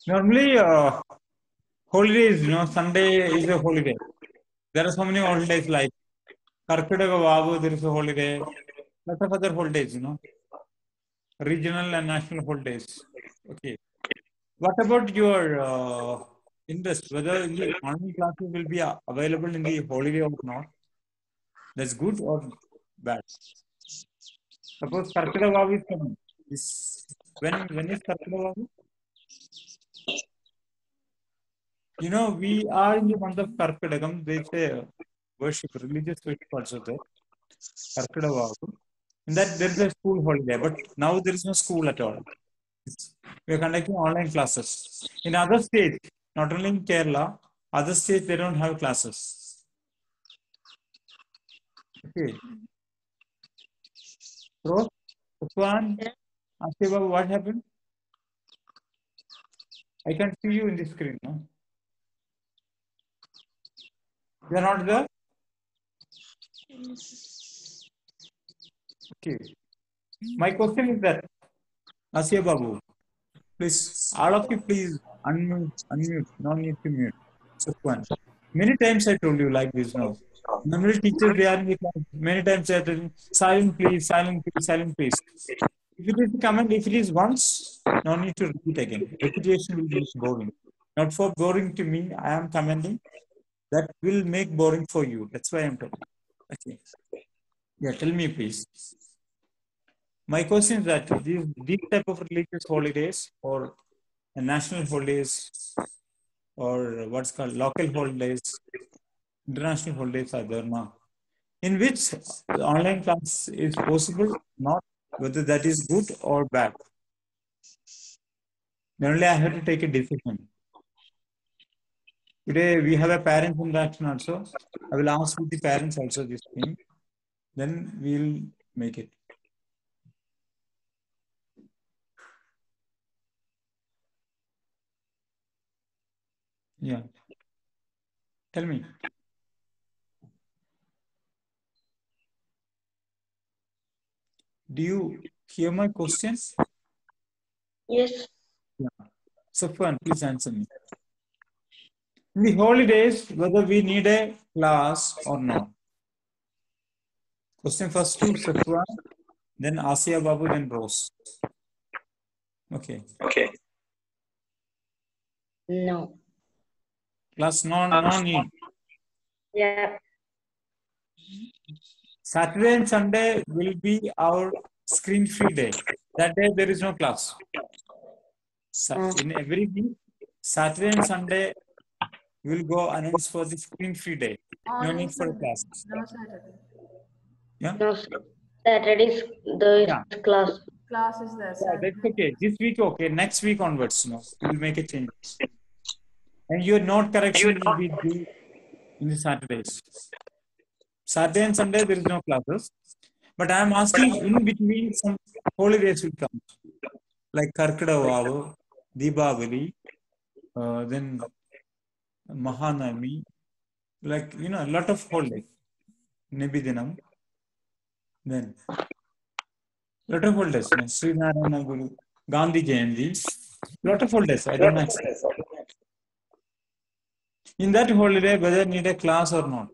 Normally, uh, holidays, you know, Sunday is a holiday. There are so many holidays like Karkadaga Vavu, there is a holiday. Lot of other holidays, you know, regional and national holidays. Okay. What about your uh, interest? Whether the online classes will be uh, available in the holiday or not? That's good or bad? Suppose Karkadaga Vavu is coming. Is when when is Karkadaga Vavu? You know, we are in the month of Karkadagam. They say worship, religious worship also there. Karkadavavu. In that, there is a school holiday, but now there is no school at all. It's- we are conducting online classes. In other states, not only in Kerala, other states they don't have classes. Okay. So, Usman, Asiba, what happened? I can see you in the screen. No? You are not there? Okay. My question is that, Asiya Babu, please, all of you, please unmute, unmute, no need to mute. Sukwan. Many times I told you like this now. Normally teachers, they are in the class, many times they are telling, silent please, silent please, silent please. If it is a comment, if it is once, no need to repeat again. Repetition will be boring. Not for boring to me, I am commenting. That will make boring for you. That's why I'm talking. Okay. Yeah, tell me please. My question is that these, these type of religious holidays or national holidays or what's called local holidays, international holidays are there now. In which the online class is possible, not whether that is good or bad. Then only I have to take a decision. Today we have a parent interaction also. I will ask the parents also this thing. Then we'll make it. Yeah. Tell me. Do you hear my questions? Yes. Safwan, please answer me. In the holidays, whether we need a class or not. Question first to Safwan, then Asiya Babu, then Rose. Okay. Okay. No. Class no, no need. Yeah. Saturday and Sunday will be our screen free day. That day there is no class. Sa- in every week, Saturday and Sunday will go announce for the screen free day. No need for a class. No Saturday. Yeah. No. Saturday's the Yeah. class. Class is there. Yeah, Saturday. that's okay. This week, okay. Next week onwards, no, we'll make a change. And your note correction will be due in the Saturdays. Saturday and Sunday, there is no classes. But I am asking in between some holidays will come. Like Karkadavavu, Deepavali, uh, then Mahanami, like, you know, a lot of holidays. Nibidinam. Then lot of holidays. you know, Sri Narayana Guru, Gandhi Jayanti, lot of holidays. I don't know. In that holiday, whether need a class or not.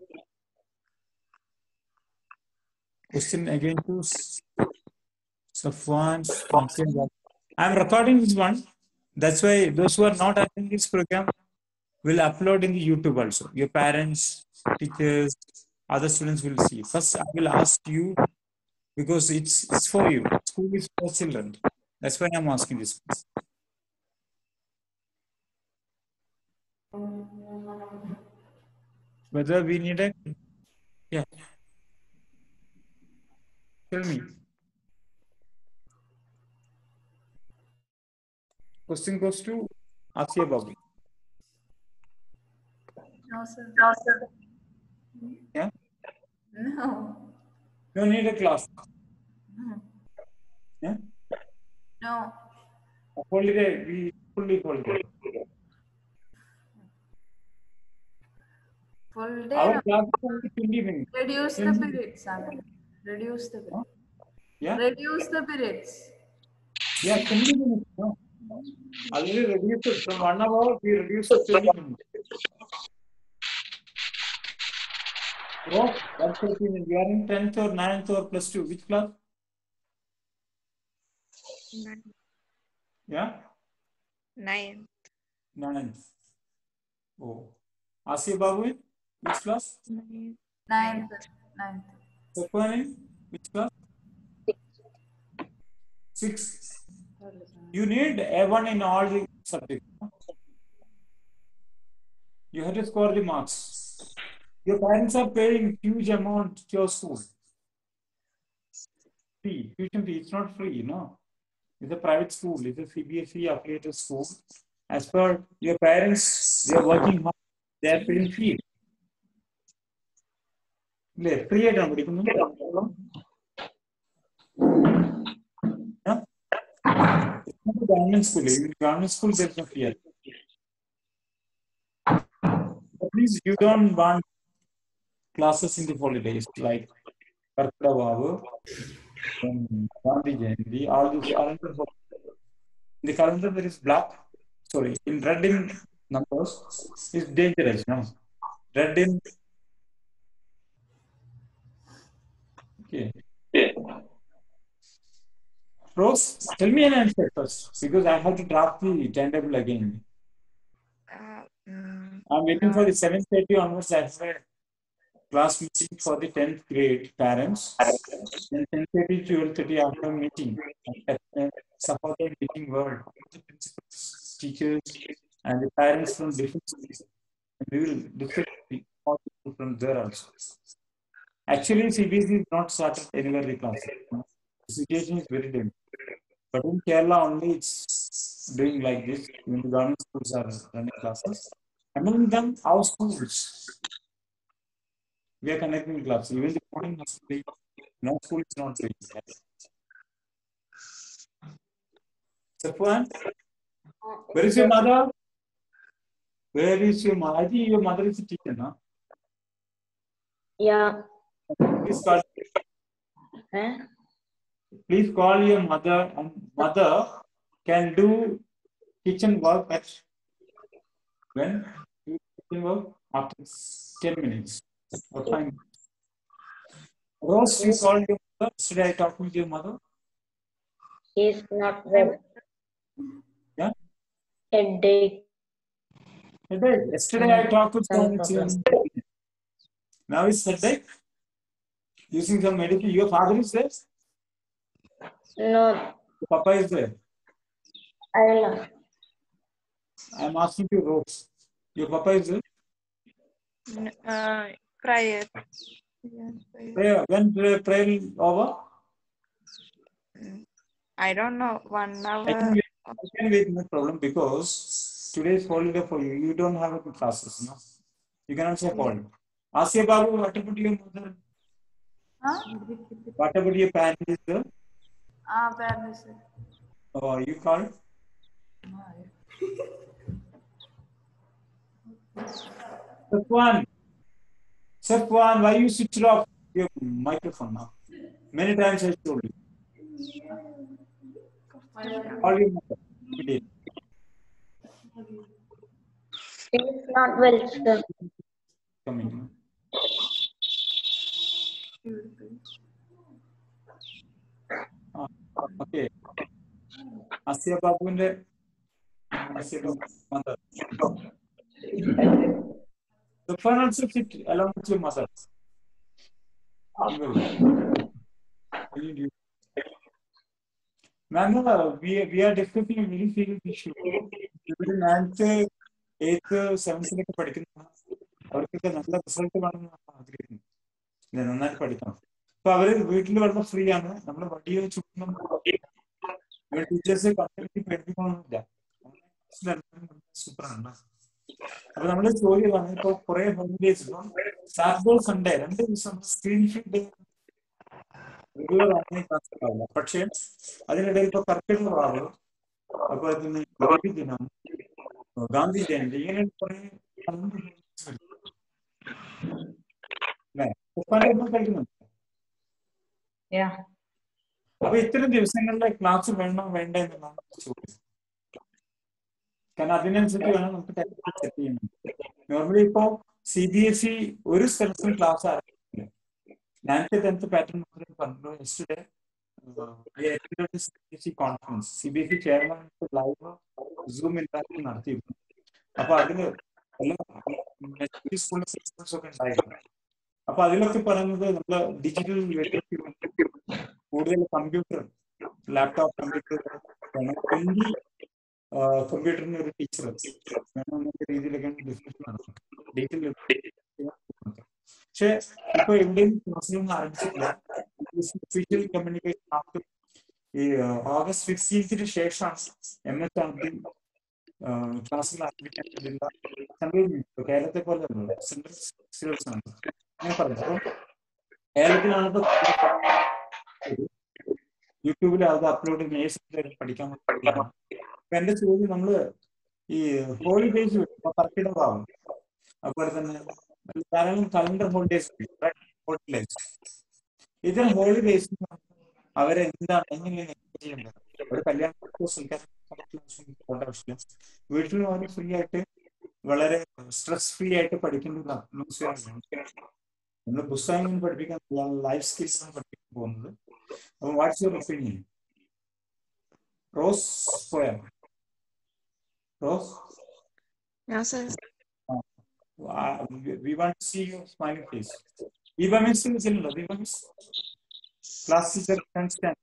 Question again to S- Safwan. I'm recording this one. That's why those who are not attending this program will upload in the YouTube also. Your parents, teachers, other students will see. First, I will ask you because it's it's for you. School is for children. That's why I'm asking this. Whether we need a yeah. Tell me. Question goes to Asiya Babu. No, sir. No, sir. Yeah. No. You need a class. No. Yeah. No. A holiday, we fully holiday. Full day. Our no. class is only 20 minutes. Reduce the periods. I mean. Reduce the periods. Yeah. Reduce the periods. Yeah, 20 minutes. No? അതിൽ reduce from one hour we reduce to 20 minutes. Bro, what's your opinion? You are in 10th or 9th or plus 2? Which class? Nine. Yeah? Nine. Ninth. Oh. Asiya Babu, in which class? Nine. Ninth. Ninth. Sakwan in which class? Six. You need A1 in all the subjects. no? You have to score the marks. Your parents are paying huge amount to your school. Fee, tuition fee, it's not free, you know. It's a private school, it's a CBSE affiliated school. As per your parents, they are working hard, they are paying fee. ഇല്ലേ free ആയിട്ടാണ് പഠിക്കുന്നത് government സ്കൂളിൽ government school fee Please, you don't want classes in the holidays like Kartara Babu, um, Gandhi Jayanti, all these calendar. In the calendar, there is black, sorry, in red in numbers is dangerous, no? Red in. Okay. Rose, tell me an answer first because I have to draft the timetable again. Uh, mm, I'm waiting for the 7:30 onwards. I have a class meeting for the 10th grade parents. Then 10:30 to 12:30 afternoon meeting. Supported meeting world. The principals, teachers, and the parents from different schools. And we will discuss the all people from there also. Actually, CBSE is not started anywhere the class. The situation is very different. But in Kerala only it's doing like this. When the government schools are running classes. Among them, our schools. We are connecting clubs. Even the morning must be no school is not doing that. Safwan, where is your mother? Where is your mother? I think your mother is a teacher, no? Yeah. Please call, Eh? please call your mother and mother can do kitchen work at when do kitchen work after 10 minutes or 5 minutes. Rose, you called your mother. Should I talk with your mother? He's not well. Yeah? Headache. Headache. Yesterday I talked with Some someone. Now it's headache. Using some medicine. Your father is there? No, Your Papa is there. I don't know. I'm asking you, Rose. Your Papa is there? n- uh, prior. Yeah, prior. Prayer. When prayer, prayer is over? Mm, I don't know. One I hour. can wait, I can wait, no problem, because today is holiday for you. You don't have any classes, no? You can also call. Asya Babu, what about your mother? Huh? What about your parents? Is there? Ah, parents. Oh, you called? Safwan. Safwan, why you switch off your microphone now? Many times I told you. Call your mother. immediately. He's not well, sir. Coming. Ah, okay. Asya Babuവിന്റെ Asya Babu mother. Safwan also sit along with your mother. Ma'am, uh, we, we are discussing a very serious issue. ഇവിടെ ninth eighth സെവൻത്തിലൊക്കെ പഠിക്കുന്ന അവർക്കൊക്കെ നല്ല result വേണമെന്ന് ആഗ്രഹിക്കുന്നു ഇത് നന്നായിട്ട് പഠിക്കണം അപ്പൊ അവര് വീട്ടിൽ വളരെ ഫ്രീ ആണ് നമ്മൾ വടിയോ ചുറ്റും ടീച്ചേഴ്സ് കമ്മ്യൂണിറ്റി പഠിപ്പിക്കണമെന്നില്ല സൂപ്പറാണ് അപ്പൊ നമ്മള് ചോദ്യമാണ് ഇപ്പൊ കുറെ ഹോളിഡേസ് സാറ്റർഡേ സൺഡേ രണ്ട് ദിവസം സ്ക്രീൻഷീറ്റ് റെഗുലർ ആയി ക്ലാസ് ഉണ്ടാവില്ല പക്ഷേ അതിനിടയിൽ ഇപ്പൊ കർക്കിടക വാവ് അപ്പൊ അതിന് ഗാന്ധി ദിനം ഗാന്ധി ജയന്തി ഇങ്ങനെ കുറെ അല്ലേ ഉപ്പാന്റെ ഒപ്പം കഴിക്കുന്നുണ്ട് Yeah. അപ്പൊ ഇത്തരം ദിവസങ്ങളിലെ ക്ലാസ് വേണോ വേണ്ട എന്നുള്ളതാണ് ചോദ്യം കാരണം അതിനനുസരിച്ച് വേണം നമുക്ക് ടൈം സെറ്റ് ചെയ്യാൻ നോർമലി ഇപ്പോ സി ബി എസ് ഇ ഒരു സ്ഥലത്തും ക്ലാസ് ആരംഭിക്കില്ല നയൻത്ത് ടെൻത്ത് പാറ്റേൺ മാത്രമേ പറഞ്ഞു yesterday C B S E conference C B S E chairman live Zoom interaction നടത്തിയിരുന്നു അപ്പൊ അതില് എല്ലാ സ്കൂളിലെ പ്രിൻസിപ്പൽസ് ഒക്കെ ഉണ്ടായിരുന്നു അപ്പൊ അതിലൊക്കെ പറയുന്നത് നമ്മള് ഡിജിറ്റൽ ലിറ്ററസി കൂടുതൽ കമ്പ്യൂട്ടർ ലാപ്ടോപ്പ് കമ്പ്യൂട്ടർ ട്വന്റി കമ്പ്യൂട്ടറിന് ഒരു ടീച്ചർ വേണം എന്നൊക്കെ രീതിയിലൊക്കെയാണ് ഡിസ്കഷൻ നടത്തുന്നത് ഡിജിറ്റൽ പക്ഷെ ഇപ്പൊ എവിടെയും ക്ലാസ്സിലൊന്നും ആരംഭിച്ചിട്ടില്ല ഒഫീഷ്യൽ കമ്മ്യൂണിക്കേഷൻ ആഫ്റ്റർ ഈ ഓഗസ്റ്റ് ഫിഫ്റ്റീൻത്തിന് ശേഷമാണ് എം എസ് ആർ ഡി ക്ലാസ്സുകൾ ആരംഭിക്കാൻ വേണ്ടിയുള്ള സെൻട്രൽ കേരളത്തെ പോലെ സെൻട്രൽ സിലബസ് ആണ് ഞാൻ പറഞ്ഞു അപ്പം കേരളത്തിലാണ് ഇപ്പൊ യൂട്യൂബിൽ അത് അപ്ലോഡ് ചെയ്യുന്ന പഠിക്കാൻ പഠിക്കാൻ അപ്പൊ എന്റെ ചോദ്യം നമ്മള് ഈ ഹോളിഡേസ് കർക്കിടകമാവും അതുപോലെ തന്നെ ധാരാളം കലണ്ടർ ഹോളിഡേസ് ഹോളിഡേസ് ഇതിൽ ഹോളിഡേസ് അവരെ എന്താണ് എങ്ങനെയാണ് ചെയ്യേണ്ടത് ഒരു കല്യാണ ആവശ്യമില്ല വീട്ടിൽ അവർ ഫ്രീ ആയിട്ട് വളരെ സ്ട്രെസ് ഫ്രീ ആയിട്ട് പഠിക്കേണ്ട നമ്മൾ പുസ്തകങ്ങൾ പഠിപ്പിക്കാൻ ലൈഫ് സ്കിൽസ് ആണ് പഠിപ്പിക്കാൻ പോകുന്നത് അപ്പൊ വാട്ട്സ് യുവർ ഒപ്പീനിയൻ റോസ് പോയാ Rose No, sir. uh, we- we want to see your smiling face. Eva miss ഇല്ലല്ലോ Eva miss class teacher can stand.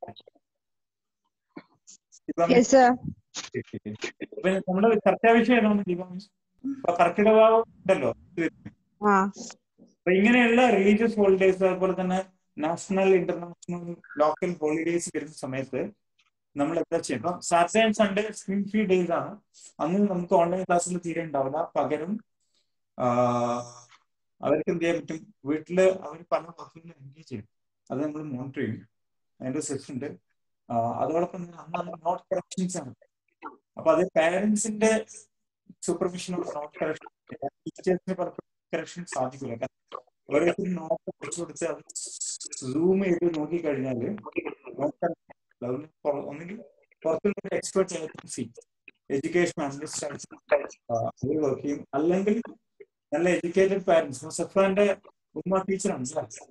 Eva miss Yes, sir. അപ്പൊ നമ്മുടെ ചർച്ചാ വിഷയം ഏതാണ് Eva miss അപ്പൊ കർക്കിടകാവ് ഉണ്ടല്ലോ ആ അപ്പൊ ഇങ്ങനെയുള്ള റിലീജിയസ് ഹോളിഡേസ് അതുപോലെ തന്നെ നാഷണൽ ഇന്റർനാഷണൽ ലോക്കൽ ഹോളിഡേസ് വരുന്ന സമയത്ത് നമ്മൾ എന്താ ചെയ്യും ഇപ്പൊ Saturday and Sunday screen free days ആണ് അന്ന് നമുക്ക് ഓൺലൈൻ ക്ലാസ്സിൽ തീരെ ഉണ്ടാവില്ല പകരം ആഹ് അവർക്ക് എന്ത് ചെയ്യാൻ പറ്റും വീട്ടില് അവർ പല വർക്കുകളിൽ എൻഗേജ് ചെയ്യും അത് നമ്മൾ മോണിറ്റർ ചെയ്യും അതിന്റെ സെഷൻ ഉണ്ട് ആഹ് അതോടൊപ്പം തന്നെ അന്ന് നോട്ട് കറക്ഷൻസ് ആണ് അപ്പൊ അത് പാരന്റ്സിന്റെ സൂപ്പർവിഷൻ ഓഫ് നോട്ട് കറക്ഷൻ ടീച്ചേഴ്സിന് പലപ്പോഴും കറക്ഷൻ സാധിക്കില്ല കാരണം ഓരോരുത്തരും നോട്ട് പഠിച്ചു കൊടുത്ത് അത് സൂം ചെയ്ത് നോക്കി കഴിഞ്ഞാല് ഒന്നെങ്കിൽ പുറത്തുള്ള എക്സ്പേർട്ട് ഏജൻസി എഡ്യൂക്കേഷൻ അനലിസ്റ്റ് അവർ വർക്ക് ചെയ്യും അല്ലെങ്കിൽ നല്ല എഡ്യൂക്കേറ്റഡ് പാരന്റ്സ് സഫ്രാന്റെ ഉമ്മ ടീച്ചറാണ് അല്ലേ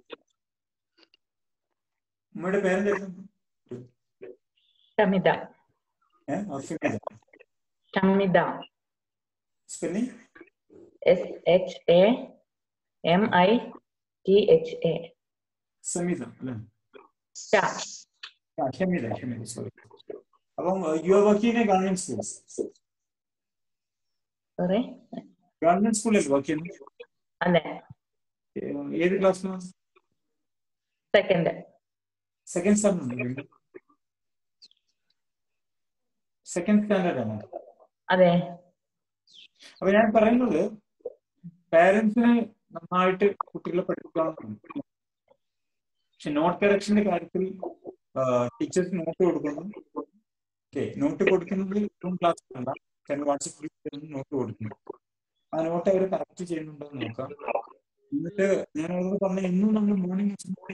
ഉമ്മയുടെ പേരെന്തായിരുന്നു Shamida. ഏഹ് Shamida. Spelling S H A M I T H A. Samitha അല്ലേ Sha. ആ, ഷമീദ ഷമീദ സോറി അപ്പം you are working a government school Sorry. Government സ്കൂളിൽ വർക്ക് ചെയ്യുന്നു അതെ ഏഹ് ഏത് ക്ലാസ്സിലാണ് second second standard second standard ആണ് അതെ അപ്പൊ ഞാൻ പറയുന്നത് പാരന്റ്സിന് നന്നായിട്ട് കുട്ടികളെ പഠിപ്പിക്കണം പക്ഷെ നോട്ട് കറക്ഷന്റെ കാര്യത്തിൽ ടീച്ചേഴ്സ് നോട്ട് കൊടുക്കുന്നു ഓക്കെ നോട്ട് കൊടുക്കുന്നത് ഇപ്പം ക്ലാസ് അല്ല ടെൻ വാട്സപ്പ് നോട്ട് കൊടുക്കുന്നു ആ നോട്ട് അവർ കറക്റ്റ് ചെയ്യുന്നുണ്ടോ എന്ന് നോക്കാം എന്നിട്ട് ഞാൻ അവരോട് പറഞ്ഞ ഇന്നും നമ്മൾ മോർണിംഗ്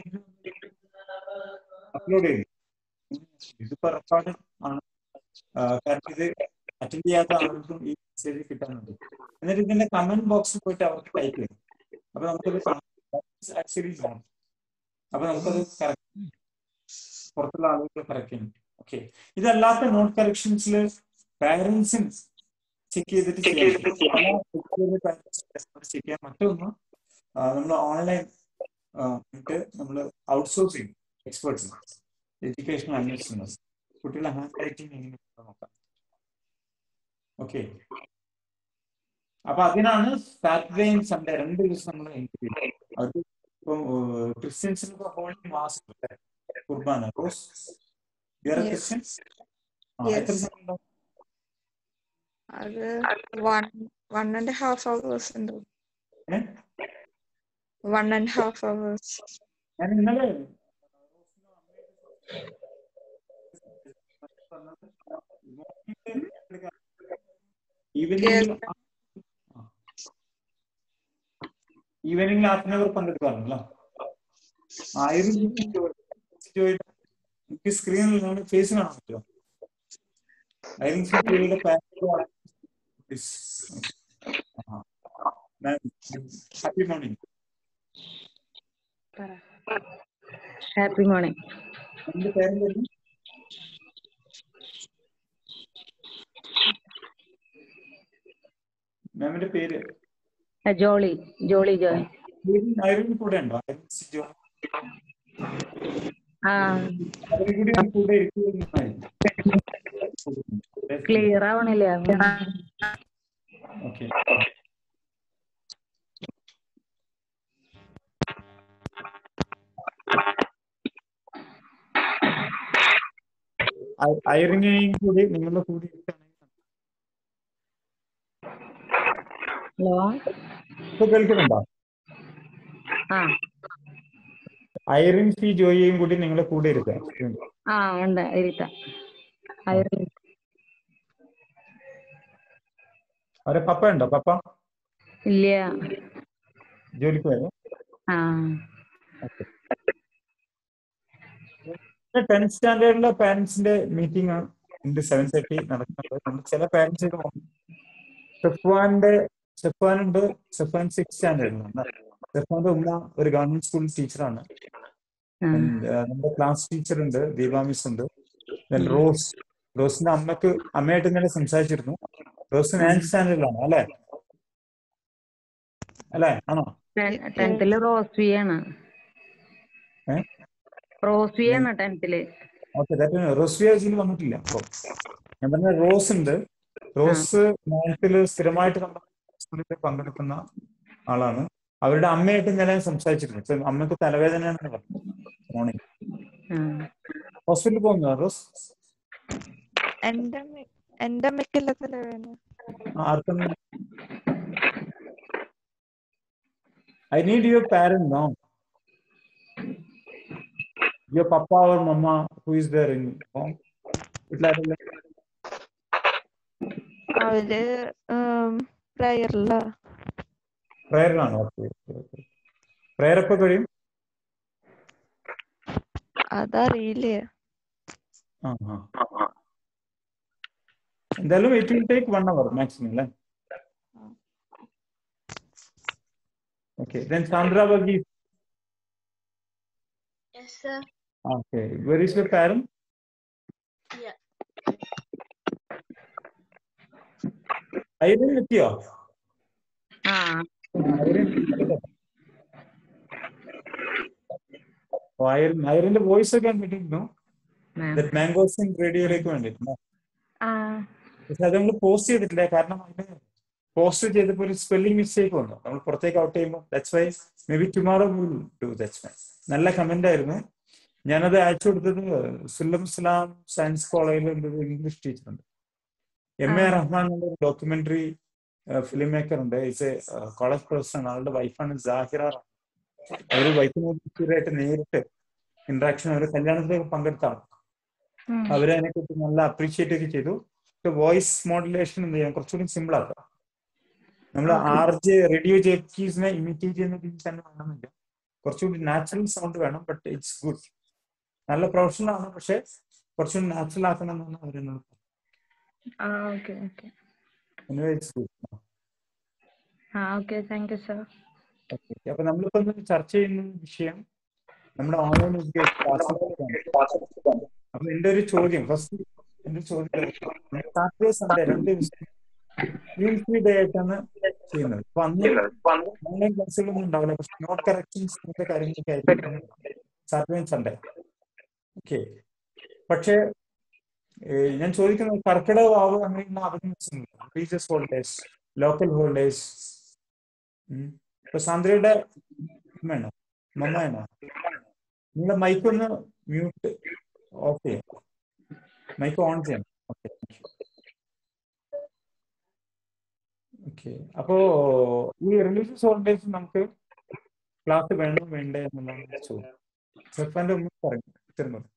അപ്ലോഡ് ചെയ്യും ഇതിപ്പോ റെക്കോർഡ് ആണ് ആ, കാരണം ഇത് അറ്റൻഡ് ചെയ്യാത്ത ആൾക്കും ഈ മെസ്സേജ് കിട്ടാനുണ്ട് എന്നിട്ട് ഇതിന്റെ കമന്റ് ബോക്സിൽ പോയിട്ട് അവർക്ക് ടൈപ്പ് ചെയ്യും അപ്പൊ നമുക്കത് ആക്ച്വലി അപ്പൊ നമുക്കത് കറക്റ്റ് പുറത്തുള്ള ആളുകൾ കറക്റ്റ് ചെയ്യും ഓക്കെ ഇതല്ലാത്ത നോട്ട് കറക്ഷൻസിൽ പാരന്റ്സിന് ചെക്ക് ചെയ്തിട്ട് ചെക്ക് ചെയ്യാൻ മറ്റൊന്ന് നമ്മൾ ഓൺലൈൻ നമ്മൾ ഔട്ട്സോഴ്സ് ചെയ്യും എക്സ്പേർട്സ് എഡ്യൂക്കേഷൻ അന്വേഷിക്കുന്നത് കുട്ടികളുടെ ഹാൻഡ് റൈറ്റിംഗ് എങ്ങനെ നോക്കാം ഓക്കെ അപ്പൊ അതിനാണ് സാറ്റർഡേ ആൻഡ് സൺഡേ രണ്ട് ദിവസം നമ്മൾ അത് ഇപ്പം ക്രിസ്ത്യൻസിന് ഹോളി മാസം കുർബാന റോസ് വേറെ Yes. Christians Yes. എത്ര സമയം ഉണ്ടാവും അത് one one and a half hours ഉണ്ട് ഏ? one and a half hours ഞാൻ ഇന്നലെ evening evening half an hour പങ്കെടുക്കാറുണ്ടല്ലോ ആയിരം എനിക്ക് സ്ക്രീനിൽ ഫേസ് കാണാൻ പറ്റുമോ ഐറിൻ ജോയിയുടെ please. Uh-huh. Ma'am, happy morning. Happy morning എന്റെ പേരെന്തായിരുന്നു മാമിന്റെ പേര് ജോളി ജോളി ജോയ് ഐറിൻ കൂടെ ഉണ്ടോ ഐറിൻ സി ജോ ആ അവരും കൂടി ഞാൻ കൂടെ ഇരിക്കുമായിരുന്നു ക്ലിയർ ആവണില്ല ഓക്കെ ഐറിനെയും കൂടി നിങ്ങളുടെ കൂടി ഇരിക്കുകയാണെങ്കിൽ ഹലോ ഇപ്പൊ കേൾക്കുന്നുണ്ടോ ആ ഐറിൻ സി ജോയിയും കൂടി നിങ്ങളുടെ കൂടെ ഇരുത്താം ആ ഉണ്ട് ഇരുത്താം ഐറിൻ അവരെ പപ്പ ഉണ്ടോ പപ്പ ഇല്ല ജോലിക്ക് പോയോ ആ ടെൻത്ത് സ്റ്റാൻഡേർഡിലെ പാരന്റ്സിന്റെ മീറ്റിംഗ് ഉണ്ട് സെവൻ തേർട്ടി നടക്കുന്നത് നമ്മൾ ചില പാരന്റ്സ് സെഫ്വാന്റെ സെഫ്വാനുണ്ട് സെഫ്വാൻ സിക്സ് സ്റ്റാൻഡേർഡിലുണ്ട് സെഫ്വാന്റെ ഉമ്മ ഒരു ഗവൺമെന്റ് സ്കൂൾ ടീച്ചറാണ് ആ. And, uh, നമ്മുടെ ക്ലാസ് ടീച്ചർ ഉണ്ട് ദീപാ മിസ് ഉണ്ട് Then റോസ് റോസിന്റെ അമ്മക്ക് അമ്മയായിട്ട് ഇന്നലെ സംസാരിച്ചിരുന്നു റോസ് നയൻത് സ്റ്റാൻഡേർഡിലാണ് അല്ലെ അല്ലെ ആണോ ടെൻത്തില് റോസ്വി ആണ് ഏ? റോസ്വി ആണ് ടെൻത്തില് ഓക്കെ റോസ് ഇതിൽ വന്നിട്ടില്ല അപ്പൊ ഞാൻ പറഞ്ഞ റോസ് ഉണ്ട് റോസ് നയൻത്തില് സ്ഥിരമായിട്ട് നമ്മുടെ സ്കൂളിൽ പങ്കെടുക്കുന്ന ആളാണ് അവരുടെ അമ്മയായിട്ട് ഇന്നലെ സംസാരിച്ചിരുന്നു ഇപ്പൊ അമ്മക്ക് തലവേദനയാണെന്ന് പറഞ്ഞു മോർണിംഗ് ആ. ഹോസ്പിറ്റലിൽ പോകുന്നോ റോസ് എന്റെ അമ്മ- എന്റെ അമ്മയ്ക്കല്ല തലവേദന ആ, ആർക്കും I need your parent no your papa or mamma who is there in home വീട്ടിലാരല്ലേ അവര് പ്രയറില്ല പ്രയറിലാണോ ഓക്കെ പ്രയർ എപ്പോ കഴിയും അതറിയില്ലേ ആ ആ എന്തായാലും it will take one hour maximum അല്ലേ okay then Sandra Varghese Yes, sir. Okay where is your parent Yeah. Irene എത്തിയോ ആ ഐറിൻ ഐറിൻ ഐറിന്റെ വോയിസ് ഒക്കെ ഞാൻ കേട്ടിരുന്നു മാം മാംഗോസിൻ റേഡിയോയിലേക്ക് വേണ്ടിയിട്ട് ആ പക്ഷെ അത് നമ്മൾ പോസ്റ്റ് ചെയ്തിട്ടില്ല കാരണം അതിന് പോസ്റ്റ് ചെയ്തപ്പോൾ ഒരു സ്പെല്ലിംഗ് മിസ്റ്റേക്ക് വന്നു നമ്മൾ പുറത്തേക്ക് ഔട്ട് ചെയ്യുമ്പോൾ that's why may be tomorrow will do that's why നല്ല കമന്റ് ആയിരുന്നു ഞാനത് അയച്ചു കൊടുത്തത് സുല്ലം ഇസ്ലാം സയൻസ് കോളേജിൽ ഒരു ഇംഗ്ലീഷ് ടീച്ചർ ഉണ്ട് എം എ റഹ്മാൻ എന്ന ഒരു ഡോക്യുമെന്ററി ഫിലിം മേക്കർ ഉണ്ട് ഇസ് എ കോളേജ് പ്രൊഫസർ ആളുടെ വൈഫാണ് ജാഹിറ അവർ വൈഫിനായിട്ട് നേരിട്ട് ഇന്ററാക്ഷൻ അവർ കല്യാണത്തിലേക്ക് പങ്കെടുത്താണ് ഉം. അവരെ അതിനെക്കുറിച്ച് നല്ല അപ്രീഷിയേറ്റ് ഒക്കെ ചെയ്തു വോയിസ് മോഡുലേഷൻ എന്ത് ചെയ്യാം കുറച്ചുകൂടി സിമ്പിൾ ആക്കാം നമ്മൾ ആർ ജെ റേഡിയോ ജെക്കീസിനെ ഇമിറ്റേറ്റ് ചെയ്യുന്ന രീതിയിൽ തന്നെ വേണമെന്നില്ല കുറച്ചുകൂടി നാച്ചുറൽ സൗണ്ട് വേണം ബട്ട് ഇറ്റ്സ് ഗുഡ് നല്ല പ്രൊഫഷണൽ ആണ് പക്ഷെ കുറച്ചുകൂടി നാച്ചുറൽ ആക്കണം എന്നാണ് അവരെന്നോട് ആ ഓക്കെ ഓക്കെ പറഞ്ഞത് ഇറ്റ്സ് ഗുഡ് ആ ഓക്കെ താങ്ക് യു സർ അപ്പൊ നമ്മളിപ്പോ ഇന്ന് ചർച്ച ചെയ്യുന്ന വിഷയം നമ്മുടെ ഓൺലൈൻ അപ്പൊ എന്റെ ഒരു ചോദ്യം ഫസ്റ്റ് എന്റെ ചോദ്യം സാറ്റർഡേ സൺഡേ രണ്ട് ദിവസം സ്ക്രീൻ ഫ്രീ ഡേ ആയിട്ടാണ് ചെയ്യുന്നത് അപ്പൊ അന്ന് ഓൺലൈൻ ക്ലാസ്സുകളൊന്നും ഉണ്ടാവില്ല പക്ഷെ നോട്ട് കറക്ഷൻസ് അങ്ങനത്തെ കാര്യങ്ങളൊക്കെ ആയിരിക്കും സാറ്റർഡേ സൺഡേ ഓക്കെ പക്ഷേ ഏഹ് ഞാൻ ചോദിക്കുന്നത് കർക്കിടക വാവ് അങ്ങനെയുള്ള അവധി ദിവസങ്ങളില്ല റിലീജിയസ് ഹോളിഡേസ് ലോക്കൽ ഹോളിഡേസ് ഇപ്പൊ സാന്ദ്രയുടെ വേണോ മമ്മ വേണോ നിങ്ങളുടെ മൈക്ക് ഒന്ന് മ്യൂട്ട് ഓഫ് ചെയ്യാം മൈക്ക് ഓൺ ചെയ്യണം ഓക്കെ ഓക്കെ അപ്പോ ഈ റിലീജിയസ് ഹോളിഡേസ് നമുക്ക് ക്ലാസ് വേണോ വേണ്ടേ എന്നുള്ളതാണ് ചോദ്യം സെഫാന്റെ ഒന്നും പറഞ്ഞു ഉത്തരം പറഞ്ഞു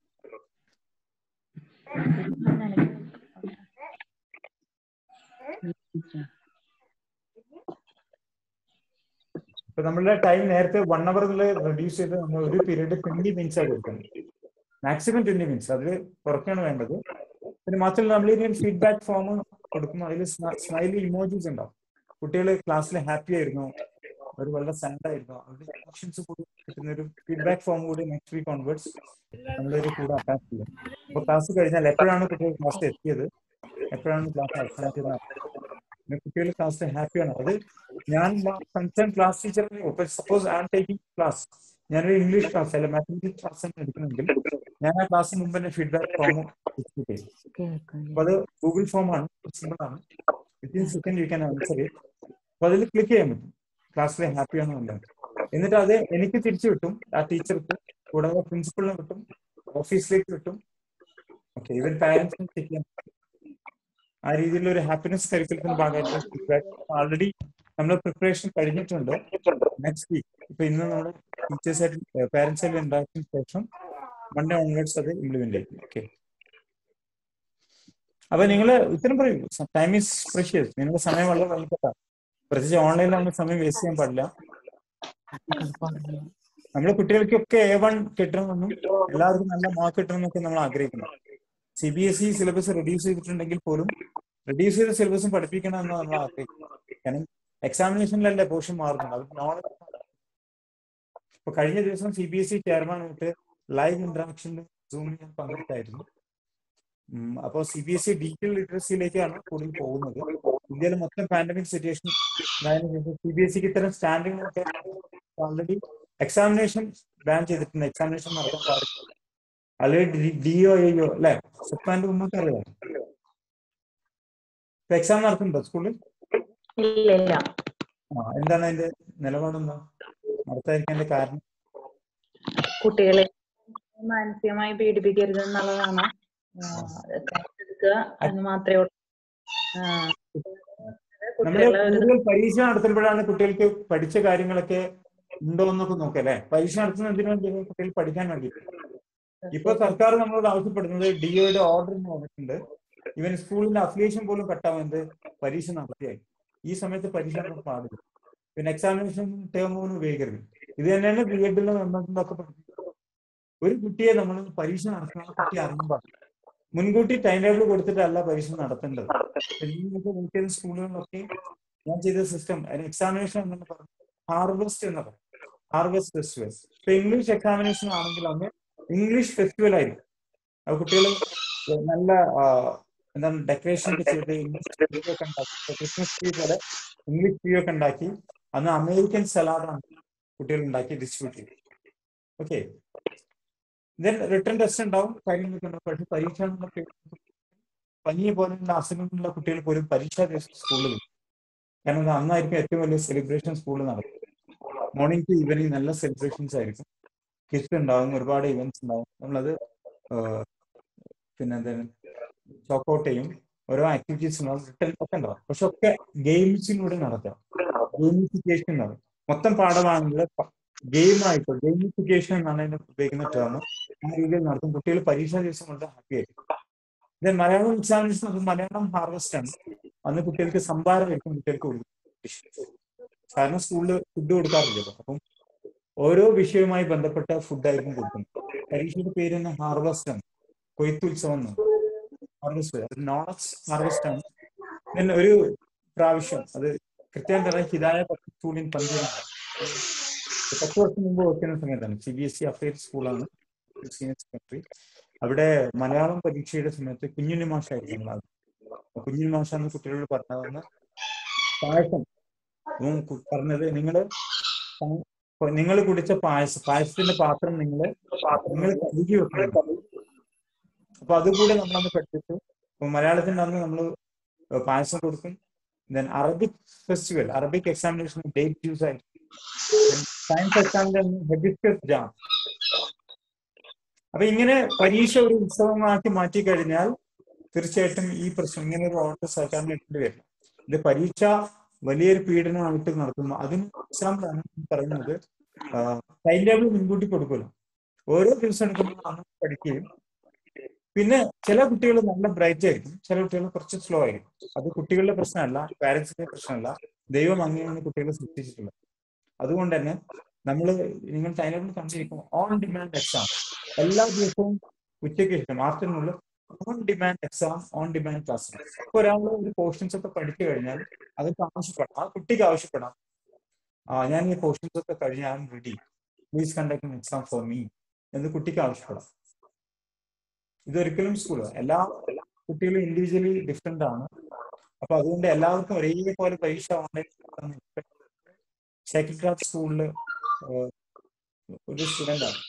ഇപ്പൊ നമ്മളുടെ ടൈം നേരത്തെ വൺ അവറിൽ റെഡ്യൂസ് ചെയ്ത് നമ്മൾ ഒരു പീരീഡ് ട്വന്റി മിനിറ്റ്സ് ആയി കൊടുക്കുന്നത് മാക്സിമം ട്വന്റി മിനിറ്റ്സ് അത് കുറയ്ക്കാണ് വേണ്ടത് പിന്നെ മാത്രമല്ല നമ്മൾ ഇനി ഫീഡ്ബാക്ക് ഫോം കൊടുക്കുമ്പോൾ അതിൽ സ്മൈലി ഇമോജീസ് ഉണ്ടാവും കുട്ടികൾ ക്ലാസ്സിൽ ഹാപ്പി ആയിരുന്നു ഒരു വളരെ സാഡ് ആയിരുന്നു അവരുടെ ഇമോഷൻസ് കൂടി കിട്ടുന്ന ഒരു ഫീഡ്ബാക്ക് ഫോം കൂടി നെക്സ്റ്റ് വീക്ക് ഓൺവേർഡ്സ് നമ്മളൊരു കൂടെ അറ്റാച്ച് ചെയ്യും അപ്പൊ ക്ലാസ് കഴിഞ്ഞാൽ എപ്പോഴാണ് കുട്ടികൾ ക്ലാസ്സിൽ എത്തിയത് എപ്പോഴാണ് ക്ലാസ് അവസാനിച്ചത് പിന്നെ കുട്ടികൾ ക്ലാസ്സിൽ ഹാപ്പിയാണ് അത് ഞാൻ കൺസേൺ ക്ലാസ് ടീച്ചറിനെ ഇപ്പൊ suppose I am taking class ഞാനൊരു ഇംഗ്ലീഷ് ക്ലാസ് അല്ല മാത്തമെറ്റിക്സ് ക്ലാസ് ആണ് എടുക്കുന്നെങ്കിൽ ഞാൻ ആ ക്ലാസ്സിന് മുമ്പ് തന്നെ ഫീഡ്ബാക്ക് ഫോം ഡിസ്ട്രിബ്യൂട്ട് ചെയ്യും അപ്പൊ അത് ഗൂഗിൾ ഫോം ആണ് സിമ്പിൾ ആണ് within second you can answer it അപ്പൊ അതിൽ ക്ലിക്ക് ചെയ്യാൻ പറ്റും ക്ലാസ്സിലെ ഹാപ്പി ആണെന്നുള്ളത് എന്നിട്ട് അത് എനിക്ക് തിരിച്ചു കിട്ടും ആ ടീച്ചർക്ക് കൂടാതെ പ്രിൻസിപ്പളിന് കിട്ടും ഓഫീസിലേക്ക് കിട്ടും ഓക്കെ ഈവൻ പാരന്റ്സിന് ചെക്ക് ചെയ്യാൻ പറ്റും. ആ രീതിയിലുള്ള ഒരു ഹാപ്പിനെസ് കരിക്കുലത്തിന്റെ ഭാഗമായിട്ട് ഫീഡ്ബാക്ക് ഓൾറെഡി നമ്മൾ പ്രിപ്പറേഷൻ കഴിഞ്ഞിട്ടുണ്ട് നെക്സ്റ്റ് വീക്ക് ഇപ്പൊ ഇന്ന് നമ്മുടെ ടീച്ചേഴ്സ് ആയിട്ട് പാരന്റ്സ് ആയിട്ട് ഉണ്ടാക്കിയ ശേഷം മൺഡേ ഓൺവേർഡ്സ് അത് ഇംപ്ലിമെന്റ് ചെയ്യും ഓക്കെ അപ്പൊ നിങ്ങൾ ഉത്തരം പറയൂ ടൈം ഈസ് പ്രഷ്യസ് നിങ്ങളുടെ സമയം വളരെ വൈകിട്ടാണ് പ്രത്യേകിച്ച് ഓൺലൈനിൽ നമ്മൾ സമയം വേസ്റ്റ് ചെയ്യാൻ പാടില്ല നമ്മൾ കുട്ടികൾക്കൊക്കെ എ വൺ കിട്ടണമെന്നും എല്ലാവർക്കും നല്ല മാർക്ക് കിട്ടണമെന്നൊക്കെ നമ്മൾ ആഗ്രഹിക്കുന്നു C B S E syllabus reduce ചെയ്തിട്ടുണ്ടെങ്കിൽ പോലും റെഡ്യൂസ് ചെയ്ത സിലബസും പഠിപ്പിക്കണമെന്ന് നമ്മൾ ആഗ്രഹിക്കുന്നു കാരണം എക്സാമിനേഷനിലല്ലേ പോർഷൻ മാറുന്നത് അത് നോളജ് ഇപ്പൊ കഴിഞ്ഞ ദിവസം സി ബി എസ് ഇ ചെയർമാനായിട്ട് ലൈവ് ഇന്ററാക്ഷനിൽ സൂമിൽ ഞാൻ പങ്കെടുത്തായിരുന്നു ഉം, അപ്പോ C B S E digital ലിറ്ററസിയിലേക്കാണ് കൂടുതൽ പോകുന്നത് ഇന്ത്യയിൽ മൊത്തം pandemic situation C B S സിക്ക് ഇത്തരം സ്റ്റാൻഡിംഗ് ഒക്കെ ഓൾറെഡി എക്സാമിനേഷൻ ബാൻ ചെയ്തിട്ടുണ്ട് എക്സാമിനേഷൻ നടത്താൻ പാടില്ല അല്ലെങ്കിൽ ഡിഒ എയോ അല്ലെ സുപ്പാന്റെ മുമ്പൊക്കെ അറിയാം എക്സാം നടത്തുന്നുണ്ടോ സ്കൂളിൽ ഇല്ല ഇല്ല ആ എന്താണ് അതിന്റെ നിലപാടെന്താ നടത്താതിരിക്കാന്റെ കാരണം കുട്ടികളെ മാനസികമായി പീഡിപ്പിക്കരുത് എന്നുള്ളതാണ് ആ, test എടുക്കുക എന്ന് മാത്രമേ ഉള്ളൂ ആ, നമ്മള് കുട്ടികളെ ഒരു കൂടുതൽ പരീക്ഷ നടത്തുമ്പോഴാണ് കുട്ടികൾക്ക് പഠിച്ച കാര്യങ്ങളൊക്കെ ഉണ്ടോ എന്നൊക്കെ നോക്കല്ലേ പരീക്ഷ നടത്തുന്ന എന്തിനു വേണ്ടി കുട്ടികൾ പഠിക്കാൻ വേണ്ടി ഇപ്പൊ സർക്കാർ നമ്മളോട് ആവശ്യപ്പെടുന്നത് ഡിഒയുടെ ഓർഡർ വന്നിട്ടുണ്ട് ഇവൻ സ്കൂളിന്റെ അഫിലിയേഷൻ പോലും കട്ടാവുന്നത് പരീക്ഷ നടത്തിയായി ഈ സമയത്ത് പരീക്ഷ നടത്താൻ പാടില്ല പിന്നെ എക്സാമിനേഷൻ ടേം പോലും ഉപയോഗിക്കരുത് ഇത് തന്നെയാണ് ബി എഡിലും എം എഡിലൊക്കെ പഠിപ്പിക്കുന്നത് ഒരു കുട്ടിയെ നമ്മൾ പരീക്ഷ നടത്തണം കുട്ടി അറിയാൻ പാടില്ല മുൻകൂട്ടി ടൈം ടേബിൾ കൊടുത്തിട്ടല്ല പരീക്ഷ നടത്തേണ്ടത് നിങ്ങൾക്ക് മിക്ക സ്കൂളുകളിലൊക്കെ ഞാൻ ചെയ്ത സിസ്റ്റം അതിന് എക്സാമിനേഷൻ എന്ന് പറഞ്ഞു ഹാർവെസ്റ്റ് എന്ന് പറയും ഹാർവെസ്റ്റ് ഫെസ്റ്റിവൽ ഇപ്പൊ ഇംഗ്ലീഷ് എക്സാമിനേഷൻ ആണെങ്കിൽ അന്ന് ഇംഗ്ലീഷ് ഫെസ്റ്റിവൽ ആയിരിക്കും അത് കുട്ടികൾ നല്ല ആ, എന്താണ് ഡെക്കറേഷൻ ഒക്കെ ചെയ്ത് ഇംഗ്ലീഷ് ട്രീ ഒക്കെ ഉണ്ടാക്കി ക്രിസ്മസ് ട്രീ പോലെ ഇംഗ്ലീഷ് ട്രീ ഒക്കെ ഉണ്ടാക്കി അന്ന് അമേരിക്കൻ സലാഡാണ് കുട്ടികൾ ഉണ്ടാക്കി ഡിസ്ട്രിബ്യൂട്ട് ചെയ്തു ഓക്കെ ദെൻ റിട്ടേൺ ടെസ്റ്റ് ഉണ്ടാവും കാര്യങ്ങളൊക്കെ ഉണ്ടാവും പക്ഷെ പരീക്ഷ എന്നുള്ള പേരിൽ പനിയെ പോലുള്ള അസുഖങ്ങളുള്ള കുട്ടികൾ പോലും പരീക്ഷാ ദിവസം സ്കൂളിൽ വരും. കാരണം അത് അന്നായിരിക്കും ഏറ്റവും വലിയ സെലിബ്രേഷൻ സ്കൂളിൽ നടക്കും മോർണിംഗ് ടു ഈവനിങ് നല്ല സെലിബ്രേഷൻസ് ആയിരിക്കും കിറ്റ് ഉണ്ടാവും ഒരുപാട് ഇവന്റ്സ് ഉണ്ടാവും നമ്മളത് ആഹ്, പിന്നെ എന്താണ് ചോക്കൗട്ട് ചെയ്യും ഓരോ ആക്ടിവിറ്റീസ് ഉണ്ടാവും റിട്ടേൺ ഒക്കെ ഉണ്ടാവും പക്ഷെ ഒക്കെ ഗെയിംസിലൂടെ നടത്താം ഗെയിമിഫിക്കേഷൻ ഉണ്ടാവും മൊത്തം പാഠമാണെങ്കിൽ ഗെയിം ആയിട്ട് ഗെയിമിഫിക്കേഷൻ എന്നാണ് അതിന് ഉപയോഗിക്കുന്ന ടേം ആ രീതിയിൽ നടത്തും കുട്ടികൾ പരീക്ഷാ ദിവസം വളരെ ഹാപ്പി ആയിരിക്കും ദെൻ മലയാളം എക്സാമിനേഷൻ അത് മലയാളം ഹാർവസ്റ്റ് ആണ് അന്ന് കുട്ടികൾക്ക് സംഭാരമായിരിക്കും കുട്ടികൾക്ക് കൊടുക്കും കാരണം സ്കൂളിൽ ഫുഡ് കൊടുക്കാറില്ലല്ലോ അപ്പം ഓരോ വിഷയവുമായി ബന്ധപ്പെട്ട ഫുഡായിരിക്കും കൊടുക്കുന്നത് പരീക്ഷയുടെ പേര് തന്നെ ഹാർവസ്റ്റ് ആണ് കൊയ്ത്തുത്സവം എന്നാണ് ഹാർവസ്റ്റ് അത് നോളജ് ഹാർവസ്റ്റ് ആണ് Then ഒരു പ്രാവശ്യം അത് കൃത്യം പറഞ്ഞ ഹിതായ പബ്ലിക് സ്കൂളിൻ പഞ്ചായത്ത് പത്ത് വർഷം മുമ്പ് വർക്ക് ചെയ്യുന്ന സമയത്താണ് C B S E affairs സ്കൂളാണ് സീനിയർ സെക്കൻഡറി അവിടെ മലയാളം പരീക്ഷയുടെ സമയത്ത് കുഞ്ഞുണ്ണി മാഷായിരുന്നു നമ്മളത് അപ്പൊ കുഞ്ഞുണ്ണി മാഷാന്ന് കുട്ടികളോട് പറഞ്ഞതെന്ന് പായസം ഉം കു- പറഞ്ഞത് നിങ്ങള് നിങ്ങൾ കുടിച്ച പായസം പായസത്തിന്റെ പാത്രം നിങ്ങൾ നിങ്ങൾ കഴുകി വെക്കണം അപ്പൊ അതുകൂടെ നമ്മളന്ന് പഠിപ്പിച്ചു അപ്പൊ മലയാളത്തിന്റെ അന്ന് നമ്മൾ പായസം കൊടുക്കും then Arabic festival Arabic examination date use ആയി സയൻസ് എക്സാമിന്റെ ഹെബിസ്കസ് ജാം അപ്പൊ ഇങ്ങനെ പരീക്ഷ ഒരു ഉത്സവമാക്കി മാറ്റി കഴിഞ്ഞാൽ തീർച്ചയായിട്ടും ഈ പ്രശ്നം ഇങ്ങനെ ഒരു ഓർഡർ സർക്കാരിന് ഇട്ടേണ്ടി വരില്ല ഇത് പരീക്ഷ വലിയൊരു പീഡനമായിട്ട് നടത്തുന്നു അതിന് എക്സാമ്പിളാണ് ഈ പറയുന്നത് ടൈം ടേബിൾ മുൻകൂട്ടി കൊടുക്കില്ല ഓരോ ദിവസം എടുക്കുമ്പോൾ അന്ന് പഠിക്കുകയും പിന്നെ ചില കുട്ടികൾ നല്ല ബ്രൈറ്റ് ആയിരിക്കും ചില കുട്ടികൾ കുറച്ച് സ്ലോ ആയിരിക്കും അത് കുട്ടികളുടെ പ്രശ്നമല്ല പാരന്റ്സിന്റെ പ്രശ്നമല്ല ദൈവം അങ്ങനെയാണ് കുട്ടികളെ സൃഷ്ടിച്ചിട്ടുള്ളത് അതുകൊണ്ട് തന്നെ നമ്മൾ നിങ്ങൾ ടൈം ടേബിൾ കണ്ടിരിക്കും ഓൺ ഡിമാൻഡ് എക്സാം എല്ലാ ദിവസവും ഉച്ചയ്ക്ക് ശേഷം ആഫ്റ്റർനൂണിൽ on demand exam on demand class ഇപ്പൊ ഒരാൾ ഒരു പോർഷൻസ് ഒക്കെ പഠിച്ചു കഴിഞ്ഞാൽ അതൊക്കെ ആവശ്യപ്പെടാം ആ കുട്ടിക്ക് ആവശ്യപ്പെടാം ആ ഞാൻ ഈ പോർഷൻസ് ഒക്കെ കഴിഞ്ഞ് I am ready please conduct exam for me എന്ന് കുട്ടിക്ക് ആവശ്യപ്പെടാം ഇതൊരിക്കലും സ്കൂൾ എല്ലാ കുട്ടികളും ഇൻഡിവിജ്വലി ഡിഫറെന്റ് ആണ് അപ്പൊ അതുകൊണ്ട് എല്ലാവർക്കും ഒരേപോലെ പരീക്ഷ ഓൺലൈൻ സെക്കൻഡ് ക്ലാസ് സ്കൂളിൽ ഒരു സ്റ്റുഡന്റ് ആണ്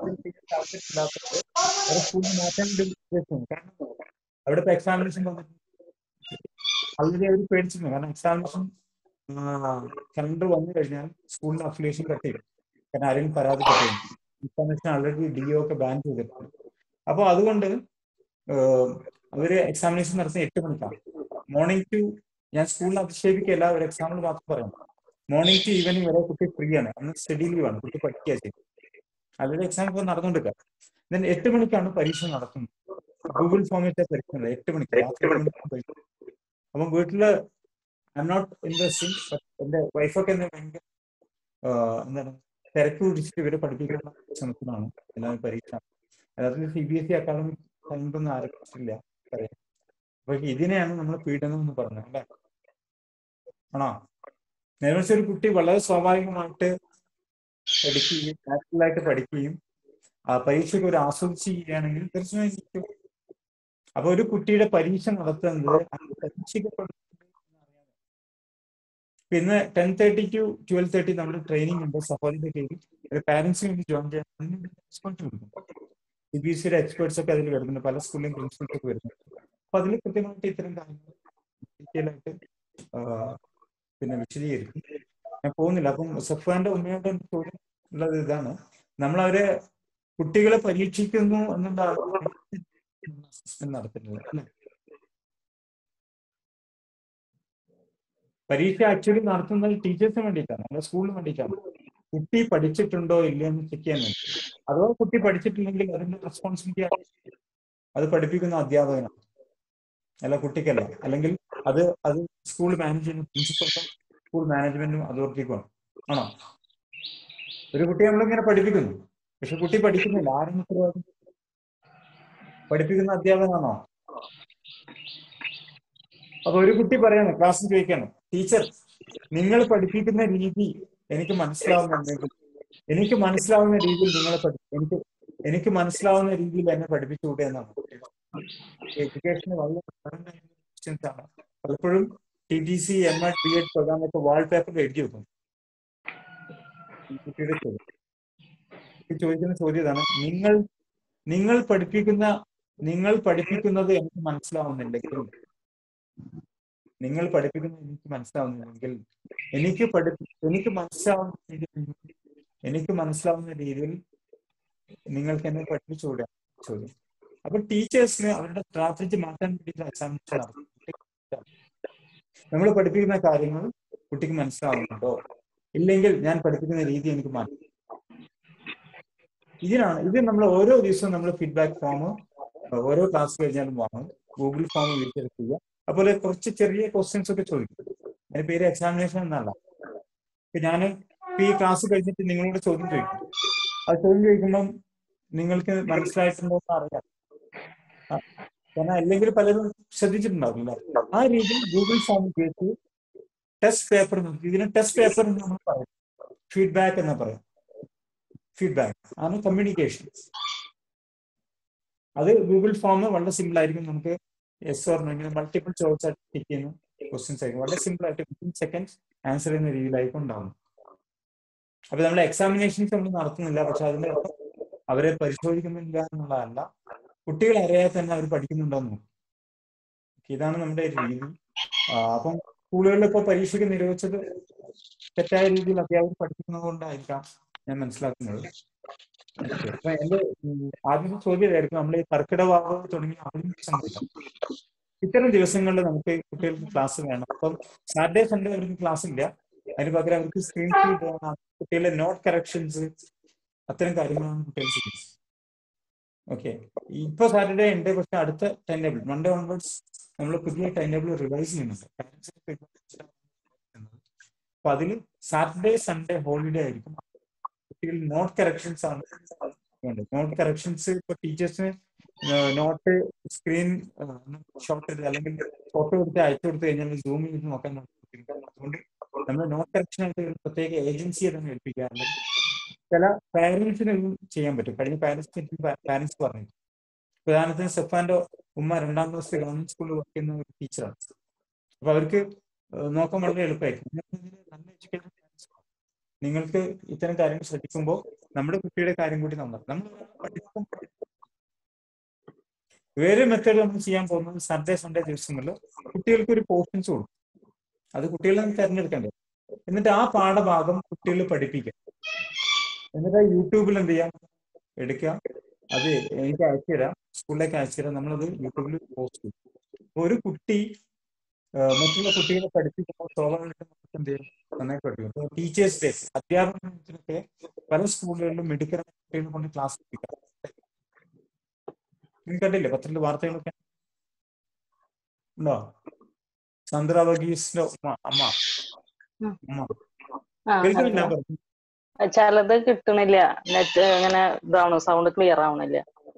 ഒരു സ്കൂളിൽ മാറ്റാൻ വേണ്ടി ഉദ്ദേശിക്കുന്നു കാരണം അവിടുത്തെ എക്സാമിനേഷൻ ആൾറെഡി അവർ പേടിച്ചിരുന്നു കാരണം എക്സാമിനേഷൻ കലണ്ടർ വന്നു കഴിഞ്ഞാൽ സ്കൂളിന്റെ അഫിലിയേഷൻ കട്ട് ചെയ്യും കാരണം ആരെങ്കിലും പരാതി കട്ട് ചെയ്യും എക്സാമിനേഷൻ ആൾറെഡി ഡി ഒ ഒക്കെ ബാൻ ചെയ്തിട്ടുണ്ട് അപ്പോൾ അതുകൊണ്ട് ഏഹ്, അവര് എക്സാമിനേഷൻ നടത്തുന്നത് എട്ട് മണിക്കാണ് മോർണിംഗ് ടു ഞാൻ സ്കൂളിൽ അധിക്ഷേപിക്കല്ല ഒരു എക്സാമ്പിൾ മാത്രം പറയാം മോർണിംഗ് ടു ഈവനിങ് വരെ കുട്ടി ഫ്രീ ആണ് അന്ന് സ്റ്റഡി ലീവ് ആണ് കുട്ടി പഠിക്കുക ചെയ്യും അതിന്റെ എക്സാം ഇപ്പോൾ നടന്നുകൊണ്ടിരിക്കുക ദെൻ എട്ട് മണിക്കാണ് പരീക്ഷ നടത്തുന്നത് ഗൂഗിൾ ഫോമിൽ പരീക്ഷ എട്ട് മണിക്ക് രാത്രി എട്ട് മണിക്കാണ് പരീക്ഷ അപ്പം വീട്ടില് ഐ എം നോട്ട് ഇൻട്രസ്റ്റിംഗ് എന്റെ വൈഫൊക്കെ എന്നെ ഭയങ്കര ആഹ് എന്താണ് തിരക്ക് പിടിച്ചിട്ട് ഇവരെ പഠിപ്പിക്കാനുള്ള ശ്രമത്തിലാണ് എല്ലാവരും പരീക്ഷ അതായത് C B S E academic കഴിഞ്ഞൊന്നും ആരംഭിച്ചില്ല പറയാം അപ്പൊ ഇതിനെയാണ് നമ്മൾ പീഡനം എന്ന് പറഞ്ഞത് അല്ലേ ആണോ നേരെ മറിച്ച് ഒരു കുട്ടി വളരെ സ്വാഭാവികമായിട്ട് പഠിക്കുകയും നാച്ചുറലായിട്ട് പഠിക്കുകയും ആ പരീക്ഷയ്ക്ക് ഒരു ആസ്വദിച്ച് ചെയ്യുകയാണെങ്കിൽ തീർച്ചയായും ജയിക്കും. അപ്പൊ ഒരു കുട്ടിയുടെ പരീക്ഷ നടത്തുന്നത് അത് പരീക്ഷിക്കപ്പെടുന്നത് എന്നറിയാതെ. പിന്നെ ten thirty to twelve thirty നമ്മുടെ ട്രെയിനിങ് ഉണ്ട് സഹോദരിന്റെ കീഴിൽ ഒരു പാരന്റ്സിന് വേണ്ടി ജോയിൻ ചെയ്യാൻ അതിനുവേണ്ടി എക്സ്പെർട്ട് കൊടുക്കും സി ബി എസ് സിയുടെ എക്സ്പേർട്സ് ഒക്കെ അതിൽ വരുന്നുണ്ട് പല സ്കൂളിലെയും പ്രിൻസിപ്പൽസ് ഒക്കെ വരുന്നുണ്ട് അപ്പൊ അതിൽ കൃത്യമായിട്ട് ഇത്തരം കാര്യങ്ങൾ ഡീറ്റെയിൽ ആയിട്ട് ആ, പിന്നെ വിശദീകരിക്കും ഞാൻ പോകുന്നില്ല അപ്പം സഫാന്റെ ഉമ്മയോട് എനിക്ക് ചോദ്യം ഉള്ളത് ഇതാണ് നമ്മളവരെ കുട്ടികളെ പരീക്ഷിക്കുന്നു എന്നുള്ള അസസ്മെന്റ് നടത്തുന്നത് അല്ലെ പരീക്ഷ ആക്ച്വലി നടത്തുന്നത് ടീച്ചേഴ്സിന് വേണ്ടിയിട്ടാണ് നമ്മുടെ സ്കൂളിന് വേണ്ടിയിട്ടാണ് കുട്ടി പഠിച്ചിട്ടുണ്ടോ ഇല്ലയോ എന്ന് ചെക്ക് ചെയ്യാൻ വേണ്ടി അഥവാ കുട്ടി പഠിച്ചിട്ടില്ലെങ്കിൽ അതിന്റെ റെസ്പോൺസിബിലിറ്റി അത് പഠിപ്പിക്കുന്ന അധ്യാപകനാണ് അല്ല കുട്ടിക്കല്ല അല്ലെങ്കിൽ അത് അത് സ്കൂൾ മാനേജ് ചെയ്യുന്ന പ്രിൻസിപ്പൽക്കും സ്കൂൾ മാനേജ്മെന്റും അതോറിറ്റിക്കുമാണ് ആണോ ഒരു കുട്ടിയെ നമ്മളിങ്ങനെ പഠിപ്പിക്കുന്നു പക്ഷെ കുട്ടി പഠിക്കുന്നില്ല ആരും ഉത്തരവാദി പഠിപ്പിക്കുന്ന അധ്യാപകനാണോ അപ്പൊ ഒരു കുട്ടി പറയാണ് ക്ലാസ്സിൽ ചോദിക്കാണ് ടീച്ചർ നിങ്ങൾ പഠിപ്പിക്കുന്ന രീതി എനിക്ക് മനസ്സിലാവുന്നുണ്ടെങ്കിൽ എനിക്ക് മനസ്സിലാവുന്ന രീതിയിൽ നിങ്ങളെ പഠി എനിക്ക് എനിക്ക് മനസ്സിലാവുന്ന രീതിയിൽ എന്നെ പഠിപ്പിച്ചുകൂടെ എന്നാണ് എഡ്യൂക്കേഷന് വളരെ ക്വസ്റ്റ്യൻസ് ആണ് പലപ്പോഴും T T C M Ed B Ed പ്രോഗ്രാമൊക്കെ വാൾപേപ്പറിൽ എഴുതി വെക്കും ഈ കുട്ടിയുടെ ചോദ്യം ഈ ചോദിക്കുന്ന ചോദ്യം ഇതാണ് നിങ്ങൾ നിങ്ങൾ പഠിപ്പിക്കുന്ന നിങ്ങൾ പഠിപ്പിക്കുന്നത് എനിക്ക് മനസ്സിലാവുന്നില്ലെങ്കിൽ നിങ്ങൾ പഠിപ്പിക്കുന്നത് എനിക്ക് മനസ്സിലാവുന്നില്ലെങ്കിൽ എനിക്ക് പഠി എനിക്ക് മനസ്സിലാവുന്ന രീതിയിൽ എനിക്ക് മനസ്സിലാവുന്ന രീതിയിൽ നിങ്ങൾക്ക് എന്നെ പഠിപ്പിച്ചുകൂടെ ചോദ്യം അപ്പൊ ടീച്ചേഴ്സിന് അവരുടെ സ്ട്രാറ്റജി മാറ്റാൻ വേണ്ടിയിട്ട് എക്സാമിനേഷൻ നടത്തും നമ്മൾ പഠിപ്പിക്കുന്ന കാര്യങ്ങൾ കുട്ടിക്ക് മനസ്സിലാവുന്നുണ്ടോ ഇല്ലെങ്കിൽ ഞാൻ പഠിപ്പിക്കുന്ന രീതി എനിക്ക് മാറ്റി ഇതിനാണ് ഇത് നമ്മൾ ഓരോ ദിവസവും നമ്മൾ ഫീഡ്ബാക്ക് ഫോം ഓരോ ക്ലാസ് കഴിഞ്ഞാലും വാങ്ങും ഗൂഗിൾ ഫോം വിളിച്ചെടുക്കുക അതുപോലെ കുറച്ച് ചെറിയ ക്വസ്റ്റ്യൻസ് ഒക്കെ ചോദിക്കും അതിന്റെ പേര് എക്സാമിനേഷൻ എന്നല്ല ഇപ്പൊ ഞാൻ ഈ ക്ലാസ് കഴിഞ്ഞിട്ട് നിങ്ങളോട് ചോദ്യം ചോദിക്കും അത് ചോദ്യം ചോദിക്കുമ്പം നിങ്ങൾക്ക് മനസ്സിലായിട്ടുണ്ടോ എന്ന് അറിയാം ആ, കാരണം അല്ലെങ്കിൽ പലരും ശ്രദ്ധിച്ചിട്ടുണ്ടാവില്ല ആ രീതിയിൽ ഗൂഗിൾ ഫോം ഉപയോഗിച്ച് ടെസ്റ്റ് പേപ്പർ ഇതിന് ടെസ്റ്റ് പേപ്പർ എന്ന് നമ്മൾ പറയും ഫീഡ്ബാക്ക് എന്ന് പറയും ഫീഡ്ബാക്ക് ആണ് കമ്മ്യൂണിക്കേഷൻ അത് ഗൂഗിൾ ഫോം വളരെ സിമ്പിൾ ആയിരിക്കും നമുക്ക് എസ് ഓർ ഇങ്ങനെ മൾട്ടിപ്പിൾ ചോയ്സ് ആയിട്ട് ടിക്ക് ചെയ്യുന്ന ക്വസ്റ്റ്യൻസ് ആയിരിക്കും വളരെ സിമ്പിൾ ആയിട്ട് ഫിഫ്റ്റീൻ സെക്കൻഡ്സ് ആൻസർ ചെയ്യുന്ന രീതിയിലായിരിക്കും ഉണ്ടാവും അപ്പൊ നമ്മൾ എക്സാമിനേഷൻസ് നമ്മൾ നടത്തുന്നില്ല പക്ഷെ അതിന്റെ അർത്ഥം അവരെ പരിശോധിക്കുന്നില്ല എന്നുള്ളതല്ല കുട്ടികൾ അറിയാതെ തന്നെ അവർ പഠിക്കുന്നുണ്ടോ എന്ന് നോക്കും ഇതാണ് നമ്മുടെ രീതി ആ, അപ്പം സ്കൂളുകളിൽ ഇപ്പോൾ പരീക്ഷയ്ക്ക് നിരോധിച്ചത് തെറ്റായ രീതിയിൽ അധ്യാപകർ പഠിപ്പിക്കുന്നത് കൊണ്ടായിരിക്കാം ഞാൻ മനസ്സിലാക്കുന്നത് Okay. അപ്പൊ എന്റെ ഉം, ആദ്യത്തെ ചോദ്യം ഇതായിരിക്കും നമ്മൾ ഈ കർക്കിടവാവ് തുടങ്ങിയ ആദ്യം ഇത്തരം ദിവസങ്ങളിൽ നമുക്ക് കുട്ടികൾക്ക് ക്ലാസ് വേണം അപ്പം സാറ്റർഡേ സൺഡേ അവർക്ക് ക്ലാസ് ഇല്ല അതിന് പകരം അവർക്ക് സ്ക്രീൻ ഫീഡ് വേണം കുട്ടികളുടെ നോട്ട് കറക്ഷൻസ് അത്തരം കാര്യങ്ങളാണ് കുട്ടികൾ ചെയ്യുന്നത് ഓക്കെ ഇപ്പൊ സാറ്റർഡേ ഉണ്ട് പക്ഷെ അടുത്ത ടൈം ടേബിൾ മൺഡേ ഓൺവേർഡ്സ് നമ്മൾ പുതിയ ടൈം ടേബിൾ റിവൈസ് ചെയ്യുന്നുണ്ട് അപ്പൊ അതിൽ സാറ്റർഡേ സൺഡേ ഹോളിഡേ ആയിരിക്കും കുട്ടികൾ നോട്ട് കറക്ഷൻസ് ആണ് വേണ്ടത് നോട്ട് കറക്ഷൻസ് ഇപ്പൊ ടീച്ചേഴ്സിന് നോട്ട് സ്ക്രീൻ ഷോട്ട് എടുത്ത് അല്ലെങ്കിൽ ഫോട്ടോ എടുത്ത് അയച്ചു കൊടുത്തു കഴിഞ്ഞാൽ സൂം ചെയ്ത് നോക്കാൻ നമുക്ക് ബുദ്ധിമുട്ടാണ്. അതുകൊണ്ട് നമ്മൾ നോട്ട് കറക്ഷൻ ആയിട്ട് ഒരു പ്രത്യേക ഏജൻസിയെ തന്നെ ഏൽപ്പിക്കാറുണ്ട് ചില പാരന്റ്സിന് ചെയ്യാൻ പറ്റും കഴിഞ്ഞ പാരന്റ്സ് പാരന്റ്സ് പറഞ്ഞു ഉദാഹരണത്തിന് സെഫാന്റെ ഉമ്മ രണ്ടാം ക്ലാസ് ഗവൺമെന്റ് സ്കൂളിൽ വർക്ക് ചെയ്യുന്ന ഒരു ടീച്ചറാണ് അപ്പൊ അവർക്ക് ഏഹ് നോക്കാൻ വളരെ എളുപ്പമായിരിക്കും നിങ്ങൾക്ക് ഇതിന് നല്ല എഡ്യൂക്കേഷൻ നിങ്ങൾക്ക് ഇത്തരം കാര്യങ്ങൾ ശ്രദ്ധിക്കുമ്പോൾ നമ്മുടെ കുട്ടിയുടെ കാര്യം കൂടി നന്നാവും നമ്മൾ പഠിക്കും വേറെ മെത്തേഡ് നമ്മൾ ചെയ്യാൻ പോകുന്നത് സൺഡേ സൺഡേ ദിവസങ്ങളിൽ കുട്ടികൾക്ക് ഒരു പോർഷൻസ് കൊടുക്കും അത് കുട്ടികളെ നമുക്ക് തിരഞ്ഞെടുക്കേണ്ടത് എന്നിട്ട് ആ പാഠഭാഗം കുട്ടികളെ പഠിപ്പിക്കാം എന്നിട്ട് യൂട്യൂബിൽ എന്ത് ചെയ്യാം എടുക്കുക അത് എനിക്ക് അയച്ചു തരാം സ്കൂളിലേക്ക് അയച്ചു തരാം നമ്മളത് യൂട്യൂബിൽ പോസ്റ്റ് ചെയ്യും അപ്പൊ ഒരു കുട്ടി ആ, മറ്റുള്ള കുട്ടികളെ പഠിപ്പിക്കുമ്പോൾ സ്വാഭാവികമായിട്ടും നമുക്ക് എന്ത് ചെയ്യും നന്നായി പഠിക്കും ടീച്ചേഴ്സ് ഡേ അധ്യാപന ദിനത്തിനൊക്കെ പല സ്കൂളുകളിലും മെഡിക്കൽ കുട്ടികളെ കൊണ്ട് ക്ലാസ് എടുപ്പിക്കാം നിങ്ങൾ കണ്ടില്ലേ പത്രത്തിലെ വാർത്തകളൊക്കെ ഉണ്ടോ സന്ദ്ര വർഗീസിന്റെ ഉമ്മ അമ്മ ഉം. അമ്മ ആ, കേൾക്കുന്നില്ല അതെ. പറഞ്ഞു ചിലത് കിട്ടണില്ല നെറ്റ് ഇങ്ങനെ ഇതാവണു സൗണ്ട് ക്ലിയർ ആവണില്ല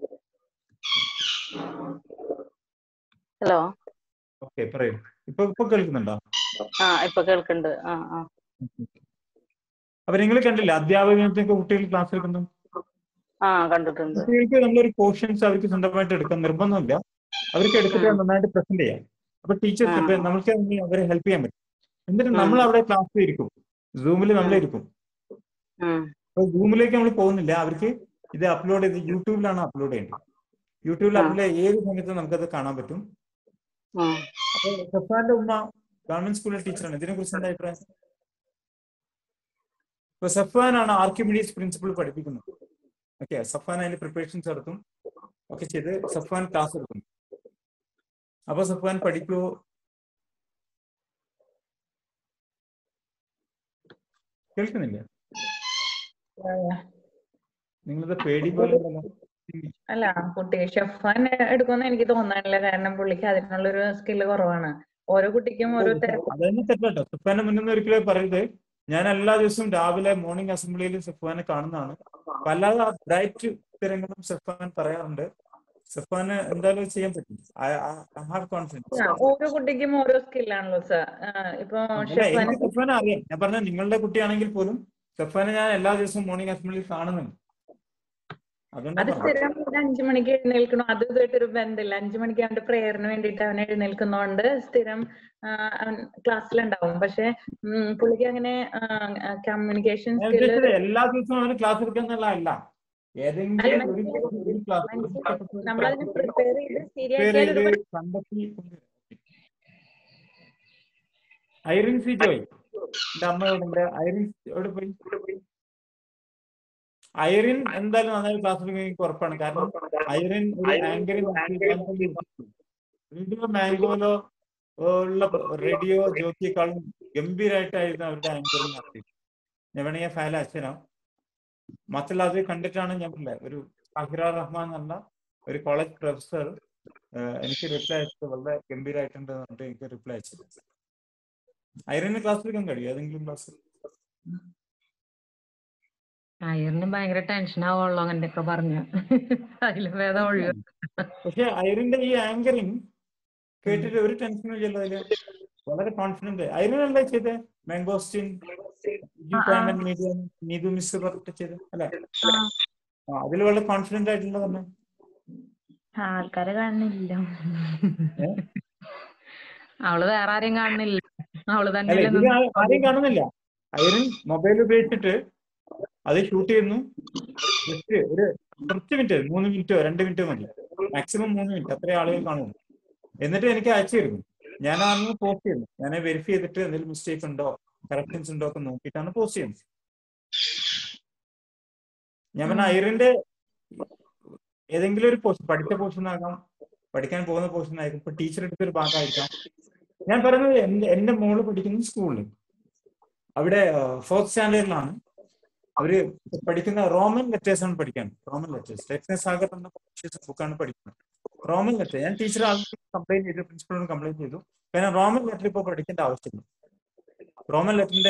ഹലോ ഓക്കെ പറയൂ ഇപ്പൊ ഇപ്പൊ കേൾക്കുന്നുണ്ടോ ആ ഇപ്പൊ കേൾക്കുന്നുണ്ട് ആ ആ അപ്പൊ നിങ്ങൾ കണ്ടില്ല അധ്യാപകനൊക്കെ കുട്ടികൾ ക്ലാസ് എടുക്കുന്നു ആ കണ്ടിട്ടുണ്ട് കുട്ടികൾക്ക് നമ്മളൊരു പോർഷൻസ് അവർക്ക് സ്വന്തമായിട്ട് എടുക്കാൻ നിർബന്ധമില്ല അവർക്ക് എടുത്തിട്ട് നന്നായിട്ട് പ്രസന്റ് ചെയ്യാം അപ്പൊ ടീച്ചേഴ്സ് ഇപ്പൊ നമുക്ക് അതിന് അവരെ ഹെൽപ്പ് ചെയ്യാൻ പറ്റും എന്നിട്ട് നമ്മൾ അവിടെ ക്ലാസ്സിൽ ഇരിക്കും സൂമിൽ നമ്മൾ ഇരിക്കും ഉം അപ്പൊ സൂമിലേക്ക് നമ്മൾ പോകുന്നില്ല അവർക്ക് ഇത് അപ്ലോഡ് ചെയ്ത് യൂട്യൂബിലാണ് അപ്ലോഡ് ചെയ്യേണ്ടത് യൂട്യൂബിൽ ആ. അപ്ലോഡ് ഏത് സമയത്തും നമുക്കത് കാണാൻ പറ്റും ഉം അപ്പൊ സഫാന്റെ ഉമ്മ ഗവൺമെന്റ് സ്കൂളിലെ ടീച്ചറാണ് ഇതിനെ കുറിച്ച് എന്താ അഭിപ്രായം ഇപ്പൊ സഫാനാണ് ആർക്കിമിഡീസ് പ്രിൻസിപ്പിൾ പഠിപ്പിക്കുന്നത് ഓക്കെ സഫാൻ അതിന്റെ പ്രിപ്പറേഷൻസ് നടത്തും ഒക്കെ ചെയ്ത് സഫാൻ ക്ലാസ് എടുക്കും അപ്പൊ സഫാൻ പഠിക്കുവോ കേൾക്കുന്നില്ല നിങ്ങളത് പേടി പോലെ ഉണ്ടല്ലോ. അല്ല കുട്ടി ഷെഫാൻ എടുക്കുമെന്ന് എനിക്ക് തോന്നാനില്ല കാരണം പുള്ളിക്ക് അതിനുള്ളൊരു സ്കില്ല് കുറവാണ് ഓരോ കുട്ടിക്കും ഓരോ തരം അതൊന്നും തെറ്റാട്ടോ സഫാന്റെ മുന്നിൽ നിന്ന് ഒരിക്കലും പറയരുത് ഞാൻ എല്ലാ ദിവസവും രാവിലെ മോർണിംഗ് അസംബ്ലിയിൽ സഫാനെ കാണുന്നതാണ് പല ബ്രൈറ്റ് ഉത്തരങ്ങളും സഫാൻ പറയാറുണ്ട് സഫാന് എന്തായാലും ചെയ്യാൻ പറ്റും ഐ ഹാവ് കോൺഫിഡൻസ് ആ, ഓരോ കുട്ടിക്കും ഓരോ സ്കില്ലാണല്ലോ സർ ഇപ്പൊ ഷെഫാൻ എനിക്ക് സഫാനെ അറിയാം ഞാൻ പറഞ്ഞ നിങ്ങളുടെ കുട്ടിയാണെങ്കിൽ പോലും സഫാനെ ഞാൻ എല്ലാ ദിവസവും മോർണിംഗ് അസംബ്ലിയിൽ കാണുന്നുണ്ട് അത് അതുകൊണ്ടാണ് സ്ഥിരം ഒരു അഞ്ചു മണിക്ക് എഴുന്നേൽക്കണം അത് ഇതായിട്ടൊരു ബന്ധമില്ല അഞ്ചു മണിക്ക് അവന്റെ പ്രേയറിന് വേണ്ടിയിട്ട് അവൻ എഴുന്നേൽക്കുന്നോണ്ട് സ്ഥിരം ആ, അവൻ ക്ലാസ്സിലുണ്ടാവും പക്ഷെ ഉം, പുള്ളിക്ക് അങ്ങനെ കമ്മ്യൂണിക്കേഷൻ ഞാൻ സ്കില്ല് ഉദ്ദേശിച്ചത് എല്ലാ ദിവസവും അവന് ക്ലാസ് എടുക്കാന്നുള്ള അല്ല ഏതെങ്കിലും അല്ല, ഒരു ഒരു ക്ലാസ് നമ്മളതിനെ പ്രിപ്പയർ ചെയ്ത് പ്രിപ്പയർ ശരിയാക്കിയാൽ ഒരു ചെയ്ത് കണ്ടെത്തി ഐറിൻ സി ജോയ് എന്റെ അമ്മയോടുണ്ട് ഐറിൻ എവിടെ പോയി ഐറിൻ എന്തായാലും നന്നായി ക്ലാസ് എടുക്കാൻ എനിക്ക് ഉറപ്പാണ് കാരണം ഐറിൻ ഒരു ആങ്കറിൽ റേഡിയോ മാംഗോലോ ഉള്ള റേഡിയോ ജോക്കിയെക്കാളും ഗംഭീരമായിട്ടായിരുന്നു അവരുടെ ആങ്കറിങ് നടത്തി ഞാൻ വേണമെങ്കിൽ ഫയൽ അയച്ചുതരാം മാത്രമല്ല അത് കണ്ടിട്ടാണ് ഞാൻ പറഞ്ഞത് ഒരു അഹിറ റഹ്മാൻ എന്ന ഒരു കോളേജ് പ്രൊഫസർ എനിക്ക് റിപ്ലൈ അയച്ചത് വളരെ ഗംഭീരമായിട്ടുണ്ട് എന്ന് പറഞ്ഞിട്ട് എനിക്ക് റിപ്ലൈ അയച്ചത് ഐറിന് ക്ലാസ് എടുക്കാൻ കഴിയും ഏതെങ്കിലും ക്ലാസ് അയറിന് ഭയങ്കര ടെൻഷൻ ആവുള്ളൂ അങ്ങനെയൊക്കെ പറഞ്ഞു അതില് ഭേദം ഒഴിവ് പക്ഷെ ഐറിന്റെ ഈ ആങ്കറിങ് കേട്ടിട്ട് ഒരു ടെൻഷനും ഇല്ലല്ലോ അതില് വളരെ കോൺഫിഡന്റ് ഐറിൻ അല്ലേ ചെയ്ത് മാംഗോസ്റ്റിൻ മീഡിയ നീതു മിസ് പറഞ്ഞിട്ട് ചെയ്ത് അല്ലെ ആ അതിൽ വളരെ കോൺഫിഡന്റ് ആയിട്ടുള്ള തന്നെ ആൾക്കാരെ കാണുന്നില്ല ഏ? അവള് വേറെ ആരെയും കാണുന്നില്ല അവള് അല്ല തന്നെ ഇതിൽ ആ- ആരെയും കാണുന്നില്ല ഐറിൻ മൊബൈൽ ഉപയോഗിച്ചിട്ട് അത് ഷൂട്ട് ചെയ്യുന്നു ജസ്റ്റ് ഒരു കുറച്ച് മിനിറ്റ് മൂന്ന് മിനിറ്റോ രണ്ട് മിനിറ്റോ മതി മാക്സിമം മൂന്ന് മിനിറ്റ് അത്രയും ആളുകൾ കാണുന്നു എന്നിട്ട് എനിക്ക് അയച്ചു തരുന്നു ഞാൻ അന്ന് പോസ്റ്റ് ചെയ്യുന്നു ഞാൻ വെരിഫൈ ചെയ്തിട്ട് എന്തെങ്കിലും മിസ്റ്റേക്ക് ഉണ്ടോ കറക്ഷൻസ് ഉണ്ടോ ഒക്കെ നോക്കിയിട്ടാണ് പോസ്റ്റ് ചെയ്യുന്നത് ഞാൻ പറഞ്ഞ ഐറിന്റെ ഏതെങ്കിലും ഒരു പോർഷൻ പഠിച്ച പോർഷൻ ആകാം പഠിക്കാൻ പോകുന്ന പോർഷൻ ആയിരിക്കും ഇപ്പൊ ടീച്ചർ എടുത്തൊരു ഭാഗമായിരിക്കാം ഞാൻ പറയുന്നത് എന്റെ എന്റെ മോള് പഠിക്കുന്ന സ്കൂളിൽ അവിടെ ഫോർത്ത് സ്റ്റാൻഡേർഡിലാണ് അവര് പഠിക്കുന്ന റോമൻ ലെറ്റേഴ്സ് ആണ് പഠിക്കാൻ റോമൻ ലെറ്റേഴ്സ് രത്ന സാഗർ എന്ന ബുക്കാണ് പഠിക്കുന്നത് റോമൻ ലെറ്റർ ഞാൻ ടീച്ചർ ആൾക്ക് കംപ്ലൈന്റ് ചെയ്തു പ്രിൻസിപ്പളിനോട് കംപ്ലൈന്റ് ചെയ്തു കാരണം റോമൻ ലെറ്റർ ഇപ്പോൾ പഠിക്കേണ്ട ആവശ്യമില്ല റോമൻ ലെറ്ററിന്റെ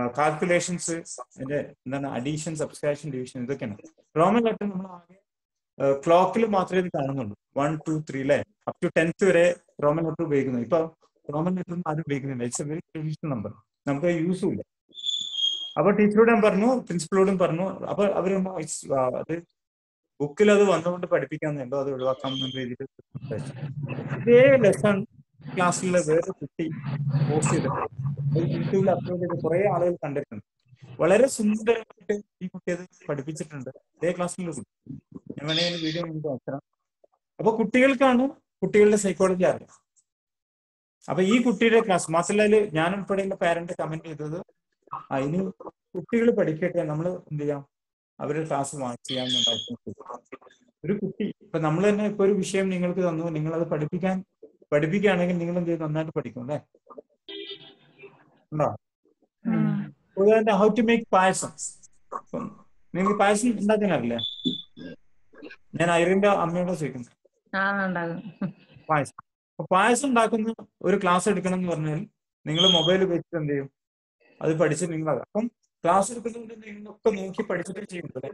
കാൽക്കുലേഷൻസ് അതിന്റെ എന്താണ് അഡീഷൻ സബ്സ്ട്രാക്ഷൻ ഡിവിഷൻ ഇതൊക്കെയാണ് റോമൻ ലെറ്റർ നമ്മൾ ആകെ ക്ലോക്കിൽ മാത്രമേ ഇത് കാണുന്നുള്ളൂ വൺ ടു ത്രീ അല്ലേ അപ് ടു ടെൻത്ത് വരെ റോമൻ ലെറ്റർ ഉപയോഗിക്കുന്നു ഇപ്പൊ റോമൻ ലെറ്റർ ഒന്നും ആരും ഉപയോഗിക്കുന്നില്ല it's a very traditional number നമുക്ക് യൂസും ഇല്ല അപ്പൊ ടീച്ചറോട് ഞാൻ പറഞ്ഞു പ്രിൻസിപ്പളോടും പറഞ്ഞു അപ്പൊ അവര് പറഞ്ഞു, "It's, ആ, അത് ബുക്കിൽ അത് വന്നുകൊണ്ട് പഠിപ്പിക്കാന്നുണ്ടോ അത് ഒഴിവാക്കാം എന്ന രീതിയിൽ സംസാരിച്ചു. ഇതേ ലെസൺ ക്ലാസ്സിലെ വേറെ കുട്ടി പോസ്റ്റ് ചെയ്തിട്ടുണ്ട് യൂട്യൂബിൽ അപ്ലോഡ് ചെയ്ത് കുറെ ആളുകൾ കണ്ടിട്ടുണ്ട് വളരെ സുന്ദരമായിട്ട് ഈ കുട്ടി അത് പഠിപ്പിച്ചിട്ടുണ്ട് ഇതേ ക്ലാസ്സിലുള്ള കുട്ടി ഞാൻ വേണമെങ്കിൽ വീഡിയോ നിങ്ങൾക്ക് നോക്കണം അപ്പൊ കുട്ടികൾക്കാണ് കുട്ടികളുടെ സൈക്കോളജി അറിയാം അപ്പൊ ഈ കുട്ടിയുടെ ക്ലാസ് മാത്രമല്ല ഞാൻ ഉൾപ്പെടെയുള്ള പാരന്റ് കമന്റ് ചെയ്തത് അതിന് കുട്ടികൾ പഠിക്കട്ടെ നമ്മൾ എന്ത് ചെയ്യാം അവരുടെ ക്ലാസ് വാച്ച് ചെയ്യാമെന്നുള്ള ഒരു കുട്ടി ഇപ്പൊ നമ്മൾ തന്നെ ഇപ്പൊ ഒരു വിഷയം നിങ്ങൾക്ക് തന്നു നിങ്ങൾ അത് പഠിപ്പിക്കാൻ പഠിപ്പിക്കുകയാണെങ്കിൽ നിങ്ങൾ എന്ത് ചെയ്യും നന്നായിട്ട് പഠിക്കും അല്ലേ ഉണ്ടോ ഉദാഹരണത്തിന് ഹൗ ടു മേക്ക് പായസം ഇപ്പം നിങ്ങൾക്ക് പായസം ഉണ്ടാക്കാൻ അറിയില്ലേ ഞാൻ ഐറിന്റെ അമ്മയോട് ചോദിക്കുന്നത് ആ ഉണ്ടാകും പായസം അപ്പൊ പായസം ഉണ്ടാക്കുന്ന ഒരു ക്ലാസ് എടുക്കണം എന്ന് പറഞ്ഞാൽ നിങ്ങൾ മൊബൈൽ ഉപയോഗിച്ചിട്ട് എന്ത് ചെയ്യും അത് പഠിച്ച് നിങ്ങൾ അപ്പം ക്ലാസ് എടുക്കുന്നതുകൊണ്ട് നിങ്ങളൊക്കെ നോക്കി പഠിച്ചിട്ട് ചെയ്യുന്നത്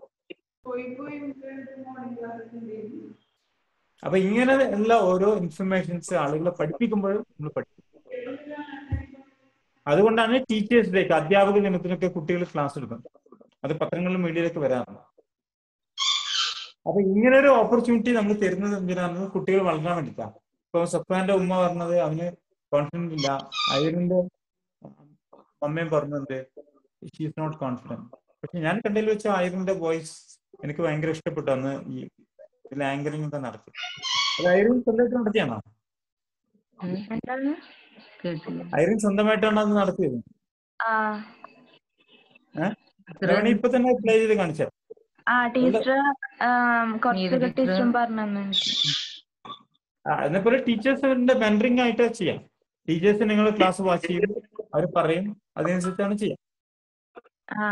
അപ്പൊ ഇങ്ങനെ ഉള്ള ഓരോ ഇൻഫർമേഷൻസ് ആളുകളെ പഠിപ്പിക്കുമ്പോഴും നമ്മൾ പഠിക്കും അതുകൊണ്ടാണ് ടീച്ചേഴ്സ് ഡേക്ക് അധ്യാപക ദിനത്തിനൊക്കെ കുട്ടികൾ ക്ലാസ് എടുക്കുന്നത് അത് പത്രങ്ങളിലും മീഡിയയിലൊക്കെ വരാറുണ്ട് അപ്പൊ ഇങ്ങനെ ഒരു ഓപ്പർച്യൂണിറ്റി നമ്മൾ തരുന്നത് എന്തിനാണെന്ന് കുട്ടികൾ വളരാൻ വേണ്ടിയിട്ടാണ് ഇപ്പൊ സഫാന്റെ ഉമ്മ പറഞ്ഞത് അവന് കോൺഫിഡൻസ് ഇല്ല അയറിന്റെ അമ്മയും പറഞ്ഞത് ഷീസ് നോട്ട് കോൺഫിഡൻറ്റ് പക്ഷെ ഞാൻ കണ്ടതിൽ വെച്ച അയറിന്റെ വോയിസ് എനിക്ക് ഭയങ്കര ഇഷ്ടപ്പെട്ടു അന്ന് ഈ ഇതിൽ ആങ്കറിംഗ് ഒക്കെ നടത്തി അത് ഐറിൻ സ്വന്തമായിട്ട് നടത്തിയാണോ ഉം, എന്താണ് കേട്ടില്ല ഐറിൻ സ്വന്തമായിട്ടാണ് അത് നടത്തിയത് ആ ഏഹ് വേണേ ഇപ്പൊ തന്നെ പ്ലേ ചെയ്ത് കാണിച്ചാൽ ആ ടീച്ചർ കുറച്ചൊക്കെ ടീച്ചറ് ടീച്ചറും പറഞ്ഞു എന്നപ്പോലെ ടീച്ചേഴ്സിന്റെ മെന്ററിംഗ് ആയിട്ട് ചെയ്യാം ടീച്ചേഴ്സ് നിങ്ങൾ ക്ലാസ് വാച്ച് ചെയ്യും അവർ പറയും അതിനനുസരിച്ചാണ് ചെയ്യാം ആ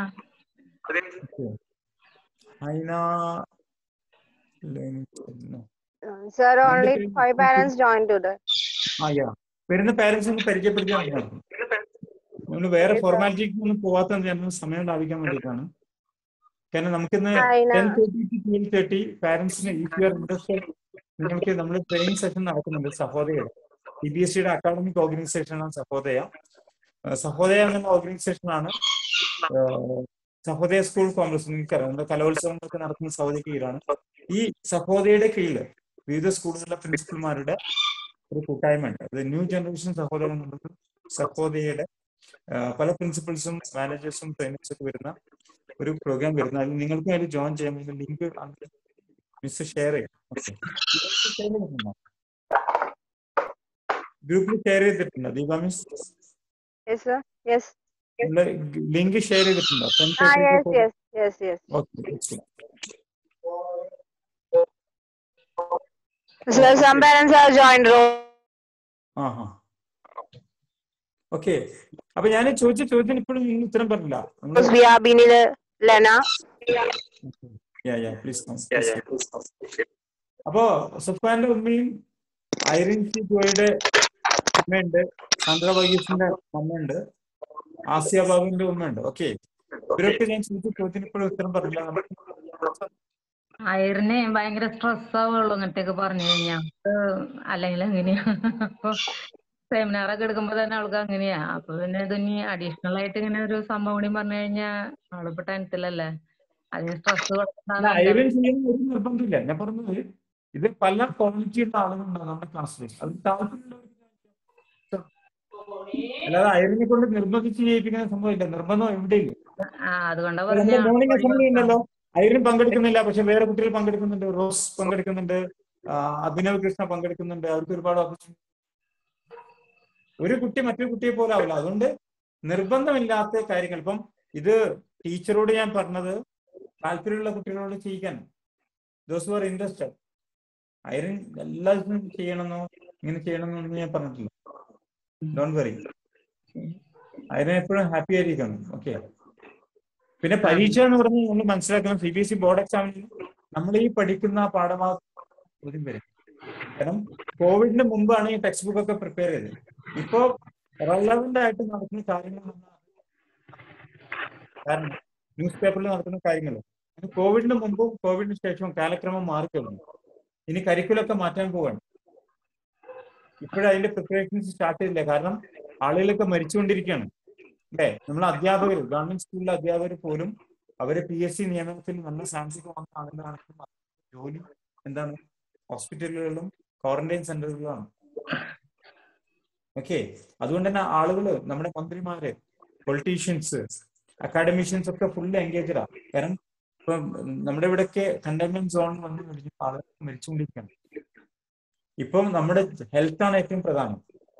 അയിന learning no. Sir, only Wonderful. five parents joined to that. ആ യാ വരുന്ന പാരന്റ്സ് ഒന്ന് പരിചയപ്പെടുത്തിയാൽ നമ്മൾ വേറെ ഫോർമാലിറ്റിക്ക് ഒന്നും പോവാത്ത ഞാൻ സമയം ലാഭിക്കാൻ വേണ്ടിയിട്ടാണ് കാരണം നമുക്കിന്ന് അയിന ten thirty to twelve thirty പാരന്റ്സിന് ഇഫ് യു ആർ ഇൻട്രസ്റ്റഡ് നിങ്ങൾക്ക് നമ്മൾ ട്രെയിനിങ് സെഷൻ നടക്കുന്നുണ്ട് സഹോദയയുടെ സി ബി എസ് സിയുടെ അക്കാഡമിക് ഓർഗനൈസേഷൻ ആണ് സഹോദയ ആ, സഹോദയ എന്ന ഓർഗനൈസേഷൻ ആണ് സഹോദയ സ്കൂൾ കോൺഗ്രസ് നിങ്ങൾക്കറിയാം നമ്മുടെ കലോത്സവങ്ങളൊക്കെ നടത്തുന്ന സഹോദയ കീഴിലാണ് ഈ സഹോദയയുടെ കീഴിൽ വിവിധ സ്കൂളുകളിലെ പ്രിൻസിപ്പൽമാരുടെ ഒരു കൂട്ടായ്മ ഉണ്ട് അത് ന്യൂ ജനറേഷൻ സഹോദരൻ എന്നുള്ളത് സഹോദയയുടെ ആ, പല പ്രിൻസിപ്പൽസും മാനേജേഴ്സും ട്രെയിനേഴ്സും ഒക്കെ വരുന്ന ഒരു പ്രോഗ്രാം വരുന്ന അതിൽ നിങ്ങൾക്ക് അതിൽ ജോയിൻ ചെയ്യാൻ വേണ്ടി ലിങ്ക് മിസ് ഷെയർ ചെയ്യാം ഗ്രൂപ്പിൽ ഷെയർ ചെയ്തിട്ടുണ്ടോ Deepa miss yes, sir. Yes. Link share ചെയ്തിട്ടുണ്ടോ Ah, yes, yes, yes, yes. Okay Sir, some parents have joined role. ആ ഹാ ഓക്കെ അപ്പൊ ഞാൻ ചോദിച്ച ചോദ്യത്തിന് ഇപ്പോഴും നിങ്ങൾ ഉത്തരം പറഞ്ഞില്ല നിങ്ങൾ We are Binil Lena. Yeah yeah please അപ്പോ സുഫാന്റെ ഉമ്മയും ഐറിൻ സി ജോയുടെ ഉമ്മയുണ്ട് സാന്ദ്ര വർഗീസിന്റെ അമ്മയുണ്ട് ആസിയ ബാബുവിന്റെ ഉമ്മയുണ്ട് ഓക്കെ ഇവരൊക്കെ ഞാൻ ചോദിച്ച ചോദ്യത്തിന് ഇപ്പോഴും ഉത്തരം പറഞ്ഞില്ല നമുക്ക് അയറിന് ഭയങ്കര സ്ട്രെസ് ആവുള്ളൂ അങ്ങനത്തെയൊക്കെ പറഞ്ഞു കഴിഞ്ഞാ അത് അല്ലെങ്കിൽ എങ്ങനെയാ അപ്പൊ സെമിനാറൊക്കെ എടുക്കുമ്പോ തന്നെ അവൾക്ക് അങ്ങനെയാ അപ്പൊ പിന്നെ ഇതിനി അഡീഷണൽ ആയിട്ട് ഇങ്ങനെ ഒരു സംഭവം കൂടി പറഞ്ഞു കഴിഞ്ഞാ അവളിപ്പോ ടെൻത്തിലല്ലേ അതിന് സ്ട്രെസ് അല്ല, ഐറിൻ ചെയ്യുന്ന ഒരു നിർബന്ധമില്ല ഞാൻ പറഞ്ഞത് ഇത് പല ക്വാളിറ്റിയുള്ള ആളുകളുണ്ടാവും നമ്മുടെ ക്ലാസ്സിൽ അത് താല്പര്യമുള്ളവർക്ക് അല്ലാതെ ഐറിനെ കൊണ്ട് നിർബന്ധിച്ച് ചെയ്യിപ്പിക്കുന്ന സംഭവമില്ല നിർബന്ധം എവിടെയില്ല ആ അതുകൊണ്ടാ ഇപ്പൊ നമ്മുടെ മോർണിംഗ് അസംബ്ലി പറഞ്ഞ ഉണ്ടല്ലോ ഐറിൻ പങ്കെടുക്കുന്നില്ല പക്ഷെ വേറെ കുട്ടികൾ പങ്കെടുക്കുന്നുണ്ട് റോസ് പങ്കെടുക്കുന്നുണ്ട് ആ, അഭിനവ് കൃഷ്ണ പങ്കെടുക്കുന്നുണ്ട് അവർക്ക് ഒരുപാട് ഓപ്പർച്യൂണിറ്റി ഒരു കുട്ടി മറ്റൊരു കുട്ടിയെ പോലെ ആവില്ല അതുകൊണ്ട് നിർബന്ധമില്ലാത്ത കാര്യങ്ങൾ ഇപ്പം ഇത് ടീച്ചറോട് ഞാൻ പറഞ്ഞത് താല്പര്യമുള്ള കുട്ടികളോട് ചെയ്യിക്കാൻ ദോസ് ആർ ഇൻട്രസ്റ്റഡ് ഐറിൻ എല്ലാ ദിവസവും ചെയ്യണമെന്നോ ഇങ്ങനെ ചെയ്യണമെന്നൊന്നും ഞാൻ പറഞ്ഞിട്ടില്ല ഡോണ്ട് വറി ഐറിൻ എപ്പോഴും ഹാപ്പി ആയിരിക്കണം ഓക്കെ പിന്നെ പരീക്ഷ എന്ന് പറഞ്ഞാൽ നമ്മൾ മനസ്സിലാക്കണം C B S E board എക്സാമിന് നമ്മൾ ഈ പഠിക്കുന്ന പാഠഭാഗം ചോദ്യം വരും കാരണം കോവിഡിന് മുമ്പാണ് ഈ ടെക്സ്റ്റ് ബുക്ക് ഒക്കെ പ്രിപ്പയർ ചെയ്തത് ഇപ്പോ റെലവെന്റ് ആയിട്ട് നടക്കുന്ന കാര്യങ്ങൾ നമ്മൾ കാരണം ന്യൂസ് പേപ്പറിൽ നടക്കുന്ന കാര്യങ്ങൾ കോവിഡിന് മുമ്പും കോവിഡിന് ശേഷവും കാലക്രമം മാറിക്കഴിഞ്ഞു ഇനി കരിക്കുലൊക്കെ മാറ്റാൻ പോവാണ് ഇപ്പോഴും അതിന്റെ പ്രിപ്പറേഷൻസ് സ്റ്റാർട്ട് ചെയ്തില്ല കാരണം ആളുകളൊക്കെ മരിച്ചുകൊണ്ടിരിക്കുകയാണ് അല്ലേ നമ്മൾ അധ്യാപകർ ഗവൺമെന്റ് സ്കൂളിലെ അധ്യാപകർ പോലും അവരെ പി എസ് സി നിയമനത്തിൽ നല്ല സാമ്പത്തിക വന്ന ആളുകളാണെങ്കിലും ജോലി എന്താണ് ഹോസ്പിറ്റലുകളിലും ക്വാറന്റൈൻ സെന്ററുകളിലാണ് ഓക്കെ അതുകൊണ്ട് തന്നെ ആളുകൾ നമ്മുടെ മന്ത്രിമാര് പൊളിറ്റീഷ്യൻസ് അക്കാഡമീഷ്യൻസ് ഒക്കെ ഫുൾ എൻഗേജഡാ കാരണം ഇപ്പം നമ്മുടെ ഇവിടെയൊക്കെ കണ്ടെയ്ൻമെന്റ് സോൺ വന്ന് കഴിഞ്ഞ് ആളുകൾ മരിച്ചുകൊണ്ടിരിക്കുകയാണ് ഇപ്പം നമ്മുടെ ഹെൽത്ത് ആണ് ഏറ്റവും പ്രധാനം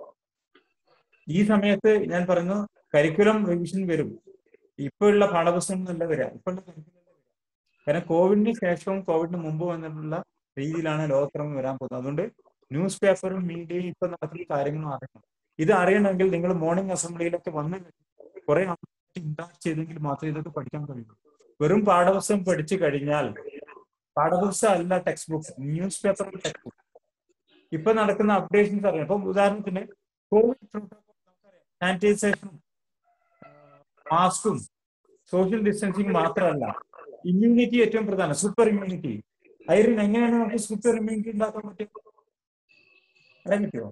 ഈ സമയത്ത് ഞാൻ പറഞ്ഞു കരിക്കുലം റിവിഷൻ വരും ഇപ്പോഴുള്ള പാഠപുസ്തകങ്ങളല്ല വരിക ഇപ്പോഴുള്ള കരിക്കുലം കാരണം കോവിഡിന് ശേഷവും കോവിഡിന് മുമ്പും എന്നുള്ള രീതിയിലാണ് ലോകക്രമം വരാൻ പോകുന്നത് അതുകൊണ്ട് ന്യൂസ് പേപ്പറും മീഡിയയും ഇപ്പൊ നടക്കുന്ന കാര്യങ്ങളും അറിയണം ഇത് അറിയണമെങ്കിൽ നിങ്ങൾ മോർണിംഗ് അസംബ്ലിയിലൊക്കെ വന്ന് കുറെ ഇന്ററാക്ട് ചെയ്തെങ്കിൽ മാത്രമേ ഇതൊക്കെ പഠിക്കാൻ കഴിയൂ വെറും പാഠപുസ്തകം പഠിച്ചു കഴിഞ്ഞാൽ പാഠപുസ്തകം അല്ല textbook newspaper textbook ഇപ്പൊ നടക്കുന്ന അപ്ഡേഷൻസ് അറിയാം ഇപ്പൊ ഉദാഹരണത്തിന് കോവിഡ് പ്രോട്ടോകോൾ സാനിറ്റൈസേഷനും മാസ്കും സോഷ്യൽ ഡിസ്റ്റൻസിങ് മാത്രമല്ല ഇമ്മ്യൂണിറ്റി ഏറ്റവും പ്രധാനം സൂപ്പർ ഇമ്മ്യൂണിറ്റി ഐറിൻ എങ്ങനെയാണ് നമുക്ക് സൂപ്പർ ഇമ്മ്യൂണിറ്റി ഉണ്ടാക്കാൻ പറ്റുക അറിയാൻ പറ്റുമോ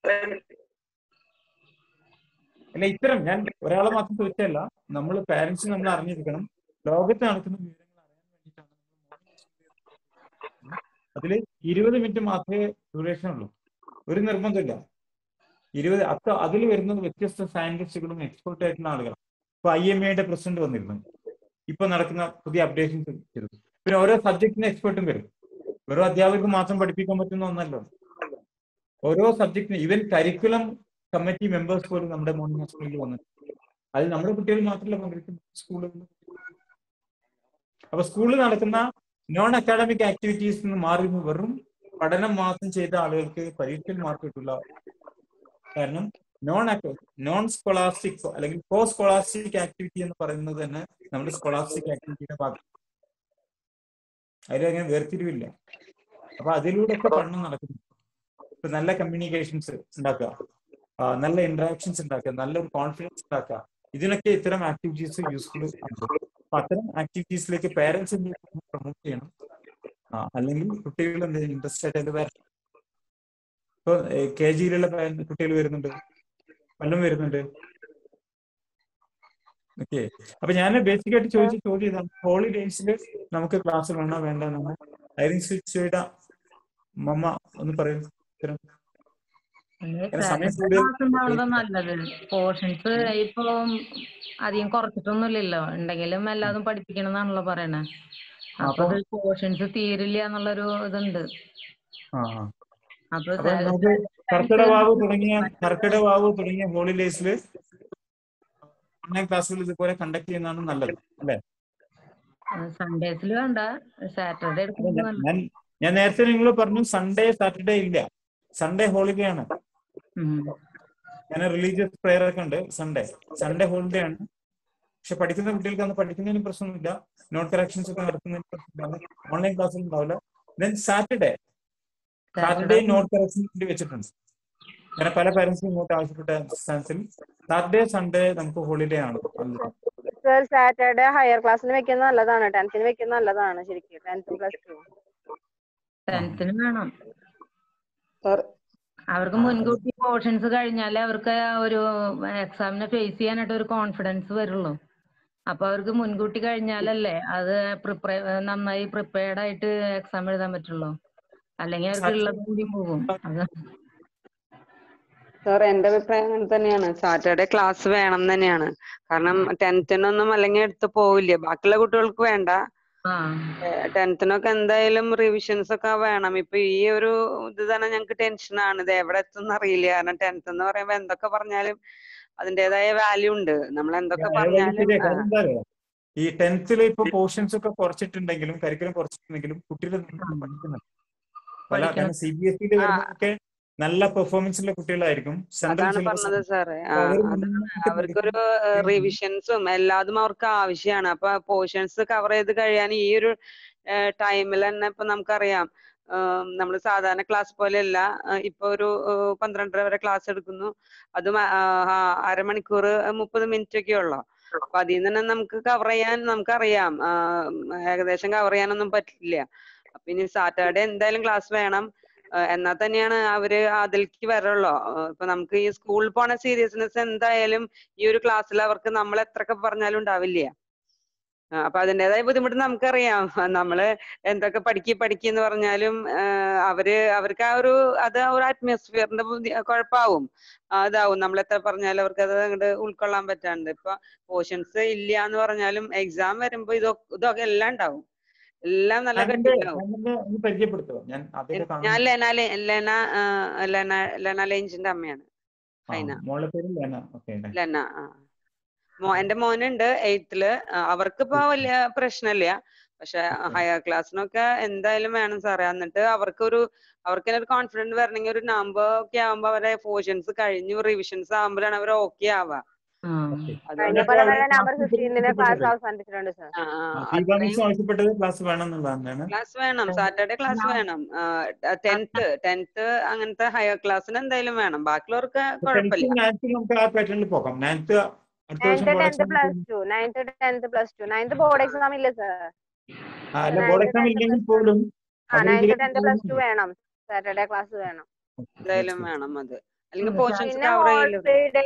അല്ല ഇത്തരം ഞാൻ ഒരാളെ മാത്രം ചോദിച്ചല്ല നമ്മൾ പാരന്റ്സ് നമ്മൾ അറിഞ്ഞിരിക്കണം ലോകത്ത് നടക്കുന്ന വിവരങ്ങൾ അറിയാൻ വേണ്ടിയിട്ടാണ് അതിൽ ഇരുപത് മിനിറ്റ് മാത്രമേ ഡ്യൂറേഷൻ ഉള്ളൂ ഒരു നിർബന്ധമില്ല ഇരുപത് അത്ര അതിൽ വരുന്നത് വ്യത്യസ്ത സയന്റിസ്റ്റുകളും എക്സ്പേർട്ട് ആയിട്ടുള്ള ആളുകളാണ് ഇപ്പൊ ഐ എം എയുടെ പ്രസിഡന്റ് വന്നിരുന്നു ഇപ്പൊ നടക്കുന്ന പുതിയ അപ്ഡേഷൻസ് ചെയ്തു പിന്നെ ഓരോ സബ്ജക്റ്റിന് എക്സ്പേർട്ടും വരും വെറും അധ്യാപകർക്ക് മാത്രം പഠിപ്പിക്കാൻ പറ്റുന്ന ഒന്നല്ലോ ഓരോ സബ്ജക്റ്റിന് ഈവൻ കരിക്കുലം കമ്മിറ്റി മെമ്പേഴ്സ് പോലും നമ്മുടെ മോർണിംഗ് ഹോസ്പിറ്റലിൽ വന്നിട്ടുണ്ട് അതിൽ നമ്മുടെ കുട്ടികൾ മാത്രമല്ല പങ്കെടുക്കുന്ന സ്കൂളുകളിൽ അപ്പൊ സ്കൂളിൽ നടക്കുന്ന നോൺ അക്കാഡമിക് ആക്ടിവിറ്റീസ് നിന്ന് മാറി വെറും പഠനം മാത്രം ചെയ്ത ആളുകൾക്ക് പരീക്ഷയിൽ മാർക്ക് കിട്ടില്ല കാരണം നോൺ നോൺ സ്കോളാസ്റ്റിക് അല്ലെങ്കിൽ കോ സ്കോളാസ്റ്റിക് ആക്ടിവിറ്റി എന്ന് പറയുന്നത് തന്നെ നമ്മുടെ സ്കോളാസ്റ്റിക് ആക്ടിവിറ്റിയുടെ ഭാഗം അതിലങ്ങനെ വേർതിരിവില്ല അപ്പൊ അതിലൂടെയൊക്കെ പഠനം നടക്കുന്നു ഇപ്പൊ നല്ല കമ്മ്യൂണിക്കേഷൻസ് ഉണ്ടാക്കുക നല്ല ഇന്ററാക്ഷൻസ് ഉണ്ടാക്കുക നല്ലൊരു കോൺഫിഡൻസ് ഉണ്ടാക്കുക ഇതിനൊക്കെ ഇത്തരം ആക്ടിവിറ്റീസ് യൂസ്ഫുൾ ആണ് അപ്പൊ അത്തരം ആക്ടിവിറ്റീസിലേക്ക് പേരൻസ് പ്രൊമോട്ട് ചെയ്യണം അല്ലെങ്കിൽ കുട്ടികൾ എന്ത് ഇൻട്രസ്റ്റ് ആയിട്ട് വരണം ഇപ്പൊ കെ ജിയിലുള്ള കുട്ടികൾ വരുന്നുണ്ട് വല്ലതും വരുന്നുണ്ട് ഓക്കെ അപ്പൊ ഞാൻ ബേസിക് ആയിട്ട് ചോദിച്ച ചോദ്യം ഇതാണ് ഹോളിഡേയ്സിൽ നമുക്ക് ക്ലാസ് വേണോ വേണ്ട എന്നാണ് ഐറിൻ സ്വിച്ചയുടെ മമ്മ ഒന്ന് പറയൂ ഇത്തരം സമയം കൂടുതൽ നല്ലത് പോർഷൻസ് ഇപ്പൊ അധികം കുറച്ചിട്ടൊന്നുമില്ലല്ലോ ഉണ്ടെങ്കിലും എല്ലാതും പഠിപ്പിക്കണം എന്നാണല്ലോ പറയണേ അപ്പൊ പോർഷൻസ് തീരില്ല എന്നുള്ളൊരു ഇതുണ്ട് അപ്പൊ നമുക്ക് കർക്കിടവാവ് തുടങ്ങിയ കർക്കിടവാവ് തുടങ്ങിയ ഹോളിഡേയ്സിൽ ഓൺലൈൻ ക്ലാസ്സുകൾ ഇതുപോലെ കണ്ടക്ട് ചെയ്യുന്നതാണ് നല്ലത് അല്ലേ സൺഡേസിൽ വേണ്ട സാറ്റർഡേ ഞാൻ ഞാൻ നേരത്തെ നിങ്ങൾ പറഞ്ഞു സൺഡേ സാറ്റർഡേ ഇല്ല സൺഡേ ഹോളിഡേ ആണ് ഞാൻ റിലീജിയസ് പ്രെയർ ഒക്കെ ഉണ്ട് സൺഡേ സൺഡേ ഹോളിഡേ ആണ് പക്ഷെ പഠിക്കുന്ന കുട്ടികൾക്ക് അന്ന് പഠിക്കുന്നതിന് പ്രശ്നമൊന്നുമില്ല നോട്ട് കറക്ഷൻസ് ഒക്കെ നടത്തുന്നതിന് പ്രശ്നമില്ല ഓൺലൈൻ ക്ലാസ്സിൽ ഉണ്ടാവില്ല then Saturday Saturday note correction വേണ്ടി വെച്ചിട്ടുണ്ട് അങ്ങനെ പല പാരന്റ്സും ഇങ്ങോട്ട് ആവശ്യപ്പെട്ട സ്ഥാനത്തിൽ സാറ്റർഡേ സൺഡേ നമുക്ക് ഹോളിഡേ ആണ് സർ സാറ്റർഡേ ഹയർ ക്ലാസ്സിന് വെക്കുന്നത് നല്ലതാണ് ടെൻത്തിന് വെക്കുന്നത് നല്ലതാണ് ശരിക്കും ടെൻത്ത് പ്ലസ് ടു ടെൻത്തിന് വേണം അവർക്ക് മുൻകൂട്ടി പോർഷൻസ് കഴിഞ്ഞാലേ അവർക്ക് ഒരു എക്സാമിനെ ഫേസ് ചെയ്യാനായിട്ട് ഒരു കോൺഫിഡൻസ് വരുള്ളൂ അപ്പൊ അവർക്ക് മുൻകൂട്ടി കഴിഞ്ഞാലല്ലേ അത് പ്രിപ്പയർ നന്നായി പ്രിപ്പയർഡ് ആയിട്ട് എക്സാം എഴുതാൻ പറ്റുള്ളൂ അല്ലെങ്കിൽ അവർക്ക് ഉള്ളത് കൂടി പോകും അത് സാർ എന്റെ അഭിപ്രായം അങ്ങനെ തന്നെയാണ് സാറ്റർഡേ ക്ലാസ് വേണം തന്നെയാണ് കാരണം ടെൻത്തിനൊന്നും അല്ലെങ്കിൽ എടുത്ത് പോവില്ല ബാക്കിയുള്ള കുട്ടികൾക്ക് വേണ്ട ടെൻത്തിനൊക്കെ എന്തായാലും റിവിഷൻസ് ഒക്കെ വേണം ഇപ്പൊ ഈ ഒരു ഇത് തന്നെ ഞങ്ങൾക്ക് ടെൻഷനാണ് ഇത് എവിടെ എത്തുന്ന അറിയില്ല കാരണം ടെൻത്ത് എന്ന് പറയുമ്പോ എന്തൊക്കെ പറഞ്ഞാലും അതിന്റേതായ വാല്യൂ ഉണ്ട് നമ്മൾ എന്തൊക്കെ പറഞ്ഞാലും ഈ ടെൻത്തിൽ ഇപ്പൊ പോർഷൻസ് ഒക്കെ കുറച്ചിട്ടുണ്ടെങ്കിലും കരിക്കുലം കുറച്ചിട്ടുണ്ടെങ്കിലും കുട്ടികൾ പഠിക്കുന്നുണ്ട് പല സി ബി എസ് സിയിൽ വരുന്നതൊക്കെ നല്ല പെർഫോമൻസിലെ കുട്ടികളായിരിക്കും അതാണ് പറഞ്ഞത് സാറേ അവർക്കൊരു റിവിഷൻസും എല്ലാതും അവർക്ക് ആവശ്യമാണ് അപ്പൊ പോർഷൻസ് കവർ ചെയ്ത് കഴിയാൻ ഈ ഒരു ടൈമിൽ തന്നെ ഇപ്പൊ നമുക്കറിയാം നമ്മൾ സാധാരണ ക്ലാസ് പോലെയല്ല ഇപ്പൊ ഒരു പന്ത്രണ്ടര വരെ ക്ലാസ് എടുക്കുന്നു അതും അരമണിക്കൂർ മുപ്പത് മിനിറ്റ് ഒക്കെ ഉള്ളു അപ്പൊ അതിൽ നിന്ന് തന്നെ നമുക്ക് കവർ ചെയ്യാൻ നമുക്കറിയാം ആ, ഏകദേശം കവർ ചെയ്യാനൊന്നും പറ്റില്ല അപ്പൊ ഇനി സാറ്റർഡേ എന്തായാലും ക്ലാസ് വേണം ആ, എന്നാൽ തന്നെയാണ് അവര് അതിലേക്ക് വരുള്ളൂ ആ, ഇപ്പൊ നമുക്ക് ഈ സ്കൂളിൽ പോണ സീരിയസ്നെസ് എന്തായാലും ഈ ഒരു ക്ലാസ്സിൽ അവർക്ക് നമ്മൾ എത്രയൊക്കെ പറഞ്ഞാലും ഉണ്ടാവില്ല ആ, അപ്പൊ അതിൻ്റെതായ ബുദ്ധിമുട്ട് നമുക്കറിയാം നമ്മള് എന്തൊക്കെ പഠിക്ക് പഠിക്ക് എന്ന് പറഞ്ഞാലും ആ, അവര് അവർക്ക് ആ ഒരു അത് ആ ഒരു അറ്റ്മോസ്ഫിയറിന്റെ ബുദ്ധി കുഴപ്പമാവും ആ, ഇതാവും നമ്മൾ എത്ര പറഞ്ഞാലും അവർക്ക് അത് അങ്ങോട്ട് ഉൾക്കൊള്ളാൻ പറ്റാണ്ട് ഇപ്പൊ പോർഷൻസ് ഇല്ല എന്ന് പറഞ്ഞാലും എക്സാം വരുമ്പോ ഇതൊക്കെ ഇതൊക്കെ എല്ലാം ഉണ്ടാവും എല്ലാം നല്ല ഞാനെന്റെ കട്ടിയുണ്ടാവും ഞാനെന്നെ ഒന്ന് പരിചയപ്പെടുത്തുമോ ഞാൻ ആദ്യമൊക്കെ ഞാൻ കാണുന്നത് ലെന ലെ- ലെന ആ, ലെന ലെന ലേഞ്ചിന്റെ അമ്മയാണ് ആ ഫൈന മോളുടെ പേര് ലേന ഓക്കെ ലെന ആ മോ എന്റെ മോനുണ്ട് എയ്ത്തില് അവർക്കിപ്പോ വലിയ പ്രശ്നമില്ല പക്ഷെ ഹയർ ക്ലാസ്സിനൊക്കെ എന്തായാലും വേണം സാറേ എന്നിട്ട് അവർക്കൊരു അവർക്ക് തന്നെ ഒരു കോൺഫിഡൻസ് വരണമെങ്കിൽ ഒരു നമ്പർ ഒക്കെ ആവുമ്പോ അവരെ പോർഷൻസ് കഴിഞ്ഞു റിവിഷൻസ് ആവുമ്പോഴാണ് അവർ ഓക്കെ ആവുക കഴിഞ്ഞ അതുകൊണ്ട് കൊല്ലം തന്നെ നവംബർ ഫിഫ്റ്റീനിന് ക്ലാസ് അവസാനിപ്പിച്ചിട്ടുണ്ട് സർ ആ, ആ, ദീപ മിസ് അത്രയും ആവശ്യപ്പെട്ടത് ക്ലാസ് വേണം എന്നുള്ളതാണ് ക്ലാസ് വേണം സാറ്റർഡേ ക്ലാസ് വേണം ടെൻത്ത് ടെൻത്ത് അങ്ങനത്തെ ഹയർ ക്ലാസ്സിന് എന്തായാലും വേണം ബാക്കിയുള്ളവർക്ക് കുഴപ്പമില്ല ടെൻത്ത് നയൻത്ത് നമുക്ക് ആ പാറ്റേണിൽ പോകാം നയൻത്ത് അടുത്ത വർഷം ninth board tenth exam plus two ninth tenth plus two ninth board exam ഇല്ല സർ അല്ല ബോർഡ് എക്സാം ഇല്ലെങ്കിൽ പോലും ആ നയൻത്ത് ടെൻത്ത് പ്ലസ് അവരിതിലേക്ക് ടു വേണം സാറ്റർഡേ ക്ലാസ് വേണം എന്തായാലും വേണം അത് അല്ലെങ്കിൽ ഉം. പോർഷൻസ് പിന്നെ കവർ ചെയ്യലും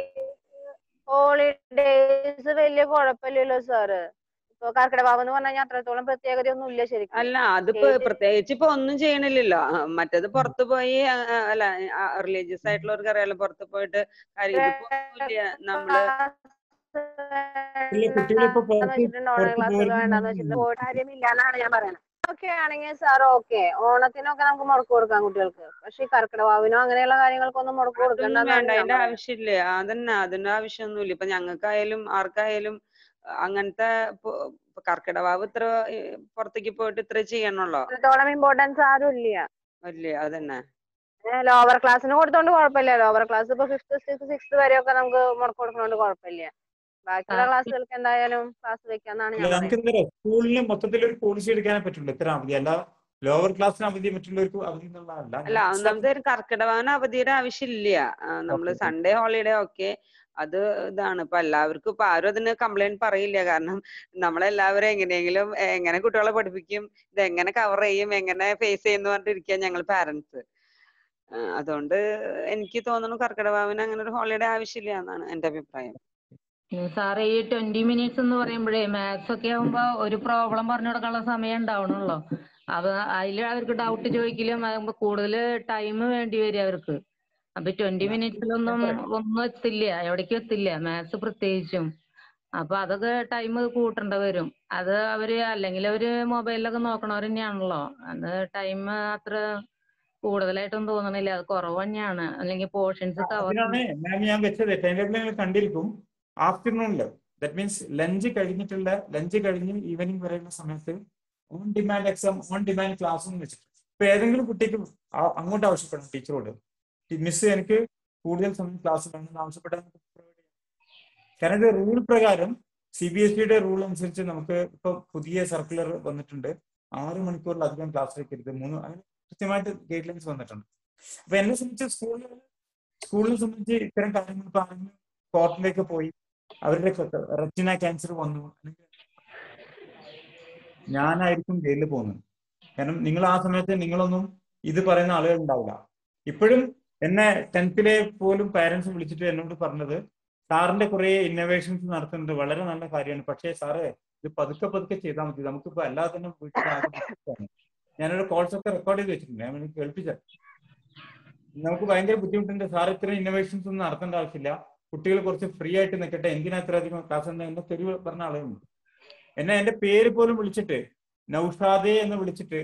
ഹോളിഡേസ് വലിയ കുഴപ്പമില്ലല്ലോ സാറ് ഇപ്പൊ കർക്കിടക എന്ന് പറഞ്ഞാൽ അത്രത്തോളം പ്രത്യേകതയൊന്നും ഇല്ല ശരിക്കും അല്ല അതിപ്പോ പ്രത്യേകിച്ച് പ്രത്യേകിച്ച് ഇപ്പൊ ഒന്നും ചെയ്യണില്ലല്ലോ ആ, മറ്റേത് പുറത്ത് പോയി ആ, ആ, അല്ല റിലീജിയസ് ആയിട്ടുള്ളവർക്ക് അറിയാലോ പുറത്ത് പോയിട്ട് കാര്യം ഇതിപ്പോ ഒന്നുമില്ല നമ്മള് ഇല്ല കുട്ടികളിപ്പോ വേണ്ടാന്ന് പുറത്ത് വെച്ചിട്ടുണ്ട് ഓൺലൈൻ പുറത്ത് ക്ലാസ്സുകൾ വേണ്ടാന്ന് വെച്ചിട്ട് പോരുന്നില്ല പോയിട്ട് കാര്യമില്ല എന്നാണ് ഞാൻ പറയുന്നത് ഓക്കെ ആണെങ്കിൽ സാർ ഓക്കെ ഓണത്തിനൊക്കെ നമുക്ക് മുടക്ക് കൊടുക്കാം കുട്ടികൾക്ക് പക്ഷെ ഈ കർക്കിടവാവിനോ അങ്ങനെയുള്ള കാര്യങ്ങൾക്കൊന്നും മുടക്ക് അതൊന്നും കൊടുക്കണ്ടെന്നാണ് വേണ്ട ഞാൻ അതിന്റെ പറയുന്നത് ആവശ്യമില്ല അതന്നെ അതിന്റെ ആവശ്യമൊന്നുമില്ല ഇപ്പൊ ഞങ്ങൾക്കായാലും ആർക്കായാലും ആ, അങ്ങനത്തെ ഇപ്പൊ ഇപ്പൊ കർക്കിടവാവ് ഇത്ര ഏ, പുറത്തേക്ക് പോയിട്ട് ഇത്ര ചെയ്യണല്ലോ അത്രത്തോളം ഇമ്പോർട്ടൻസ് ആരും ഇല്ല അല്ലേ അതന്നെ ലോവർ ക്ലാസ്സിന് കൊടുത്തോണ്ട് കുഴപ്പമില്ല ലോവർ ക്ലാസ് ഇപ്പൊ ഫിഫ്ത്ത് സിക്സ് സിക്സ് വരെയൊക്കെ നമുക്ക് മുടക്ക് കൊടുക്കുന്നോണ്ട് കുഴപ്പമില്ല ബാക്കിയുള്ള ക്ലാസ്സുകൾക്ക് എന്തായാലും ക്ലാസ് വെക്കാന്നാണ് അല്ല ഞാൻ നമുക്ക് പറയുന്നത് എന്താ സ്കൂളിന് മൊത്തത്തിൽ ഒരു പോളിസി എടുക്കാനേ പറ്റുള്ളൂ ഇത്ര അവധി അല്ല ലോവർ ക്ലാസ്സിന് അവധി മറ്റുള്ളവർക്ക് അവധി എന്നുള്ളതല്ല അല്ല ഒന്നാമത്തെ ഒരു കർക്കിടവാവിന് അവധിയുടെ ആവശ്യമില്ല ആ, നമ്മള് Okay. സൺഡേ ഹോളിഡേ ഒക്കെ അത് ഇതാണ് ഇപ്പൊ എല്ലാവർക്കും ഇപ്പൊ ആരും അതിന് കംപ്ലൈന്റ് പറയില്ല കാരണം നമ്മളെല്ലാവരും എങ്ങനെയെങ്കിലും എ, എങ്ങനെ കുട്ടികളെ പഠിപ്പിക്കും ഇത് എങ്ങനെ കവർ ചെയ്യും എങ്ങനെ ഫേസ് ചെയ്യുന്ന പറഞ്ഞിട്ടിരിക്കുക ഞങ്ങൾ പാരന്റ്സ് അതുകൊണ്ട് എനിക്ക് തോന്നുന്നു കർക്കിടവാവിന് അങ്ങനെ ഒരു ഹോളിഡേ ആവശ്യമില്ല എന്നാണ് എന്റെ അഭിപ്രായം സാറേ ഈ ട്വന്റി മിനിറ്റ്സ് എന്ന് പറയുമ്പോഴേ മാത്സ് ഒക്കെ ആകുമ്പോ ഒരു പ്രോബ്ലം പറഞ്ഞു കൊടുക്കാനുള്ള സമയം ഉണ്ടാവണുള്ളൂ അപ്പൊ അതിൽ അവർക്ക് ഡൗട്ട് ചോദിക്കലും ആകുമ്പോ കൂടുതൽ ടൈം വേണ്ടി വരും അവർക്ക് അപ്പൊ ട്വന്റി മിനിറ്റ്സിലൊന്നും ഒന്നും എത്തില്ല എവിടേക്കും എത്തില്ല മാത്സ് പ്രത്യേകിച്ചും അപ്പൊ അതൊക്കെ ടൈം കൂട്ടേണ്ട വരും അത് അവര് അല്ലെങ്കിൽ അവര് മൊബൈലിലൊക്കെ നോക്കണവർ തന്നെയാണല്ലോ അത് ടൈം അത്ര കൂടുതലായിട്ടൊന്നും തോന്നണില്ല അത് കുറവ് തന്നെയാണ് അല്ലെങ്കിൽ പോർഷൻസ് കവർ അതിനാണ് മാം ഞാൻ വെച്ചത് ടൈം ടേബിൾ നിങ്ങൾ കണ്ടിരിക്കും ആഫ്റ്റർനൂണില് ദറ്റ് മീൻസ് ലഞ്ച് കഴിഞ്ഞിട്ടുള്ള ലഞ്ച് കഴിഞ്ഞ് ഈവനിങ് വരെയുള്ള സമയത്ത് on demand exam on demand class എന്ന് വെച്ചിട്ട് ഇപ്പൊ ഏതെങ്കിലും കുട്ടിക്ക് ആ- അങ്ങോട്ട് ആവശ്യപ്പെടണം ടീച്ചറോട് മിസ് എനിക്ക് കൂടുതൽ സമയം ക്ലാസ് വേണമെന്ന് ആവശ്യപ്പെട്ടാൽ നമുക്ക് provide ചെയ്യാം. കാരണം ഇത് റൂൾ പ്രകാരം സി ബി എസ് സിയുടെ റൂൾ അനുസരിച്ച് നമുക്ക് ഇപ്പൊ പുതിയ സർക്കുലർ വന്നിട്ടുണ്ട് ആറ് മണിക്കൂറിലധികം ക്ലാസ് വെക്കരുത് മൂന്ന് അങ്ങനെ കൃത്യമായിട്ട് ഗൈഡ് ലൈൻസ് വന്നിട്ടുണ്ട് അപ്പൊ എന്നെ സംബന്ധിച്ച് സ്കൂളിൽ സ്കൂളിനെ സംബന്ധിച്ച് ഇത്തരം കാര്യങ്ങൾ ഇപ്പൊ ആരെങ്കിലും കോർട്ടിലേക്ക് പോയി അവരുടെ റെറ്റിന ക്യാൻസർ വന്നു അല്ലെങ്കിൽ ഞാനായിരിക്കും ജയിലിൽ പോകുന്നത് കാരണം നിങ്ങൾ ആ സമയത്ത് നിങ്ങളൊന്നും ഇത് പറയുന്ന ആളുകൾ ഉണ്ടാവില്ല ഇപ്പോഴും എന്നെ ടെൻത്തിലെ പോലും പാരന്റ്സ് വിളിച്ചിട്ട് എന്നോട് പറഞ്ഞത് സാറിന്റെ കുറെ ഇന്നോവേഷൻസ് നടത്തുന്നുണ്ട് വളരെ നല്ല കാര്യമാണ് പക്ഷേ സാറേ ഇത് പതുക്കെ പതുക്കെ ചെയ്താൽ മതി നമുക്കിപ്പോ അല്ലാതെ തന്നെ വീട്ടിലാകെ ബുദ്ധിമുട്ടാണ്. ഞാനൊരു കോൾസ് ഒക്കെ റെക്കോർഡ് ചെയ്ത് വെച്ചിട്ടുണ്ട് ഞാൻ വേണമെങ്കിൽ കേൾപ്പിച്ച നമുക്ക് ഭയങ്കര ബുദ്ധിമുട്ടുണ്ട് സാർ ഇത്രയും ഇന്നോവേഷൻസ് ഒന്നും നടത്തേണ്ട ആവശ്യമില്ല കുട്ടികൾ കുറച്ച് ഫ്രീ ആയിട്ട് നിൽക്കട്ടെ എന്തിനാ ഇത്ര അധികം ക്ലാസ് എന്ന് എന്നെ തെരുവ് പറഞ്ഞ ആളുകളുണ്ട് എന്നെ എന്റെ പേര് പോലും വിളിച്ചിട്ട് നൗഷാദെ എന്ന് വിളിച്ചിട്ട്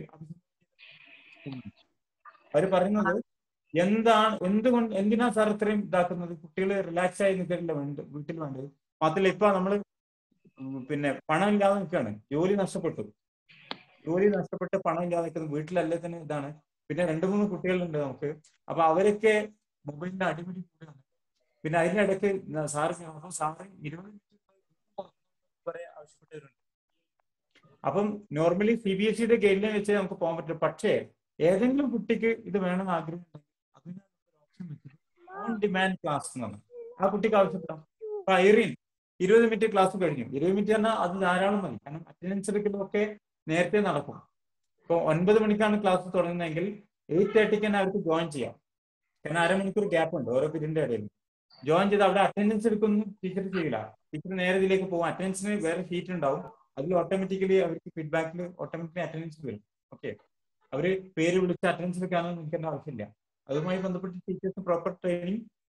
അവര് പറയുന്നത് എന്താണ് എന്തുകൊണ്ട് എന്തിനാ സാർ ഇത്രയും ഇതാക്കുന്നത് കുട്ടികൾ റിലാക്സ് ആയി നിൽക്കണ്ട വേണ്ട വീട്ടിൽ വേണ്ടത് മാത്രമല്ല ഇപ്പൊ നമ്മള് ഉം പിന്നെ പണം ഇല്ലാതെ നിൽക്കുകയാണ് ജോലി നഷ്ടപ്പെട്ടു ജോലി നഷ്ടപ്പെട്ട് പണം ഇല്ലാതെ നിൽക്കുന്നത് വീട്ടിലല്ലേ തന്നെ ഇതാണ് പിന്നെ രണ്ടു മൂന്ന് കുട്ടികളുണ്ട് നമുക്ക് അപ്പൊ അവരൊക്കെ മൊബൈലിന്റെ അടിപിടി കൂടുകയാണ് പിന്നെ അതിനിടയ്ക്ക് ന- സാറ് അപ്പൊ സാറ് ഇരുപത് മിനിറ്റ് വരെ ആവശ്യപ്പെട്ടവരുണ്ട് അപ്പം നോർമലി സി ബി എസ് സിയുടെ ഗൈഡ് ലൈൻ വെച്ച് നമുക്ക് പോകാൻ പറ്റും പക്ഷേ ഏതെങ്കിലും കുട്ടിക്ക് ഇത് വേണമെന്ന് ആഗ്രഹമുണ്ടെങ്കിൽ അതിന് ഓപ്ഷൻ വെച്ചിട്ട് ഓൺ ഡിമാൻഡ് ക്ലാസ് എന്നാണ് ആ കുട്ടിക്ക് ആവശ്യപ്പെടാം അപ്പൊ ഐറിൻ ഇരുപത് മിനിറ്റ് ക്ലാസ് കഴിഞ്ഞു ഇരുപത് മിനിറ്റ് പറഞ്ഞാൽ അത് ധാരാളം മതി കാരണം അറ്റൻഡൻസ് എടുക്കലൊക്കെ നേരത്തെ നടക്കും ഇപ്പോൾ ഒൻപത് മണിക്കാണ് ക്ലാസ് തുടങ്ങുന്നതെങ്കിൽ എയ്റ്റ് തേർട്ടിക്ക് തന്നെ അവർക്ക് ജോയിൻ ചെയ്യാം കാരണം അരമണിക്കൂർ ഗ്യാപ്പ് ഉണ്ട് ഓരോ പീരീഡിന്റെ ഇടയിൽ ജോയിൻ ചെയ്ത് അവിടെ അറ്റൻഡൻസ് എടുക്കൊന്നും ടീച്ചർ ചെയ്യില്ല ടീച്ചർ നേരെ ഇതിലേക്ക് പോകും അറ്റൻഡൻസിന് വേറെ ഷീറ്റ് ഉണ്ടാവും അതിൽ ഓട്ടോമാറ്റിക്കലി അവർക്ക് ഫീഡ്ബാക്കിൽ ഓട്ടോമാറ്റിക്കലി അറ്റൻഡൻസ് വരും ഓക്കെ അവര് പേര് വിളിച്ച് അറ്റൻഡൻസ് എടുക്കാനൊന്നും നിൽക്കേണ്ട ആവശ്യമില്ല അതുമായി ബന്ധപ്പെട്ട് ടീച്ചേഴ്സ് പ്രോപ്പർ ട്രെയിനിങ്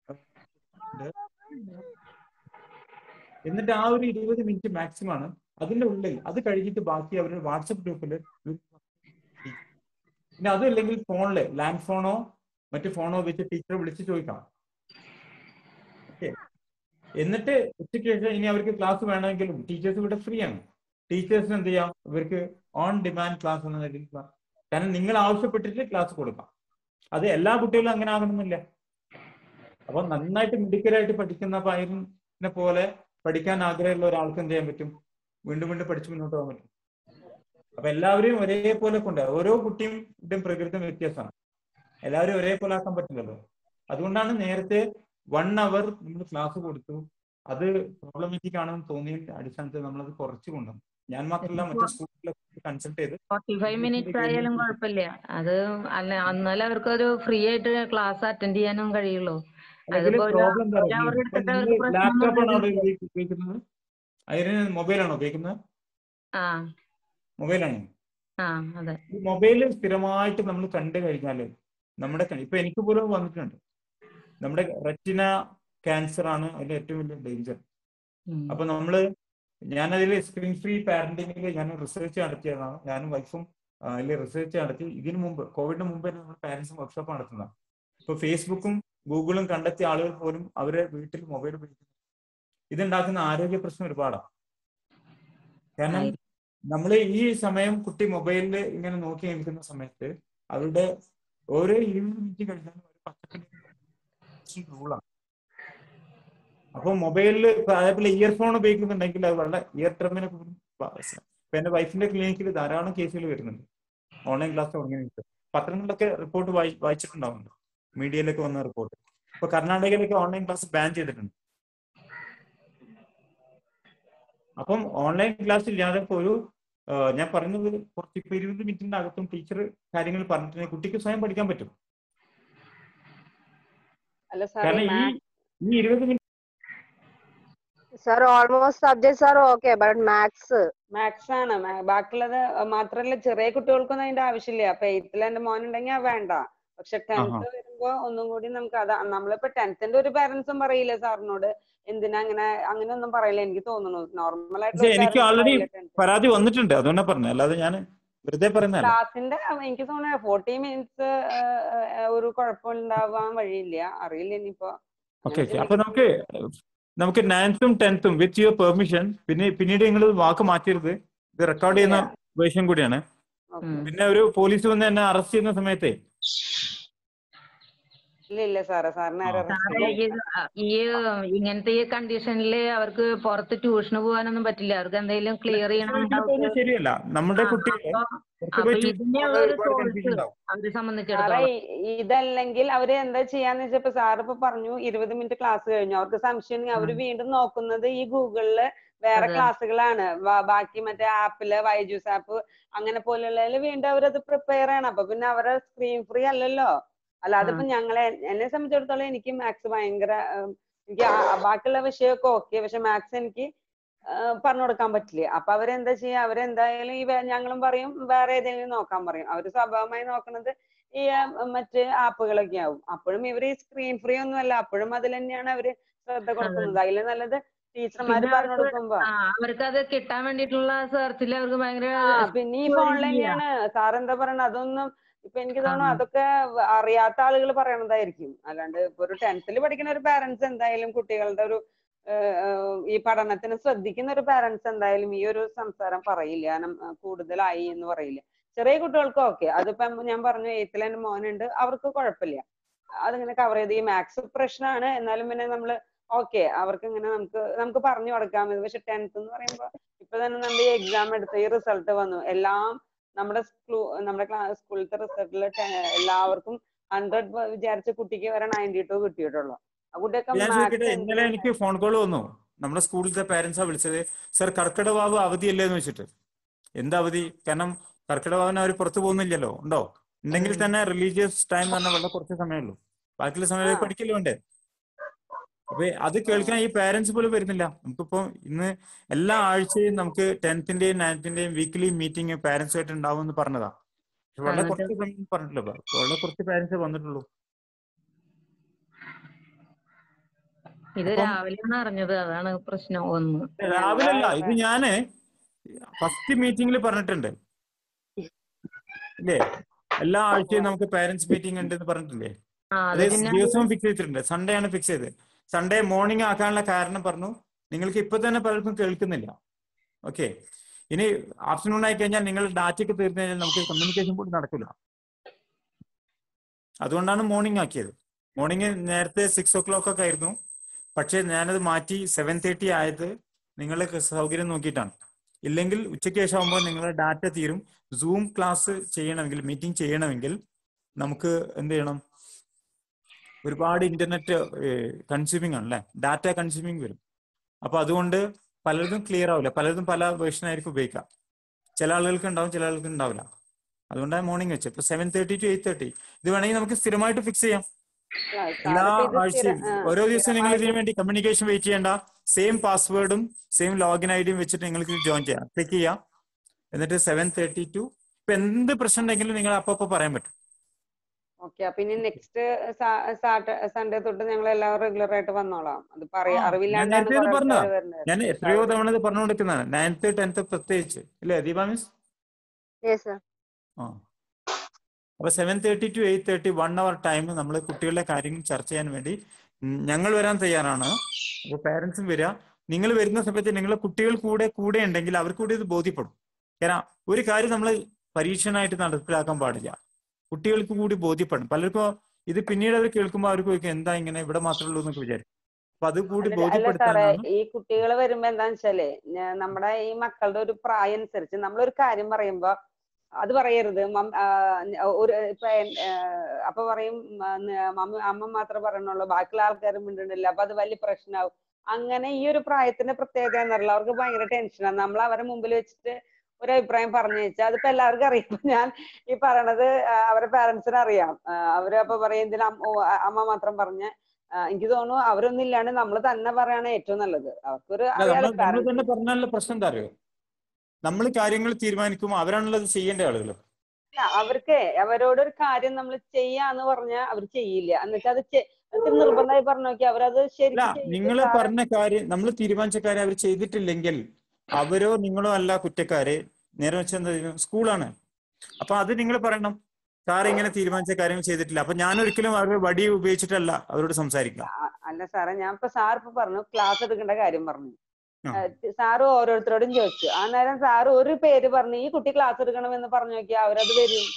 എന്നിട്ട് ആ ഒരു ഇരുപത് മിനിറ്റ് മാക്സിമം ആണ് അതിന്റെ ഉള്ളിൽ അത് കഴിഞ്ഞിട്ട് ബാക്കി അവർ വാട്സപ്പ് ഗ്രൂപ്പിൽ പിന്നെ അതല്ലെങ്കിൽ ഫോണില് ലാൻഡ് ഫോണോ മറ്റു ഫോണോ വെച്ച് ടീച്ചറെ വിളിച്ച് ചോദിക്കാം ഓക്കെ എന്നിട്ട് ഉച്ചയ്ക്ക് ശേഷം ഇനി അവർക്ക് ക്ലാസ് വേണമെങ്കിലും ടീച്ചേഴ്സ് ഇവിടെ ഫ്രീ ആണ് ടീച്ചേഴ്സിന് എന്ത് ചെയ്യാം ഇവർക്ക് ഓൺ ഡിമാൻഡ് ക്ലാസ് എന്ന നിലയിൽ ക്ലാ- കാരണം നിങ്ങൾ ആവശ്യപ്പെട്ടിട്ട് ക്ലാസ് കൊടുക്കാം അത് എല്ലാ കുട്ടികളും അങ്ങനെ ആകണമെന്നില്ല അപ്പൊ നന്നായിട്ട് മിടുക്കരായിട്ട് പഠിക്കുന്ന പയ്യനെ പോലെ പഠിക്കാൻ ആഗ്രഹമുള്ള ഒരാൾക്ക് എന്ത് ചെയ്യാൻ പറ്റും വീണ്ടും വീണ്ടും പഠിച്ച് മുന്നോട്ട് പോകാൻ പറ്റും അപ്പൊ എല്ലാവരെയും ഒരേപോലെ കൊണ്ട് ഓരോ കുട്ടിയും പ്രകൃതം വ്യത്യാസമാണ് എല്ലാവരും ഒരേപോലെ ആക്കാൻ പറ്റില്ലല്ലോ അതുകൊണ്ടാണ് നേരത്തെ വൺ അവർ നമ്മൾ ക്ലാസ് കൊടുത്തു അത് പ്രോബ്ലമാറ്റിക് ആണെന്ന് തോന്നിയ അടിസ്ഥാനത്തിൽ നമ്മളത് കുറച്ച് കൊണ്ടുവന്നു ഞാൻ മാത്രമല്ല മറ്റു സ്കൂളിലൊക്കെ കൺസൾട്ട് ചെയ്ത് ഫോർട്ടി ഫൈവ് മിനിറ്റ്സ് ആയാലും കുഴപ്പമില്ല അത് അല്ല എന്നാലേ അവർക്കൊരു ഫ്രീ ആയിട്ട് ക്ലാസ് അറ്റൻഡ് ചെയ്യാനും കഴിയുള്ളൂ അതിൽ അതിപ്പോ ഒരു പ്രോബ്ലം എന്താ ഒരു hour എടുത്തിട്ട് അവർക്ക് പ്രശ്നമൊന്നും ലാപ്ടോപ്പ് ആണോ അവിടെ വരില്ല. ഉപയോഗിക്കുന്നത് അതിന് മൊബൈലാണോ ഉപയോഗിക്കുന്നത് ആ മൊബൈലാണോ ആ അതെ ഈ മൊബൈൽ സ്ഥിരമായിട്ട് നമ്മൾ കണ്ടു കഴിഞ്ഞാല് നമ്മുടെ കണ്ണ് ഇപ്പൊ എനിക്ക് പോലും വന്നിട്ടുണ്ട് നമ്മുടെ റെറ്റിന ക്യാൻസർ ആണ് അതിന്റെ ഏറ്റവും വലിയ ഡേഞ്ചർ ഉം. അപ്പൊ നമ്മള് ഞാനതിൽ സ്ക്രീൻ ഫ്രീ പാരന്റിങ്ങിൽ ഞാൻ റിസർച്ച് നടത്തിയതാണ് ഞാനും വൈഫും അതിൽ റിസർച്ച് നടത്തി ഇതിനു മുമ്പ് കോവിഡിന് മുമ്പ് തന്നെ നമ്മൾ പാരന്റ്സും വർക്ക്ഷോപ്പ് നടത്തുന്നതാണ് ഇപ്പൊ ഫേസ്ബുക്കും ഗൂഗിളും കണ്ടെത്തിയ ആളുകൾ പോലും അവരെ വീട്ടിൽ മൊബൈൽ ഉപയോഗിക്കുന്നു ഇതുണ്ടാക്കുന്ന ആരോഗ്യ പ്രശ്നം ഒരുപാടാണ് കാരണം നമ്മൾ ഈ സമയം കുട്ടി മൊബൈലിൽ ഇങ്ങനെ നോക്കി നിൽക്കുന്ന സമയത്ത് അവരുടെ ഓരോ ഇരുപത് മിനിറ്റ് കഴിഞ്ഞാലും ഒരു പത്ത് റൂളാണ് അപ്പൊ മൊബൈലിൽ അതേപോലെ ഇയർഫോൺ ഉപയോഗിക്കുന്നുണ്ടെങ്കിൽ അത് വളരെ ഇയർ ടെർമിനെ പോലും ബാധിക്കും. ഇപ്പൊ എന്റെ വൈഫിന്റെ ക്ലിനിക്കിൽ ധാരാളം കേസുകൾ വരുന്നുണ്ട് ഓൺലൈൻ ക്ലാസ് തുടങ്ങിയിട്ട് പത്രങ്ങളിലൊക്കെ റിപ്പോർട്ട് വായി വായിച്ചിട്ടുണ്ടാവുന്നുണ്ട് മീഡിയയിലൊക്കെ വന്ന റിപ്പോർട്ട് ഇപ്പൊ കർണാടകയിലൊക്കെ ഓൺലൈൻ ക്ലാസ് ബാൻ ചെയ്തിട്ടുണ്ട് അപ്പം ഓൺലൈൻ ക്ലാസ് ഇല്ലാതെ ഇപ്പൊ ഒരു ആ, ഞാൻ പറയുന്നത് കുറച്ച് ഇപ്പൊ ഇരുപത് മിനിറ്റിന്റെ അകത്തും ടീച്ചർ കാര്യങ്ങൾ പറഞ്ഞിട്ടുണ്ടെങ്കിൽ കുട്ടിക്ക് സ്വയം പഠിക്കാൻ പറ്റും അല്ല സാറേ കാരണം ഈ മാത്സ് ഈ ഇരുപത് minute Sir, almost subjects are okay, but maths. Maths ആണ് മാ- ബാക്കിയുള്ളത് മാത്രല്ല ചെറിയ കുട്ടികൾക്കൊന്നും അതിന്റെ ആവശ്യമില്ല അപ്പൊ എയ്ത്തിൽ എന്റെ മോൻ ഉണ്ടെങ്കിൽ അത് വേണ്ട പക്ഷെ ടെൻത്ത് വരുമ്പോ ഒന്നും കൂടി നമുക്ക് അതാ നമ്മളിപ്പോ ടെൻത്തിന്റെ ഒരു പാരന്റ്സും പറയില്ല സാറിനോട് എന്തിനാ അങ്ങനെ അങ്ങനെ ഒന്നും പറയില്ല എനിക്ക് തോന്നുന്നു നോർമൽ പക്ഷെ എനിക്ക് ഓൾറെഡി ആയിട്ടുള്ള ടെൻത്ത് പരാതി വന്നിട്ടുണ്ട് അതുകൊണ്ടാ പറഞ്ഞത് അല്ലാതെ ഞാൻ വെറുതെ പറയുന്നതല്ല ക്ലാസിന്റെ എനിക്ക് തോന്നുന്നു ഫോർട്ടി മിനിറ്റ്സ് ഒരു കുഴപ്പമുണ്ടാവാൻ വഴിയില്ല അറിയില്ല ഇനിയിപ്പോ ഓക്കെ ഓക്കെ അപ്പൊ നമുക്ക് നമുക്ക് നയൻത്തും ടെൻത്തും വിത്ത് യുവർ പെർമിഷൻ പിന്നെ പിന്നീട് നിങ്ങൾ വാക്ക് മാറ്റരുത് ഇത് റെക്കോർഡ് ചെയ്യുന്ന വേഷം കൂടിയാണ് പിന്നെ ഒരു പോലീസ് വന്ന് എന്നെ അറസ്റ്റ് ചെയ്യുന്ന സമയത്തെ ഇല്ല ഇല്ല സാറേ സാറിന് ആരും arrest സാറേ ചെയ്യില്ല. ഈ ഈ ഇങ്ങനത്തെ ഈ കണ്ടീഷനിൽ അവർക്ക് പുറത്ത് ട്യൂഷന് പോകാനൊന്നും പറ്റില്ല അവർക്ക് എന്തെങ്കിലും ക്ലിയർ ചെയ്യണം ഇതിൽ പോകുന്നത് ശരിയല്ല നമ്മുടെ കുട്ടികളെ പുറത്ത് അപ്പൊ പോയി ട്യൂഷൻ ഇതിനുള്ള ഒരു ഒരുപാട് സോഴ്സ് confusion ഉണ്ടാവും. അവരെ സാറേ സംബന്ധിച്ചിടത്തോളം ഇ- ഇതല്ലെങ്കിൽ അവര് എന്താ ചെയ്യാന്ന് വെച്ചപ്പോ സാർ ഇപ്പൊ പറഞ്ഞു ഇരുപത് മിനിറ്റ് ക്ലാസ് കഴിഞ്ഞു അവർക്ക് സംശയം ഉണ്ടെങ്കിൽ അവര് വീണ്ടും നോക്കുന്നത് ഈ ഗൂഗിളില് വേറെ അതെ. ക്ലാസ്സുകളാണ് ബാ- ബാക്കി മറ്റേ ആപ്പില് വൈജൂസ് ആപ്പ് അങ്ങനെ പോലുള്ളതിൽ വീണ്ടും അവരത് പ്രിപ്പയർ ചെയ്യണം അപ്പൊ പിന്നെ അവരെ സ്ക്രീൻ ഫ്രീ അല്ലല്ലോ അല്ലാതെ ഇപ്പൊ ഞങ്ങളെ എന്നെ സംബന്ധിച്ചിടത്തോളം എനിക്ക് മാത്സ് ഭയങ്കര ഉം, എനിക്ക് ആ- ബാക്കിയുള്ള വിഷയമൊക്കെ ഓക്കെ പക്ഷെ മാത്സ് എനിക്ക് പറഞ്ഞു കൊടുക്കാൻ പറ്റില്ല അപ്പൊ അവരെന്താ ചെയ്യാ അവരെന്തായാലും ഈ വേ- ഞങ്ങളും പറയും വേറെ ഏതെങ്കിലും നോക്കാൻ പറയും അവര് സ്വാഭാവികമായി നോക്കുന്നത് ഈ ആ, മറ്റ് ആപ്പുകളൊക്കെ ആവും അപ്പോഴും ഇവര് സ്ക്രീൻ ഫ്രീ ഒന്നും അല്ല അപ്പോഴും അതിൽ തന്നെയാണ് അവര് ശ്രദ്ധ കൊടുക്കുന്നത് അതിൽ നല്ലത് ടീച്ചർമാര് പിന്നെ പറഞ്ഞു അവർക്ക് കൊടുക്കുമ്പോ ആ, അവർക്ക് അത് കിട്ടാൻ വേണ്ടിയിട്ടുള്ള സെർച്ചിൽ അവർക്ക് ഭയങ്കര ആ പിന്നെ ഈ ഫോണിൽ തന്നെയാണ് സാർ എന്താ പറയണത് അതൊന്നും ഇപ്പൊ എനിക്ക് തോന്നുന്നു അതൊക്കെ വ- അറിയാത്ത ആളുകൾ പറയണതായിരിക്കും അല്ലാണ്ട് ഇപ്പൊ ഒരു ടെൻത്തിൽ പഠിക്കുന്ന ഒരു പാരന്റ്സ് എന്തായാലും കുട്ടികളുടെ ഒരു ഏഹ്, ഏഹ്, ഈ പഠനത്തിന് ശ്രദ്ധിക്കുന്ന ഒരു പാരന്റ്സ് എന്തായാലും ഈ ഒരു സംസാരം പറയില്ല കാരണം ആ, കൂടുതലായി എന്ന് പറയില്ല ചെറിയ കുട്ടികൾക്ക് ഓക്കെ അതിപ്പം ഞാൻ പറഞ്ഞു എയ്ത്തിൽ എന്റെ മോനുണ്ട് അവർക്ക് കുഴപ്പമില്ല അതിങ്ങനെ കവർ ചെയ്ത് ഈ മാത്സ് പ്രശ്നമാണ് എന്നാലും പിന്നെ നമ്മള് ഓക്കെ അവർക്ക് ഇങ്ങനെ നമുക്ക് നമുക്ക് പറഞ്ഞു കൊടുക്കാം ഇത് പക്ഷെ ടെൻത്ത് എന്ന് പറയുമ്പോ ഇപ്പൊ തന്നെ നമ്മുടെ ഈ എക്സാം എടുത്ത ഈ റിസൾട്ട് വന്നു എല്ലാം നമ്മുടെ സ്കൂ നമ്മുടെ ക്ലാസ് സ്കൂളിലത്തെ റിസൾട്ടിൽ എല്ലാവർക്കും ഹൺഡ്രഡ് വിചാരിച്ച കുട്ടിക്ക് വരെ നയൻറ്റി ടു കിട്ടിയിട്ടുള്ളൂ ആ കുട്ടിയൊക്കെ ഞാൻ ചോദിക്കട്ടെ മാത്സ് ഇന്നലെ എനിക്ക് ഫോൺ കോൾ വന്നു നമ്മുടെ സ്കൂളിലത്തെ പാരന്റ്സാ വിളിച്ചത് സർ കർക്കിടവാവ് അവധിയല്ലേ എന്ന് വെച്ചിട്ട് എന്താ അവധി കാരണം കർക്കിടവാവിന് അവർ പുറത്തു പോകുന്നില്ലല്ലോ ഉണ്ടോ ഉണ്ടെങ്കിൽ തന്നെ റിലീജിയസ് ടൈം പറഞ്ഞാൽ വളരെ കുറച്ച് സമയമുള്ളൂ ബാക്കിയുള്ള സമയത്ത് പഠിക്കല്ലോ വേണ്ടേ അപ്പൊ അത് കേൾക്കാൻ ഈ പാരന്റ്സ് പോലും വരുന്നില്ല നമുക്കിപ്പോ ഇന്ന് എല്ലാ ആഴ്ചയും നമുക്ക് ടെൻത്തിന്റെയും നയൻത്തിന്റെയും വീക്ക്ലി മീറ്റിംഗ് പാരന്റ്സുമായിട്ട് ഉണ്ടാവും എന്ന് പറഞ്ഞതാ പക്ഷെ വളരെ എന്നിട്ട്? കുറച്ച് സമയം പറഞ്ഞിട്ടില്ല ഇപ്പൊ. വളരെ കുറച്ച് പാരന്റ്സ് വന്നിട്ടുള്ളൂ ഇത് അപ്പം- രാവിലെയാണ് അറിഞ്ഞത് അതാണ് പ്രശ്നം ഒന്ന് രാവിലെ അല്ല ഇത് ഞാന് ഫസ്റ്റ് മീറ്റിംഗിൽ പറഞ്ഞിട്ടുണ്ട് ഇല്ലേ എല്ലാ ആഴ്ചയും നമുക്ക് പാരന്റ്സ് മീറ്റിംഗ് ഉണ്ട് എന്ന് പറഞ്ഞിട്ടില്ലേ ആ അത് അത് പിന്നെ ദിവസവും ഫിക്സ് ചെയ്തിട്ടുണ്ട് സൺഡേ ആണ് ഫിക്സ് ചെയ്തത് സൺഡേ മോർണിംഗ് ആക്കാനുള്ള കാരണം പറഞ്ഞു നിങ്ങൾക്ക് ഇപ്പൊ തന്നെ പലർക്കും കേൾക്കുന്നില്ല ഓക്കെ ഇനി ആഫ്റ്റർനൂൺ ആയി കഴിഞ്ഞാൽ നിങ്ങൾ ഡാറ്റയ്ക്ക് തീർന്നു കഴിഞ്ഞാൽ നമുക്ക് കമ്മ്യൂണിക്കേഷൻ പോലും നടക്കില്ല അതുകൊണ്ടാണ് മോർണിംഗ് ആക്കിയത് മോർണിംഗ് നേരത്തെ സിക്സ് ഓ ക്ലോക്ക് ഒക്കെ ആയിരുന്നു പക്ഷേ ഞാനത് മാറ്റി സെവൻ തേർട്ടി ആയത് നിങ്ങൾക്ക് സൗകര്യം നോക്കിയിട്ടാണ് ഇല്ലെങ്കിൽ ഉച്ചയ്ക്ക് ശേഷം ആകുമ്പോൾ നിങ്ങളുടെ ഡാറ്റ തീരും സൂം ക്ലാസ് ചെയ്യണമെങ്കിൽ മീറ്റിംഗ് ചെയ്യണമെങ്കിൽ നമുക്ക് എന്ത് ചെയ്യണം ഒരുപാട് ഇന്റർനെറ്റ് കൺസ്യൂമിംഗ് ആണ് അല്ലെ ഡാറ്റ കൺസ്യൂമിംഗ് വരും അപ്പൊ അതുകൊണ്ട് പലർക്കും ക്ലിയർ ആവില്ല പലർക്കും പല വേർഷൻ ആയിരിക്കും ഉപയോഗിക്കാം ചില ആളുകൾക്ക് ഉണ്ടാവും ചില ആളുകൾക്ക് ഉണ്ടാവില്ല അതുകൊണ്ടാണ് മോർണിംഗ് വെച്ചത് ഇപ്പൊ seven thirty to eight thirty ഇത് വേണമെങ്കിൽ നമുക്ക് സ്ഥിരമായിട്ട് ഫിക്സ് ചെയ്യാം എല്ലാ ആഴ്ചയും ഓരോ ദിവസവും നിങ്ങൾ ഇതിനു വേണ്ടി കമ്മ്യൂണിക്കേഷൻ വെയിറ്റ് ചെയ്യേണ്ട സെയിം പാസ്വേഡും സെയിം ലോഗിൻ ഐ ഡിയും വെച്ചിട്ട് നിങ്ങൾക്ക് ജോയിൻ ചെയ്യാം ക്ലിക്ക് ചെയ്യാം എന്നിട്ട് സെവൻ തേർട്ടി ടു ഇപ്പൊ എന്ത് പ്രശ്നം ഉണ്ടെങ്കിലും നിങ്ങൾ അപ്പൊ പറയാൻ പറ്റും ഓക്കെ അപ്പൊ ഇനി നെക്സ്റ്റ് സൺഡേ തൊട്ട് ഞങ്ങൾ എല്ലാവരും റെഗുലർ ആയിട്ട് വന്നോളാം അത് പറയാ ഞാൻ അറിവില്ലാണ്ടാണ് നേരത്തെ ഇത് കുറെ പറഞ്ഞതാ ആൾക്കാര് വരുന്നത്. ഞാൻ എത്രയോ തവണ ഇത് പറഞ്ഞുകൊണ്ടിരിക്കുന്നതാണ് നയൻത്ത് ടെൻത്ത് പ്രത്യേകിച്ച് ഇല്ലേ ദീപ മിസ് യെസ് സർ ആ അപ്പൊ seven thirty to eight thirty one hour time നമ്മൾ കുട്ടികളുടെ കാര്യങ്ങൾ ചർച്ച ചെയ്യാൻ വേണ്ടി ഉം, ഞങ്ങൾ വരാൻ തയ്യാറാണ് അപ്പൊ പാരന്റ്സും വരിക നിങ്ങൾ വരുന്ന സമയത്ത് നിങ്ങളെ കുട്ടികൾ കൂടെ കൂടെ ഉണ്ടെങ്കിൽ അവർക്ക് കൂടി ഇത് ബോധ്യപ്പെടും കാരണം ഒരു കാര്യം നമ്മൾ പരീക്ഷണമായിട്ട് നടപ്പിലാക്കാൻ പാടില്ല കുട്ടികൾക്ക് കൂടി ബോധ്യപ്പെടും പലർക്കും ഇത് പിന്നീട് അവർ കേൾക്കുമ്പോൾ അവർക്ക് ചോദിക്കും എന്താ ഇങ്ങനെ ഇവിടെ മാത്രമേ ഉള്ളൂ എന്നൊക്കെ വിചാരിക്കും അപ്പൊ അത് കൂടി അല്ല അല്ല സാറേ ബോധ്യപ്പെടുത്താനാണ് ഈ കുട്ടികൾ വരുമ്പോ എന്താന്ന് വെച്ചാലേ ഞ- നമ്മുടെ ഈ മക്കളുടെ ഒരു പ്രായം അനുസരിച്ച് നമ്മളൊരു കാര്യം പറയുമ്പോ അത് പറയരുത് മം- ആ, ഒരു ഇപ്പൊ എൻ- ആ, അപ്പൊ പറയും മ, ന- മമ്മ അമ്മ മാത്രമേ പറയണുള്ളൂ ബാക്കിയുള്ള ആൾക്കാരും മിണ്ടുന്നില്ല അപ്പൊ അത് വലിയ പ്രശ്നമാവും അങ്ങനെ ഈ ഒരു പ്രായത്തിന്റെ പ്രത്യേകത എന്നല്ല അവർക്ക് ഭയങ്കര ടെൻഷനാണ് നമ്മൾ അവരെ മുമ്പിൽ വെച്ചിട്ട് ഒരു അഭിപ്രായം പറഞ്ഞു വെച്ചാൽ അതിപ്പോ എല്ലാവർക്കും അറിയാം ഇപ്പൊ ഞാൻ ഈ പറയണത് ആ, അവരെ പാരന്റ്സിന് അറിയാം ആ, അവര് അപ്പൊ പറയും എന്തിനാ അമ്മ- ഓ, അമ്മ മാത്രം പറഞ്ഞ എനിക്ക് തോന്നുന്നു അവരൊന്നും ഇല്ലാണ്ട് നമ്മൾ തന്നെ പറയാണ് ഏറ്റവും നല്ലത് അവർക്കൊരു അല്ല അറിയാലോ നമ്മൾ നമ്മൾ parents തന്നെ പറഞ്ഞാലുള്ള പ്രശ്നം എന്താ അറിയോ നമ്മൾ കാര്യങ്ങൾ തീരുമാനിക്കുമ്പോൾ അവരാണല്ലോ അത് ചെയ്യേണ്ട ആളുകൾ ഇല്ല, അവർക്ക് അവരോട് ഒരു കാര്യം നമ്മൾ ചെയ്യാന്ന് പറഞ്ഞാൽ അവർ ചെയ്യില്ല എന്നിട്ട് അത് ചെ- എന്നിട്ട് നിർബന്ധമായി പറഞ്ഞു നോക്കി അവരത് അല്ല ശരിക്കും ചെയ്യില്ല. നിങ്ങൾ സാറേ, പറഞ്ഞ കാര്യം നമ്മൾ തീരുമാനിച്ച കാര്യം അവർ ചെയ്തിട്ടില്ലെങ്കിൽ അവരോ നിങ്ങളോ അല്ല കുറ്റക്കാര് നേരെ വെച്ച് എന്താ ചെയ്യുന്നത്? സ്കൂളാണ് അപ്പൊ അത് നിങ്ങൾ പറയണം സാർ ഇങ്ങനെ തീരുമാനിച്ച കാര്യങ്ങൾ ചെയ്തിട്ടില്ല അപ്പൊ ഞാൻ ഒരിക്കലും അവർ വടി ഉപയോഗിച്ചിട്ടല്ല അവരോട് സംസാരിക്കുക അ- അല്ല സാറേ ഞാൻ ഇപ്പൊ സാർ ഇപ്പൊ പറഞ്ഞു ക്ലാസ് എടുക്കേണ്ട കാര്യം പറഞ്ഞു ആ. ഏഹ് സാറ് ഓരോരുത്തരോടും ചോദിച്ചു ആ നേരം സാറ് ഒരു പേര് പറഞ്ഞു ഈ കുട്ടി ക്ലാസ് എടുക്കണമെന്ന് പറഞ്ഞു നോക്കിയാൽ അവരത് വരും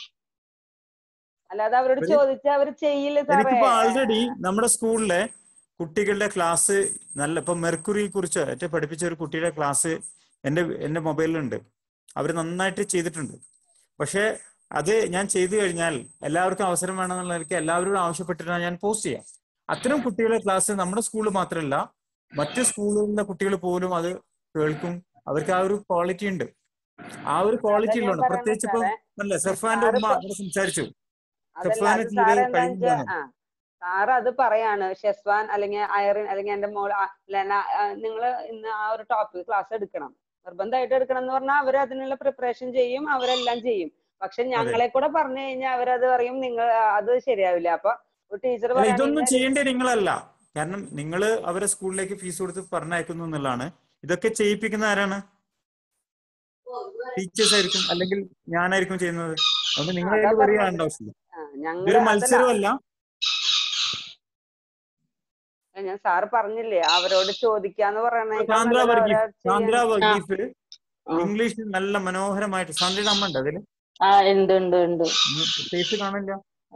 അല്ലാതെ അവരോട് ഒരു- ചോദിച്ചാൽ അവർ ചെയ്യില്ല സാറേ എനിക്കിപ്പോ ആൾറെഡി നമ്മുടെ സ്കൂളിലെ കുട്ടികളുടെ ക്ലാസ് നല്ല ഇപ്പൊ മെർക്കുറിയെ കുറിച്ച് ഏറ്റവും പഠിപ്പിച്ച ഒരു കുട്ടിയുടെ ക്ലാസ് എന്റെ എന്റെ മൊബൈലിലുണ്ട് അവർ നന്നായിട്ട് ചെയ്തിട്ടുണ്ട് പക്ഷെ അത് ഞാൻ ചെയ്തു കഴിഞ്ഞാൽ എല്ലാവർക്കും അവസരം വേണമെന്നുള്ള നിലയ്ക്ക് എല്ലാവരോടും ആവശ്യപ്പെട്ടിട്ടാണ് ഞാൻ പോസ്റ്റ് ചെയ്യാം അത്തരം കുട്ടികളുടെ ക്ലാസ് നമ്മുടെ സ്കൂളിൽ മാത്രമല്ല മറ്റ് സ്കൂളുകളിലെ കുട്ടികൾ പോലും അത് കേൾക്കും അവർക്ക് ആ ഒരു ക്വാളിറ്റി ഉണ്ട് ആ ഒരു ക്വാളിറ്റി അതാ ഞാൻ ഉള്ളതാണ് പറയുന്നത് പ്രത്യേകിച്ച് ഇപ്പൊ സാറേ. അല്ല സെഫാന്റെ ഉമ്മ സാറിപ്പോ- അവിടെ സംസാരിച്ചു അതല്ല സെഫാന് അത് തീരെ സാറ് എന്താ കഴിവില്ലാന്ന് ആ സാറ് അത് പറയാണ് ഷെസ്വാൻ അല്ലെങ്കിൽ അയറിൻ അല്ലെങ്കിൽ എന്റെ മോൾ ആ, ലെന നിങ്ങൾ ഇന്ന് ആ ഒരു ടോപ്പിക് ക്ലാസ് എടുക്കണം നിർബന്ധമായിട്ട് എടുക്കണം എന്ന് പറഞ്ഞാൽ അവർ അതിനുള്ള പ്രിപ്പറേഷൻ ചെയ്യും അവരെല്ലാം ചെയ്യും പക്ഷെ ഞങ്ങളെ കൂടെ പറഞ്ഞു കഴിഞ്ഞാൽ അവരത് പറയും നിങ്ങൾ അത് ശരിയാവില്ല അപ്പൊ ഒരു ടീച്ചർ അല്ല ഇതൊന്നും പറയുകയാണെങ്കിൽ ചെയ്യേണ്ടത് നിങ്ങളല്ല കാരണം നിങ്ങൾ അവരെ സ്കൂളിലേക്ക് ഫീസ് കൊടുത്ത് പറഞ്ഞയക്കുന്നു എന്നുള്ളതാണ് ഇതൊക്കെ ചെയ്യിപ്പിക്കുന്ന ആരാണ് ടീച്ചേഴ്സ് ആയിരിക്കും അല്ലെങ്കിൽ ഞാനായിരിക്കും ചെയ്യുന്നത് അതുകൊണ്ട് നിങ്ങൾ അതാ അതിൽ വരിക പറഞ്ഞത്. ആവശ്യമില്ല ഞങ്ങൾ ഇതൊരു മത്സരമല്ല ഞാൻ സാറ് പറഞ്ഞില്ലേ അവരോട് ചോദിക്കാന്ന് സാന്ദ്ര പറയണേക്കാൾ വർഗീസ് അവരത് സാന്ദ്ര ചെയ്യാൻ- വർഗീസ് ഇംഗ്ലീഷിൽ നല്ല മനോഹരമായിട്ട് സാന്ദ്രയുടെ അമ്മ ഉണ്ട് അതില് ആ ഉണ്ട് ഉണ്ട് ഉണ്ട് ഫേസ് കാണില്ല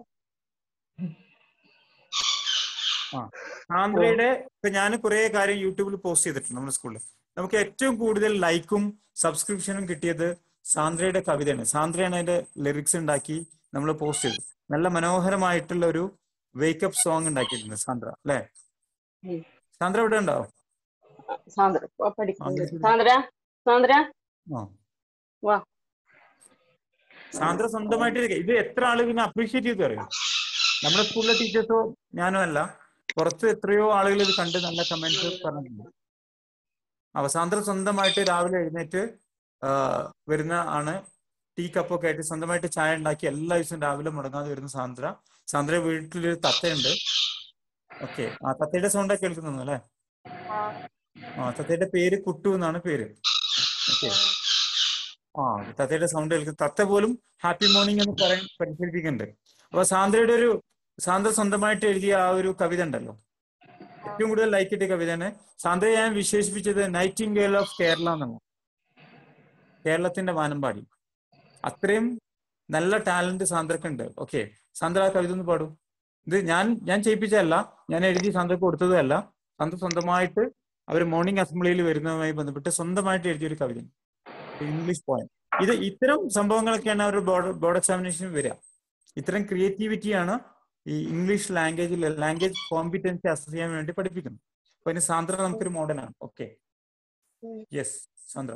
ആ സാന്ദ്രയുടെ ഇപ്പൊ ഞാൻ കുറെ കാര്യം യൂട്യൂബിൽ പോസ്റ്റ് ചെയ്തിട്ടുണ്ട് നമ്മുടെ സ്കൂളിൽ നമുക്ക് ഏറ്റവും കൂടുതൽ ലൈക്കും സബ്സ്ക്രിപ്ഷനും കിട്ടിയത് സാന്ദ്രയുടെ കവിതയാണ് സാന്ദ്രയാണ് അതിന്റെ ലിറിക്സ് ഉണ്ടാക്കി നമ്മൾ പോസ്റ്റ് ചെയ്തു നല്ല മനോഹരമായിട്ടുള്ള ഒരു വേക്കപ്പ് സോങ് ഉണ്ടാക്കിയിട്ടുണ്ട് സാന്ദ്ര അല്ലെ സാന്ദ്ര ഇവിടെ ഉണ്ടോ സാന്ദ്ര ഇപ്പൊ പഠിക്കുന്നുണ്ട് ആൺകുട്ടി- സാന്ദ്ര സാന്ദ്ര ആ വാ സാന്ദ്ര സ്വന്തമായിട്ട് ഇരിക്ക- ഇത് എത്ര ആള് പിന്നെ അപ്രീഷിയേറ്റ് ചെയ്ത് അറിയാം നമ്മുടെ സ്കൂളിലെ ടീച്ചേഴ്സോ ഞാനോ അല്ല പുറത്ത് എത്രയോ ആളുകൾ ഇത് കണ്ട് നല്ല കമന്റ്സ് പറഞ്ഞിട്ടുണ്ട് അപ്പൊ സാന്ദ്ര സ്വന്തമായിട്ട് രാവിലെ എഴുന്നേറ്റ് ആ, വരുന്ന ആണ് ടീ കപ്പൊക്കെ ആയിട്ട് സ്വന്തമായിട്ട് ചായ ഉണ്ടാക്കി എല്ലാ ദിവസവും രാവിലെ മുടങ്ങാതെ വരുന്ന സാന്ദ്ര സാന്ദ്ര വീട്ടിലൊരു തത്തയുണ്ട് ഓക്കെ ആ തത്തയുടെ സൗണ്ട് കേൾക്കുന്നു അല്ലേ ആ തത്തയുടെ പേര് കുട്ടു എന്നാണ് പേര് ഓക്കെ ആ തത്തയുടെ സൗണ്ട് കേൾക്കും തത്ത പോലും ഹാപ്പി മോർണിംഗ് എന്ന് പറയാൻ പരിശീലിപ്പിക്കുന്നുണ്ട് അപ്പൊ സാന്ദ്രയുടെ ഒരു സാന്ദ്ര സ്വന്തമായിട്ട് എഴുതിയ ആ ഒരു കവിത ഉണ്ടല്ലോ ഏറ്റവും കൂടുതൽ ലൈക്ക് കിട്ടിയ കവിതയാണ് സാന്ദ്രയെ ഞാൻ വിശേഷിപ്പിച്ചത് നൈറ്റിംഗേൽ ഓഫ് കേരള എന്നാണ് കേരളത്തിന്റെ വാനമ്പാടി അത്രയും നല്ല ടാലന്റ് സാന്ദ്രക്കുണ്ട് ഓക്കെ സാന്ദ്ര ആ കവിത ഒന്ന് പാടൂ ഇത് ഞാൻ ഞാൻ ചെയ്യിപ്പിച്ചതല്ല ഞാൻ എഴുതി സാന്ദ്രക്ക് കൊടുത്തതല്ല സാന്ദ്ര സ്വന്തമായിട്ട് അവർ മോർണിംഗ് അസംബ്ലിയിൽ വരുന്നതുമായി ബന്ധപ്പെട്ട് സ്വന്തമായിട്ട് എഴുതിയൊരു കവിത ഇംഗ്ലീഷ് പോയം ഇത് ഇത്തരം സംഭവങ്ങളൊക്കെയാണ് അവർ ബോർഡ് ബോർഡ് എക്സാമിനേഷൻ വരിക ഇത്തരം ക്രിയേറ്റിവിറ്റിയാണ് ഈ ഇംഗ്ലീഷ് ലാംഗ്വേജിൽ ലാംഗ്വേജ് കോമ്പിറ്റൻസി അസസ് ചെയ്യാൻ വേണ്ടി പഠിപ്പിക്കുന്നത് അപ്പൊ അതിന് സാന്ദ്ര നമുക്കൊരു മോഡലാണ് okay yes Sandra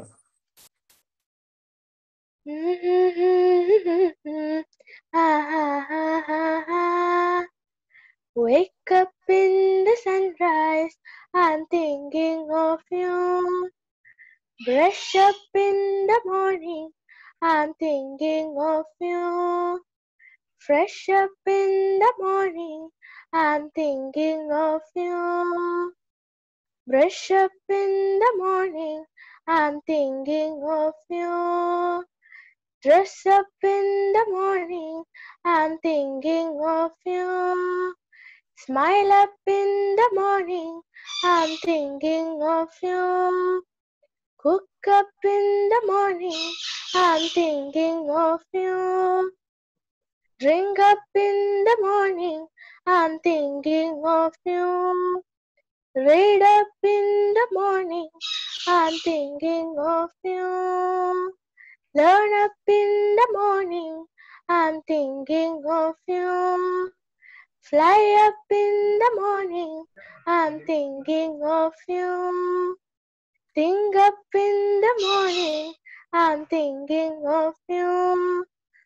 Wake up in the sunrise, I'm thinking of you. Brush up in the morning, I'm thinking of you. Fresh up in the morning, I'm thinking of you. Brush up in the morning, I'm thinking of you. Dress up in the morning, I'm thinking of you. Smile up in the morning, I'm thinking of you. Cook up in the morning, I'm thinking of you. Drink up in the morning, I'm thinking of you. Read up in the morning, I'm thinking of you. Learn up in the morning, I'm thinking of you. Fly up in the morning, I'm thinking of you. Think up in the morning, I'm thinking of you.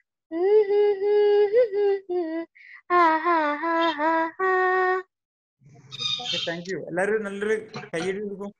Ah, ah, ah, ah, ah. Thank you എല്ലാവരും നല്ലൊരു കയ്യടി കൊടുക്കും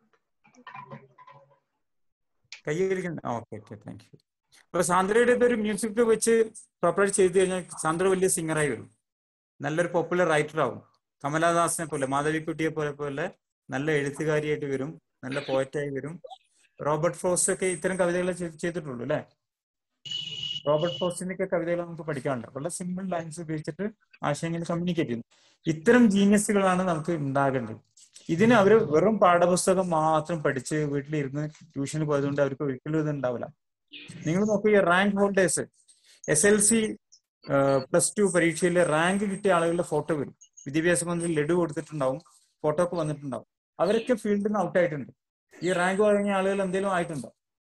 കയ്യടിക്കണം okay okay thank you അപ്പൊ സാന്ദ്രയുടെ ഇതൊരു music വെച്ച് പ്രോപ്പറായിട്ട് ചെയ്തു കഴിഞ്ഞാൽ സാന്ദ്ര വലിയ സിംഗറായി വരും നല്ലൊരു പോപ്പുലർ റൈറ്റർ ആവും കമലാദാസിനെ പോലെ മാധവിക്കുട്ടിയെ പോലെ പോലെ നല്ല എഴുത്തുകാരിയായിട്ട് വരും നല്ല പോയറ്റായി വരും റോബർട്ട് ഫ്രോസ്റ്റ് ഒക്കെ ഇത്തരം കവിതകൾ ചെയ്തിട്ടുള്ളൂ അല്ലെ റോബർട്ട് ഫ്രോസ്റ്റിന്റെ ഒക്കെ കവിതകൾ നമുക്ക് പഠിക്കാനുണ്ട് വളരെ സിമ്പിൾ ലൈൻസ് ഉപയോഗിച്ചിട്ട് ആശയങ്ങൾ കമ്മ്യൂണിക്കേറ്റ് ചെയ്യുന്നു ഇത്തരം ജീനിയസുകളാണ് നമുക്ക് ഉണ്ടാകേണ്ടത് ഇതിന് അവര് വെറും പാഠപുസ്തകം മാത്രം പഠിച്ച് വീട്ടിലിരുന്ന് ട്യൂഷന് പോയതുകൊണ്ട് അവർക്ക് ഒരിക്കലും ഇത് ഉണ്ടാവില്ല നിങ്ങൾ നോക്കൂ ഈ rank holders S L C plus two പരീക്ഷയിൽ റാങ്ക് കിട്ടിയ ആളുകളുടെ ഫോട്ടോ വരും വിദ്യാഭ്യാസ മന്ത്രി ലഡു കൊടുത്തിട്ടുണ്ടാവും ഫോട്ടോ ഒക്കെ വന്നിട്ടുണ്ടാവും അവരൊക്കെ ഫീൽഡിൽ നിന്ന് ഔട്ട് ആയിട്ടുണ്ട് ഈ റാങ്ക് വാങ്ങിയ ആളുകൾ എന്തെങ്കിലും ആയിട്ടുണ്ടോ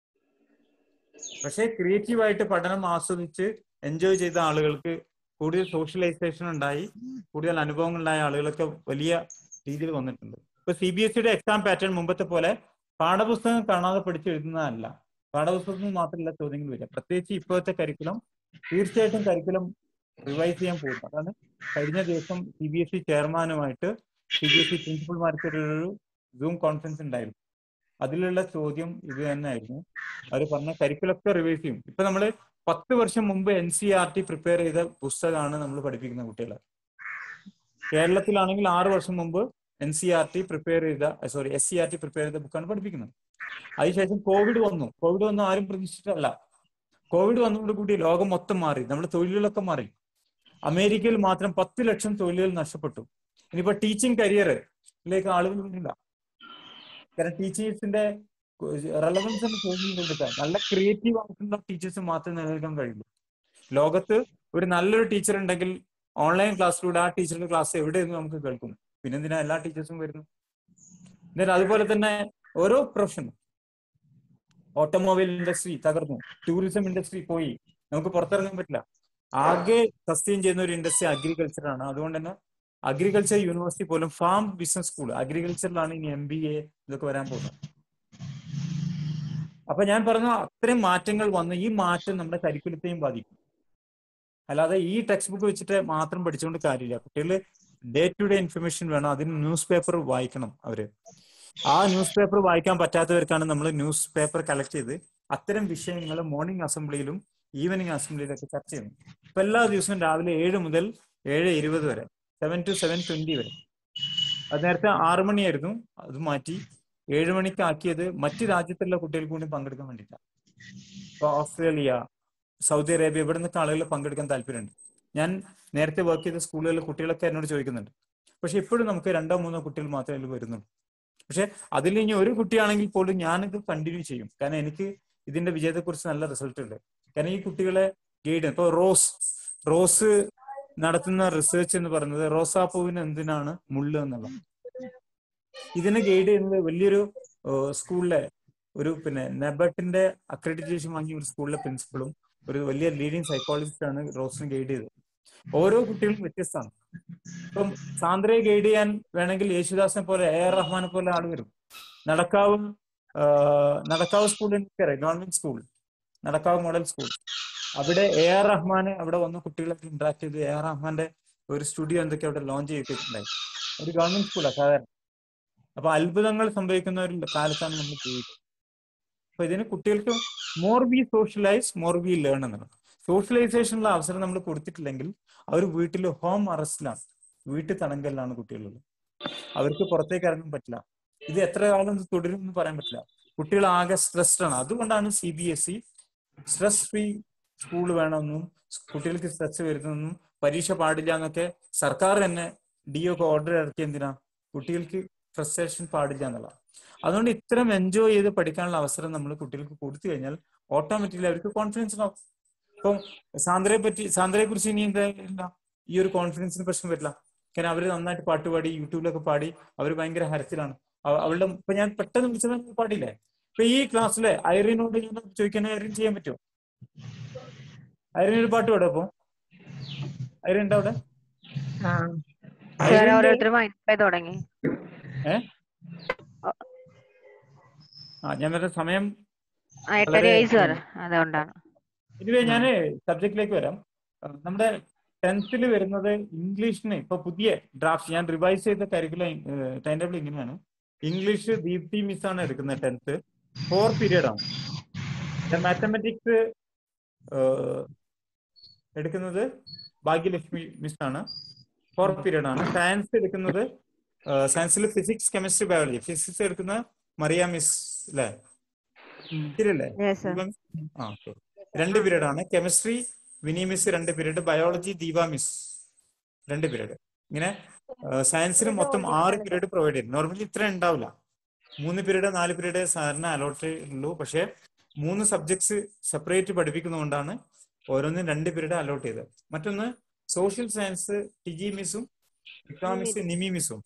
പക്ഷേ ക്രിയേറ്റീവായിട്ട് പഠനം ആസ്വദിച്ച് എൻജോയ് ചെയ്ത ആളുകൾക്ക് കൂടുതൽ സോഷ്യലൈസേഷൻ ഉണ്ടായി കൂടുതൽ അനുഭവങ്ങൾ ഉണ്ടായ ആളുകളൊക്കെ വലിയ രീതിയിൽ വന്നിട്ടുണ്ട് ഇപ്പൊ സി ബി എസ് സിയുടെ എക്സാം പാറ്റേൺ മുമ്പത്തെ പോലെ പാഠപുസ്തകം കാണാതെ പഠിച്ച് എഴുതുന്നതല്ല പാഠപുസ്തകത്തിൽ മാത്രമല്ല ചോദ്യങ്ങൾ വരിക പ്രത്യേകിച്ച് ഇപ്പോഴത്തെ കരിക്കുലം തീർച്ചയായിട്ടും കരിക്കുലം റിവൈസ് ചെയ്യാൻ പോകും അതാണ് കഴിഞ്ഞ ദിവസം സി ബി എസ് ഇ ചെയർമാനുമായിട്ട് സി ബി എസ് ഇ പ്രിൻസിപ്പൽമാർക്ക് ഒരു സൂം കോൺഫറൻസ് ഉണ്ടായിരുന്നു അതിലുള്ള ചോദ്യം ഇത് തന്നെയായിരുന്നു അവർ പറഞ്ഞ കരിക്കുലൊക്കെ റിവൈസ് ചെയ്യും ഇപ്പൊ നമ്മള് പത്ത് വർഷം മുമ്പ് N C R T prepare ചെയ്ത പുസ്തകമാണ് നമ്മൾ പഠിപ്പിക്കുന്ന കുട്ടികളെ കേരളത്തിലാണെങ്കിൽ ആറ് വർഷം മുമ്പ് N C R T prepare ചെയ്ത sorry S C R T prepare ചെയ്ത ബുക്കാണ് പഠിപ്പിക്കുന്നത് അതിനുശേഷം കോവിഡ് വന്നു കോവിഡ് വന്നു ആരും പ്രതീക്ഷിച്ചിട്ടല്ല കോവിഡ് വന്നതോടുകൂടി ലോകം മൊത്തം മാറി നമ്മുടെ തൊഴിലുകളൊക്കെ മാറി അമേരിക്കയിൽ മാത്രം പത്ത് ലക്ഷം തൊഴിലുകൾ നഷ്ടപ്പെട്ടു ഇനിയിപ്പോ ടീച്ചിങ് കരിയറിലേക്ക് ആളുകളില്ല കാരണം ടീച്ചേഴ്സിന്റെ റെലവൻസ് എന്ന് തോന്നിക്കൊണ്ടിരിക്കാൻ നല്ല ക്രിയേറ്റീവ് ആയിട്ടുള്ള ടീച്ചേഴ്സ് മാത്രമേ നിലനിൽക്കാൻ കഴിയുള്ളൂ ലോകത്ത് ഒരു നല്ലൊരു ടീച്ചർ ഉണ്ടെങ്കിൽ ഓൺലൈൻ ക്ലാസ്സിലൂടെ ആ ടീച്ചറുടെ ക്ലാസ് എവിടെയെന്ന് നമുക്ക് കേൾക്കും പിന്നെ എന്തിനാ എല്ലാ ടീച്ചേഴ്സും വരുന്നു എന്നാൽ അതുപോലെ തന്നെ ഓരോ പ്രൊഫഷനും ഓട്ടോമൊബൈൽ ഇൻഡസ്ട്രി തകർന്നു ടൂറിസം ഇൻഡസ്ട്രി പോയി നമുക്ക് പുറത്തിറങ്ങാൻ പറ്റില്ല ആകെ സസ്റ്റെയിൻ ചെയ്യുന്ന ഒരു ഇൻഡസ്ട്രി അഗ്രികൾച്ചർ ആണ് അതുകൊണ്ട് തന്നെ അഗ്രികൾച്ചർ യൂണിവേഴ്സിറ്റി പോലും ഫാം ബിസിനസ് സ്കൂൾ അഗ്രികൾച്ചറിലാണ് ഇനി എം ബി എ ഇതൊക്കെ വരാൻ പോകുന്നത് അപ്പൊ ഞാൻ പറഞ്ഞു അത്രയും മാറ്റങ്ങൾ വന്ന് ഈ മാറ്റം നമ്മുടെ കരിക്കുലത്തെയും ബാധിക്കും അല്ലാതെ ഈ ടെക്സ്റ്റ് ബുക്ക് വെച്ചിട്ട് മാത്രം പഠിച്ചുകൊണ്ട് കാര്യമില്ല കുട്ടികൾ ഡേ ടു ഡേ ഇൻഫർമേഷൻ വേണം അതിന് ന്യൂസ് പേപ്പർ വായിക്കണം അവര് ആ ന്യൂസ് പേപ്പർ വായിക്കാൻ പറ്റാത്തവർക്കാണ് നമ്മൾ ന്യൂസ് പേപ്പർ കളക്ട് ചെയ്ത് അത്തരം വിഷയങ്ങൾ മോർണിംഗ് അസംബ്ലിയിലും ഈവനിങ് അസംബ്ലിയിലൊക്കെ ചർച്ച ചെയ്യുന്നു ഇപ്പൊ എല്ലാ ദിവസവും രാവിലെ ഏഴ് മുതൽ ഏഴ് ഇരുപത് വരെ സെവൻ ടു സെവൻ ട്വന്റി വരെ അത് നേരത്തെ ആറു മണിയായിരുന്നു അത് മാറ്റി ഏഴ് മണിക്ക് ആക്കിയത് മറ്റ് രാജ്യത്തുള്ള കുട്ടികൾക്ക് കൂടി പങ്കെടുക്കാൻ വേണ്ടിയിട്ടാണ് ഇപ്പൊ ഓസ്ട്രേലിയ സൗദി അറേബ്യ ഇവിടെ നിന്നൊക്കെ ആളുകൾ പങ്കെടുക്കാൻ താല്പര്യമുണ്ട് ഞാൻ നേരത്തെ വർക്ക് ചെയ്ത സ്കൂളുകളിൽ കുട്ടികളൊക്കെ എന്നോട് ചോദിക്കുന്നുണ്ട് പക്ഷെ ഇപ്പോഴും നമുക്ക് രണ്ടോ മൂന്നോ കുട്ടികൾ മാത്രമേ അതിൽ വരുന്നുള്ളൂ പക്ഷെ അതിൽ ഇനി ഒരു കുട്ടിയാണെങ്കിൽ പോലും ഞാനിത് കണ്ടിന്യൂ ചെയ്യും കാരണം എനിക്ക് ഇതിന്റെ വിജയത്തെക്കുറിച്ച് നല്ല റിസൾട്ട് ഉണ്ട് കാരണം ഈ കുട്ടികളെ ഗൈഡ് ഇപ്പൊ റോസ് റോസ് നടത്തുന്ന റിസർച്ച് എന്ന് പറയുന്നത് റോസാപ്പൂവിന് എന്തിനാണ് മുള്ള് എന്നുള്ളത് ഇതിനെ ഗൈഡ് ചെയ്യുന്നത് വലിയൊരു സ്കൂളിലെ ഒരു പിന്നെ നെബട്ടിന്റെ അക്രഡിറ്റേഷൻ വാങ്ങിയ ഒരു സ്കൂളിലെ പ്രിൻസിപ്പളും ഒരു വലിയ ലീഡിങ് സൈക്കോളജിസ്റ്റ് ആണ് റോസിനെ ഗൈഡ് ചെയ്തത് ഓരോ കുട്ടികളും വ്യത്യസ്തമാണ് ഇപ്പം സാന്ദ്രയെ ഗൈഡ് ചെയ്യാൻ വേണമെങ്കിൽ യേശുദാസിനെ പോലെ എ ആർ റഹ്മാനെ പോലെ ആൾ വരും നടക്കാവ് നടക്കാവ് സ്കൂൾ എനിക്കറിയാം government school Nadakkavu model school അവിടെ എ ആർ റഹ്മാന് അവിടെ വന്ന കുട്ടികളൊക്കെ ഇന്ററാക്ട് ചെയ്ത് എ ആർ റഹ്മാന്റെ ഒരു സ്റ്റുഡിയോ എന്തൊക്കെ അവിടെ ലോഞ്ച് ചെയ്തിട്ടുണ്ടായി ഒരു ഗവൺമെന്റ് സ്കൂളാണ് സാധാരണ അപ്പൊ അത്ഭുതങ്ങൾ സംഭവിക്കുന്ന ഒരു കാലത്താണ് നമ്മൾ ജീവിക്കുന്നത് അപ്പൊ ഇതിന് കുട്ടികൾക്ക് more be socialise more be learn എന്നാണ് സോഷ്യലൈസേഷനുള്ള അവസരം നമ്മൾ കൊടുത്തിട്ടില്ലെങ്കിൽ അവർ വീട്ടിൽ ഹോം അറസ്റ്റിലാണ് വീട്ടിൽ തടങ്കലിലാണ് കുട്ടികളുള്ളത് അവർക്ക് പുറത്തേക്ക് ഇറങ്ങാൻ പറ്റില്ല ഇത് എത്ര കാലം ഇത് തുടരും എന്ന് പറയാൻ പറ്റില്ല കുട്ടികൾ ആകെ സ്ട്രെസ്ഡ് ആണ് അതുകൊണ്ടാണ് C B S E stress free school വേണമെന്നും കുട്ടികൾക്ക് സ്ട്രെസ് വരുന്നതെന്നും പരീക്ഷ പാടില്ല എന്നൊക്കെ സർക്കാർ തന്നെ ഡി ഒക്കെ ഓർഡർ ഇറക്കി എന്തിനാ കുട്ടികൾക്ക് ഫ്രസ്ട്രേഷൻ പാടില്ല എന്നുള്ള അതുകൊണ്ട് ഇത്തരം എൻജോയ് ചെയ്ത് പഠിക്കാനുള്ള അവസരം നമ്മൾ കുട്ടികൾക്ക് കൊടുത്തു കഴിഞ്ഞാൽ ഓട്ടോമാറ്റിക്കലി അവർക്ക് കോൺഫിഡൻസ് ഉണ്ടാവും ഇപ്പം സാന്ദ്രയെ പറ്റി സാന്ദ്രയെ കുറിച്ച് ഇനി എന്താ ഇല്ല ഈ ഒരു കോൺഫിഡൻസിന് പ്രശ്നം വരില്ല കാരണം അവര് നന്നായിട്ട് പാട്ട് പാടി യൂട്യൂബിലൊക്കെ പാടി അവർ ഭയങ്കര ഹരത്തിലാണ് അവ- അവളുടെ ഇപ്പൊ ഞാൻ പെട്ടെന്ന് വിളിച്ചത് പാടില്ലേ ഇപ്പൊ ഈ ക്ലാസ്സിലെ ഐറിനോട് ഞാൻ ചോദിക്കാൻ ഐറിൻ ചെയ്യാൻ പറ്റുമോ ഐറിൻ ഒരു പാട്ട് പാടും അപ്പൊ ഐറിൻ ഉണ്ടോ അവിടെ സാർ ഐറിന്റെ ഓരോരുത്തർ മൈൻഡ് തുടങ്ങി ഏ ആ ഞാൻ വരുന്ന സമയം ആ എട്ടര വളരെ ആയി സാർ അതുകൊണ്ടാണ് ഇതുവേ ഞാൻ സബ്ജക്റ്റിലേക്ക് വരാം അഹ് നമ്മുടെ ടെൻത്തിൽ വരുന്നത് ഇംഗ്ലീഷിന് ഇപ്പൊ പുതിയ ഡ്രാഫ്റ്റ് ഞാൻ റിവൈസ് ചെയ്ത കരിക്കുലം ടൈം ടേബിൾ ഇങ്ങനെയാണ് ഇംഗ്ലീഷ് ദീപ്തി മിസ് ആണ് എടുക്കുന്നത് ടെൻത്ത് ഫോർ പീരീഡ് ആണ് മാത്തമെറ്റിക്സ് എടുക്കുന്നത് ഭാഗ്യലക്ഷ്മി മിസ് ആണ് ഫോർ പീരീഡ് ആണ് സയൻസ് എടുക്കുന്നത് സയൻസിൽ ഫിസിക്സ് കെമിസ്ട്രി ബയോളജി ഫിസിക്സ് എടുക്കുന്ന മറിയ മിസ് അല്ലേ ശരിയല്ലേ Yes, sir. ദീപ miss? ആ ഓക്കെ രണ്ട് പീരീഡ് ആണ് കെമിസ്ട്രി വിനി മിസ് രണ്ട് പീരീഡ് ബയോളജി ദീപ മിസ് രണ്ട് പീരീഡ് ഇങ്ങനെ സയൻസിന് മൊത്തം ആറ് പീരീഡ് പ്രൊവൈഡ് ചെയ്യും നോർമലി ഇത്ര ഉണ്ടാവില്ല മൂന്ന് പീരീഡ് നാല് പീരീഡ് സാറിന് അലോട്ട് ഉള്ളൂ പക്ഷെ മൂന്ന് സബ്ജക്ട്സ് സെപ്പറേറ്റ് പഠിപ്പിക്കുന്നതുകൊണ്ടാണ് ഓരോന്നും രണ്ട് പീരീഡ് അലോട്ട് ചെയ്തത് മറ്റൊന്ന് സോഷ്യൽ സയൻസ് ടിജി മിസ്സും ഇക്കണോമിക്സ് നിമി മിസ്സും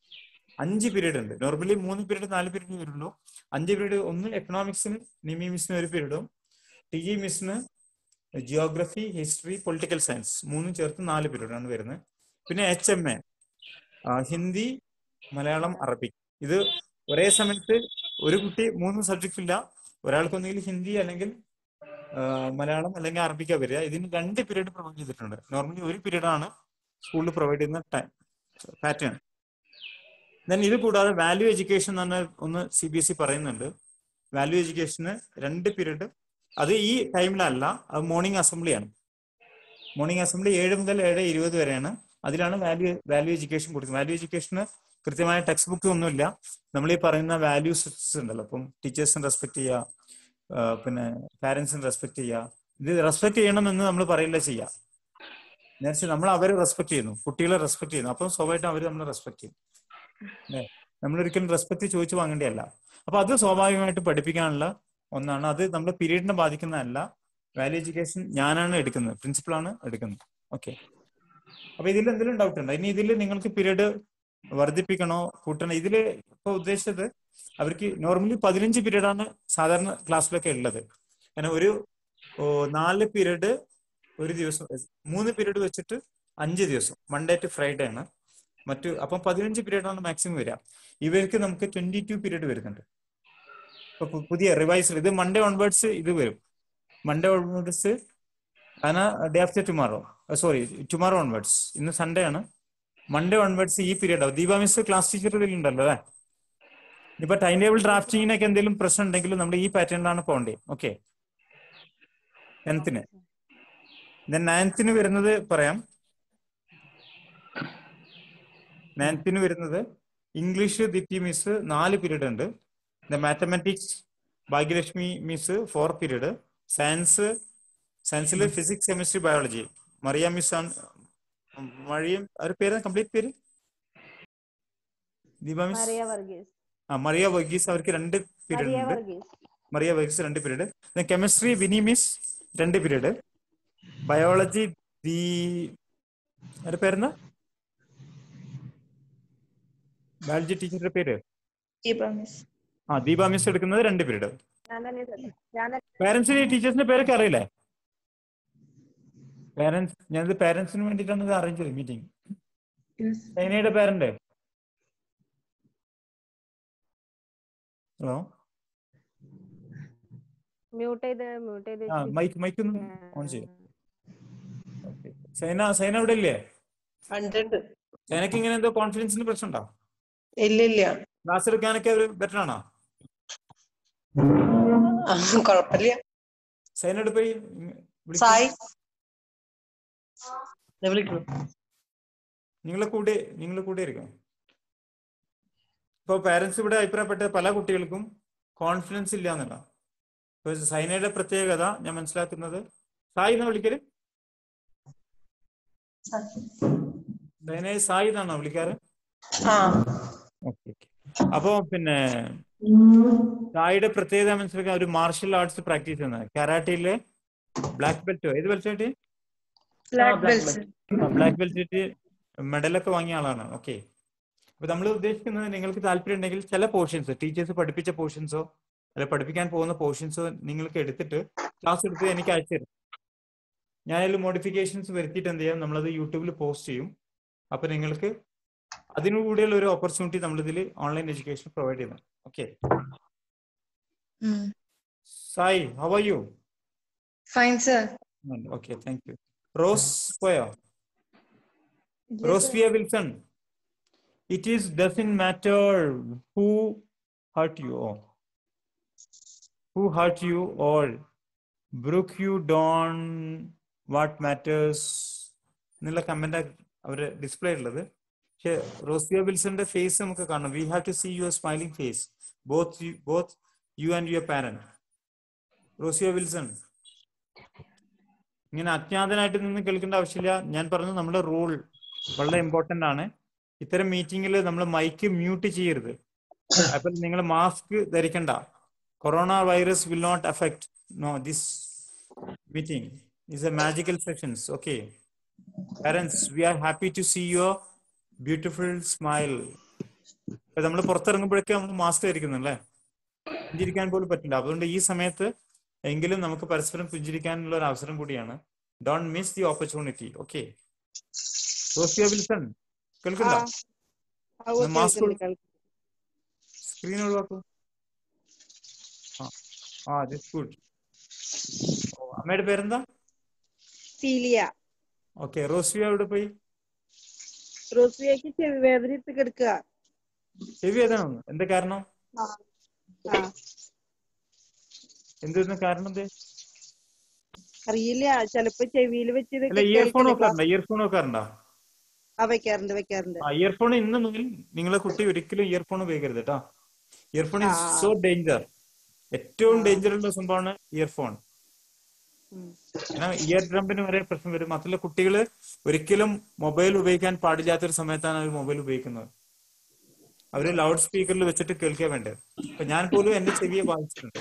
അഞ്ച് പീരീഡ് ഉണ്ട് നോർമലി മൂന്ന് പീരീഡ് നാല് പീരീഡ് വരുള്ളൂ അഞ്ച് പീരീഡ് ഒന്ന് എക്കണോമിക്സിന് നിമി മിസ്സിന് ഒരു പീരീഡും ടി ജി മിസ്സിന് ജിയോഗ്രഫി ഹിസ്റ്ററി പൊളിറ്റിക്കൽ സയൻസ് മൂന്നും ചേർത്ത് നാല് പീരീഡാണ് വരുന്നത് പിന്നെ H M A Hindi Malayalam Arabic ഇത് ഒരേ സമയത്ത് ഒരു കുട്ടി മൂന്ന് സബ്ജക്റ്റ് ഇല്ല ഒരാൾക്ക് ഒന്നുകിൽ ഹിന്ദി അല്ലെങ്കിൽ ആ, മലയാളം അല്ലെങ്കിൽ അറബിക്ക വരിക ഇതിന് രണ്ട് പീരീഡ് പ്രൊവൈഡ് ചെയ്തിട്ടുണ്ട് നോർമലി ഒരു പീരീഡ് ആണ് സ്കൂളിൽ പ്രൊവൈഡ് ചെയ്യുന്ന ടൈം പാറ്റേൺ ദെൻ ഇത് കൂടാതെ വാല്യൂ എഡ്യൂക്കേഷൻ എന്ന് പറഞ്ഞ ഒന്ന് സി ബി എസ് ഇ പറയുന്നുണ്ട് വാല്യൂ എഡ്യൂക്കേഷന് രണ്ട് പീരീഡ് അത് ഈ ടൈമിലല്ല അത് മോർണിംഗ് അസംബ്ലിയാണ് മോർണിംഗ് അസംബ്ലി ഏഴ് മുതൽ ഏഴ് ഇരുപത് വരെയാണ് അതിലാണ് വാല്യൂ വാല്യൂ എഡ്യൂക്കേഷൻ കൊടുക്കുന്നത് വാല്യൂ എഡ്യൂക്കേഷന് കൃത്യമായ ടെക്സ്റ്റ് ബുക്ക് ഒന്നുമില്ല നമ്മൾ ഈ പറയുന്ന വാല്യൂസ് ഉണ്ടല്ലോ അപ്പം ടീച്ചേഴ്സിനെ റെസ്പെക്ട് ചെയ്യുക ആ, പിന്നെ പാരന്റ്സിനെ റെസ്പെക്ട് ചെയ്യുക ഇത് റെസ്പെക്ട് ചെയ്യണമെന്ന് നമ്മൾ പറയില്ല ചെയ്യുക നേരത്തെ നമ്മൾ അവരെ റെസ്പെക്ട് ചെയ്യുന്നു കുട്ടികളെ റെസ്പെക്ട് ചെയ്യുന്നു അപ്പം സ്വാഭാവികമായിട്ടും അവർ നമ്മളെ റെസ്പെക്ട് ചെയ്യും അല്ലേ നമ്മൾ ഒരിക്കലും റെസ്പെക്ട് ചോദിച്ചു വാങ്ങേണ്ടതല്ല അപ്പൊ അത് സ്വാഭാവികമായിട്ട് പഠിപ്പിക്കാനുള്ള ഒന്നാണ് അത് നമ്മുടെ പീരീഡിനെ ബാധിക്കുന്നതല്ല വാല്യൂ എഡ്യൂക്കേഷൻ ഞാനാണ് എടുക്കുന്നത് പ്രിൻസിപ്പളാണ് എടുക്കുന്നത് ഓക്കെ അപ്പൊ ഇതിൽ എന്തെങ്കിലും ഡൗട്ട് ഉണ്ടോ ഇനി ഇതിൽ നിങ്ങൾക്ക് പീരീഡ് വർദ്ധിപ്പിക്കണോ കൂട്ടണോ ഇതില് ഇപ്പൊ ഉദ്ദേശിച്ചത് അവർക്ക് നോർമലി പതിനഞ്ച് പീരീഡ് ആണ് സാധാരണ ക്ലാസ്സിലൊക്കെ ഉള്ളത് കാരണം ഒരു ഓ, നാല് പീരീഡ് ഒരു ദിവസം മൂന്ന് പീരീഡ് വെച്ചിട്ട് അഞ്ച് ദിവസം മൺഡേ ടു ഫ്രൈഡേ ആണ് മറ്റു അപ്പം പതിനഞ്ച് പീരീഡ് ആണ് മാക്സിമം വരിക ഇവർക്ക് നമുക്ക് ട്വന്റി ടു പീരീഡ് വരുന്നുണ്ട് ഇപ്പൊ പു- പുതിയ റിവൈസ് ഇത് മൺഡേ ഓൺവേർഡ്സ് ഇത് വരും മൺഡേ ഓൺവേർഡ്സ് ആണ് day after tomorrow sorry tomorrow onwards ഇന്ന് സൺഡേ ആണ് മൺഡേ ഓൺവേർഡ്സ് ഈ പീരീഡ് ആവും ദീപ മിസ് ക്ലാസ് ടീച്ചർ ഉണ്ടല്ലോ അല്ലേ ഇപ്പൊ ടൈം ടേബിൾ ഡ്രാഫ്റ്റിങ്ങിനൊക്കെ എന്തെങ്കിലും പ്രശ്നം ഉണ്ടെങ്കിൽ നമ്മൾ ഈ പാറ്റേണിലാണ് പോകേണ്ടത് ഓക്കെ ടെൻത്തിന് ദെൻ നയൻത്തിന് വരുന്നത് പറയാം നയൻത്തിന് വരുന്നത് ഇംഗ്ലീഷ് ദിപ്തി മിസ് നാല് പീരീഡ് ഉണ്ട് mathematics Bhagyalakshmi miss four period science സയൻസിൽ physics chemistry biology Maria miss ആണ് മറിയം അവരുടെ പേര് കംപ്ലീറ്റ് പേര് ദീപ മിസ് മറിയ വർഗീസ് ആ മറിയ വർഗീസ് അവർക്ക് രണ്ട് പീരീഡ് മറിയ ഉണ്ട് വർഗീസ് മറിയ വർഗീസ് രണ്ട് പീരീഡ് കെമിസ്ട്രി വിനി മിസ് രണ്ട് പീരീഡ് ബയോളജി ദീ അവരുടെ പേരെന്താ ബയോളജി ടീച്ചറുടെ പേര് ആ ദീപ മിസ് എടുക്കുന്നത് രണ്ട് പീരീഡ് ഞാൻ തന്നെ ശ്രദ്ധ- ഞാൻ തന്നെ പാരന്റ്സിന് ടീച്ചേഴ്സിന്റെ പേരൊക്കെ അറിയില്ലേ പാരന്റ്സ് ഞാനിത് പാരന്റ്സിന് വേണ്ടിയിട്ടാണ് ഇത് അറേഞ്ച് ചെയ്തത് മീറ്റിംഗ് ചൈനയുടെ പാരന്റ് ഹലോ മ്യൂട്ട് ചെയ്ത് മ്യൂട്ട് ചെയ്ത് ആ മൈക്ക് മൈക്ക് ഒന്ന് ഓൺ ചെയ്യും സൈന സൈന ഇവിടെ ഇല്ലേ ഉണ്ട് സൈനക്ക് ഇങ്ങനെ എന്തോ കോൺഫിഡൻസിന് പ്രശ്നം ഉണ്ടോ ഇല്ല ഇല്ല ക്ലാസ് എടുക്കാനൊക്കെ ഒരു ബെറ്റർ ആണോ ആ, കുഴപ്പമില്ല സൈനോട് പോയി വിളിക്ക്. സായി ദേ വിളിക്കുന്നു നിങ്ങളെ കൂടെ നിങ്ങളെ കൂടെ ഇരിക്കണം ഇപ്പൊ പാരന്റ്സ് ഇവിടെ അഭിപ്രായപ്പെട്ട പല കുട്ടികൾക്കും കോൺഫിഡൻസ് ഇല്ല എന്നുള്ള ഇപ്പൊ സൈനയുടെ പ്രത്യേകത ഞാൻ മനസ്സിലാക്കുന്നത് സായി എന്നാ വിളിക്കല് സൈനയെ സായി എന്നാണോ വിളിക്കാറ് ആ ഓക്കെ അപ്പോ പിന്നെ സായിയുടെ പ്രത്യേകത മനസ്സിലാക്കാൻ ഒരു മാർഷൽ ആർട്സ് പ്രാക്ടീസ് ചെയ്യുന്നത് കരാട്ടയിലെ ബ്ലാക്ക് ബെൽറ്റോ ഏത് ബെൽറ്റ് ആയിട്ട് ബ്ലാക്ക് ബെൽറ്റ് ബ്ലാക്ക് ബെൽറ്റ് മെഡലൊക്കെ വാങ്ങിയ ആളാണ് ഓക്കെ അപ്പൊ നമ്മൾ ഉദ്ദേശിക്കുന്നത് നിങ്ങൾക്ക് താല്പര്യം ഉണ്ടെങ്കിൽ ചില പോർഷൻസ് ടീച്ചേഴ്സ് പഠിപ്പിച്ച പോർഷൻസോ അല്ല പഠിപ്പിക്കാൻ പോകുന്ന പോർഷൻസോ നിങ്ങൾക്ക് എടുത്തിട്ട് ക്ലാസ് എടുത്ത് എനിക്ക് അയച്ചു തരും ഞാൻ അതിൽ മോഡിഫിക്കേഷൻസ് വരുത്തിയിട്ട് എന്ത് ചെയ്യാം നമ്മളത് യൂട്യൂബിൽ പോസ്റ്റ് ചെയ്യും അപ്പൊ നിങ്ങൾക്ക് അതിനു കൂടിയുള്ള ഒരു ഓപ്പർച്യൂണിറ്റി നമ്മളിതിൽ ഓൺലൈൻ എഡ്യൂക്കേഷൻ പ്രൊവൈഡ് ചെയ്യുന്നു okay Sai how are you fine sir okay thank you Rose പോയോ Rosia Wilson. It is doesn't matter who hurt you or who hurt you or broke you down. What matters? എന്നുള്ള comment അവര് display ഉള്ളത് പക്ഷെ Rosia വിൽസന്റെ face നമുക്ക് കാണാം we have to see your smiling face both both you and your parent Rosia Wilson ഇങ്ങനെ അജ്ഞാതനായിട്ട് നിന്ന് കേൾക്കേണ്ട ആവശ്യമില്ല ഞാൻ പറഞ്ഞു നമ്മുടെ റൂൾ വളരെ ഇമ്പോർട്ടന്റ് ആണ് ഇത്തരം മീറ്റിംഗിൽ നമ്മൾ മൈക്ക് മ്യൂട്ട് ചെയ്യരുത് അപ്പൊ നിങ്ങൾ മാസ്ക് ധരിക്കണ്ട corona virus will not affect no this meeting is a magical sessions okay parents we are happy to see your beautiful smile ഇപ്പൊ നമ്മൾ പുറത്തിറങ്ങുമ്പോഴൊക്കെ നമ്മൾ മാസ്ക് ധരിക്കുന്നുണ്ടല്ലേ പുഞ്ചിരിക്കാൻ പോലും പറ്റില്ല അതുകൊണ്ട് ഈ സമയത്ത് എങ്കിലും നമുക്ക് പരസ്പരം പുഞ്ചിരിക്കാനുള്ള ഒരു അവസരം കൂടിയാണ് don't miss the opportunity okay Rosia Wilson കേൾക്കണ്ട മാസ്ക് സ്ക്രീൻ ഒഴിവാക്കൂ ആ ആ ദിസ് ഗുഡ് അമ്മയുടെ പേരെന്താ സീലിയ ഓക്കെ റോസിയ എവിടെ പോയി റോസിയക്ക് ചെവി വേദന ഇട്ട് കിടക്കുക ചെവി ഏതാണോ എന്താ കാരണം എന്തായിരുന്നു കാരണം എന്ത് അറിയില്ല ചെലപ്പോ ചെവിയിൽ വെച്ച് അല്ല ഇയർഫോൺ വെക്കാറുണ്ടോ ഇയർഫോൺ വെക്കാറുണ്ടോ ആ വെക്കാറുണ്ട് വെക്കാറുണ്ട് ആ ഇയർഫോൺ ഇന്ന് മുതൽ നിങ്ങളെ കുട്ടി ഒരിക്കലും ഇയർഫോൺ ഉപയോഗിക്കരുത് കേട്ടോ earphone is ah. So danger ഏറ്റവും ഡേഞ്ചർ ഉള്ള സംഭവമാണ് ഇയർഫോൺ ഇയർ ഡ്രംപിന് വരെ പ്രശ്നം വരും മാത്രമല്ല കുട്ടികൾ ഒരിക്കലും മൊബൈൽ ഉപയോഗിക്കാൻ പാടില്ലാത്തൊരു സമയത്താണ് അവർ മൊബൈൽ ഉപയോഗിക്കുന്നത് അവര് ലൗഡ് സ്പീക്കറിൽ വെച്ചിട്ട് കേൾക്കാൻ വേണ്ടത് അപ്പൊ ഞാൻ പോലും എന്റെ ചെവിയെ ബാധിച്ചിട്ടുണ്ട്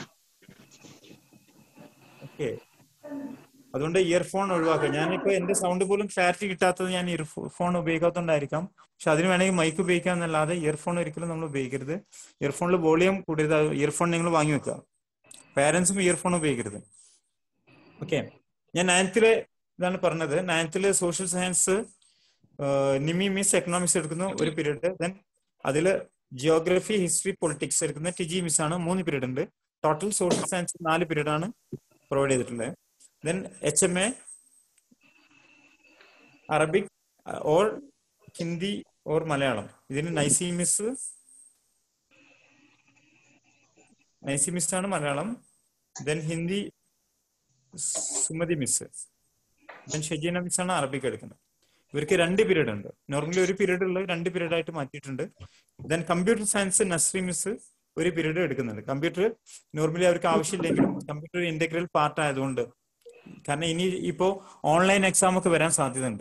ഓക്കെ അതുകൊണ്ട് ഇയർഫോൺ ഒഴിവാക്കുക ഞാനിപ്പോ എന്റെ സൗണ്ട് പോലും ക്ലാരിറ്റി കിട്ടാത്തത് ഞാൻ ഇയർഫോൺ ഉപയോഗിക്കാത്തതുകൊണ്ടായിരിക്കാം പക്ഷെ അതിന് വേണമെങ്കിൽ മൈക്ക് ഉപയോഗിക്കാം എന്നല്ലാതെ ഇയർഫോൺ ഒരിക്കലും നമ്മൾ ഉപയോഗിക്കരുത് ഇയർഫോണിൽ വോളിയം കൂടരുത് ഇയർഫോൺ നിങ്ങൾ വാങ്ങി വെക്കുക പാരന്റ്സും ഇയർഫോൺ ഉപയോഗിക്കരുത് ഓക്കെ ഞാൻ നയൻത്തിലെ ഇതാണ് പറഞ്ഞത് നയൻത്തിലെ social science Nimi miss economics എടുക്കുന്ന ഒരു പീരീഡ് ദെൻ അതിൽ ജിയോഗ്രഫി ഹിസ്റ്ററി പൊളിറ്റിക്സ് എടുക്കുന്ന ടിജി മിസ് ആണ് മൂന്ന് പീരീഡ് ഉണ്ട് ടോട്ടൽ സോഷ്യൽ സയൻസ് നാല് പീരീഡ് ആണ് പ്രൊവൈഡ് ചെയ്തിട്ടുള്ളത് then H M A Arabic or Hindi or Malayalam ഇതിന് നൈസി മിസ് നൈസി മിസ് ആണ് Malayalam then Hindi Sumathi miss then Shajeena miss ആണ് അറബിക് എടുക്കുന്നത് ഇവർക്ക് രണ്ട് പീരീഡ് ഉണ്ട് നോർമലി ഒരു പീരീഡ് ഉള്ളത് രണ്ട് പീരീഡ് ആയിട്ട് മാറ്റിയിട്ടുണ്ട് then computer science Nasri miss ഒരു പീരീഡ് എടുക്കുന്നുണ്ട് കമ്പ്യൂട്ടർ നോർമലി അവർക്ക് ആവശ്യമില്ലെങ്കിലും കമ്പ്യൂട്ടർ ഇന്റഗ്രൽ പാർട്ട് ആയതുകൊണ്ട് കാരണം ഇനി ഇപ്പോ ഓൺലൈൻ എക്സാം ഒക്കെ വരാൻ സാധ്യതയുണ്ട്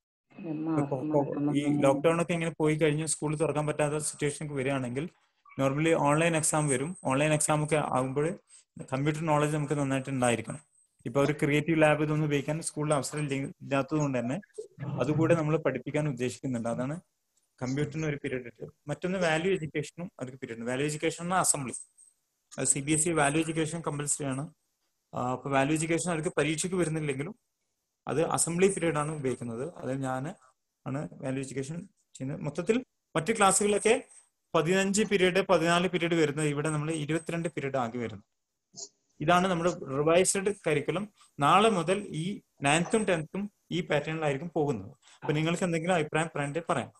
ഈ ലോക്ക്ഡൌൺ ഒക്കെ ഇങ്ങനെ പോയി കഴിഞ്ഞ് സ്കൂൾ തുറക്കാൻ പറ്റാത്ത സിറ്റുവേഷൻ ഒക്കെ വരികയാണെങ്കിൽ നോർമലി ഓൺലൈൻ എക്സാം വരും ഓൺലൈൻ എക്സാം ഒക്കെ ആകുമ്പോൾ കമ്പ്യൂട്ടർ നോളജ് നമുക്ക് നന്നായിട്ട് ഉണ്ടായിരിക്കണം ഇപ്പൊ ഒരു ക്രിയേറ്റീവ് ലാബ് ഇതൊന്നും ഉപയോഗിക്കാൻ സ്കൂളിൽ അവസരം ഇല്ലാത്തത് കൊണ്ട് തന്നെ അതുകൂടെ നമ്മൾ പഠിപ്പിക്കാൻ ഉദ്ദേശിക്കുന്നുണ്ട് അതാണ് കമ്പ്യൂട്ടറിന് ഒരു പീരീഡ് ഇട്ട് മറ്റൊന്ന് വാല്യൂ എഡ്യൂക്കേഷനും അവർക്ക് പീരീഡ് വാല്യൂ എഡ്യൂക്കേഷൻ അസംബ്ലി അത് C B S E value education compulsory ആണ് അപ്പൊ വാല്യൂ എഡ്യൂക്കേഷൻ അവർക്ക് പരീക്ഷയ്ക്ക് വരുന്നില്ലെങ്കിലും അത് അസംബ്ലി പീരീഡ് ആണ് ഉപയോഗിക്കുന്നത് അത് ഞാൻ ആണ് വാല്യൂ എഡ്യൂക്കേഷൻ ചെയ്യുന്നത് മൊത്തത്തിൽ മറ്റു ക്ലാസ്സുകളൊക്കെ പതിനഞ്ച് പീരീഡ് പതിനാല് പീരീഡ് വരുന്നത് ഇവിടെ നമ്മൾ ഇരുപത്തിരണ്ട് പീരീഡ് ആകെ വരുന്നു ഇതാണ് നമ്മുടെ റിവൈസ്ഡ് കരിക്കുലം നാളെ മുതൽ ഈ നയൻത്തും ടെൻത്തും ഈ പാറ്റേണിലായിരിക്കും പോകുന്നത് അപ്പൊ നിങ്ങൾക്ക് എന്തെങ്കിലും അഭിപ്രായം പറയണ്ടേ പറയാം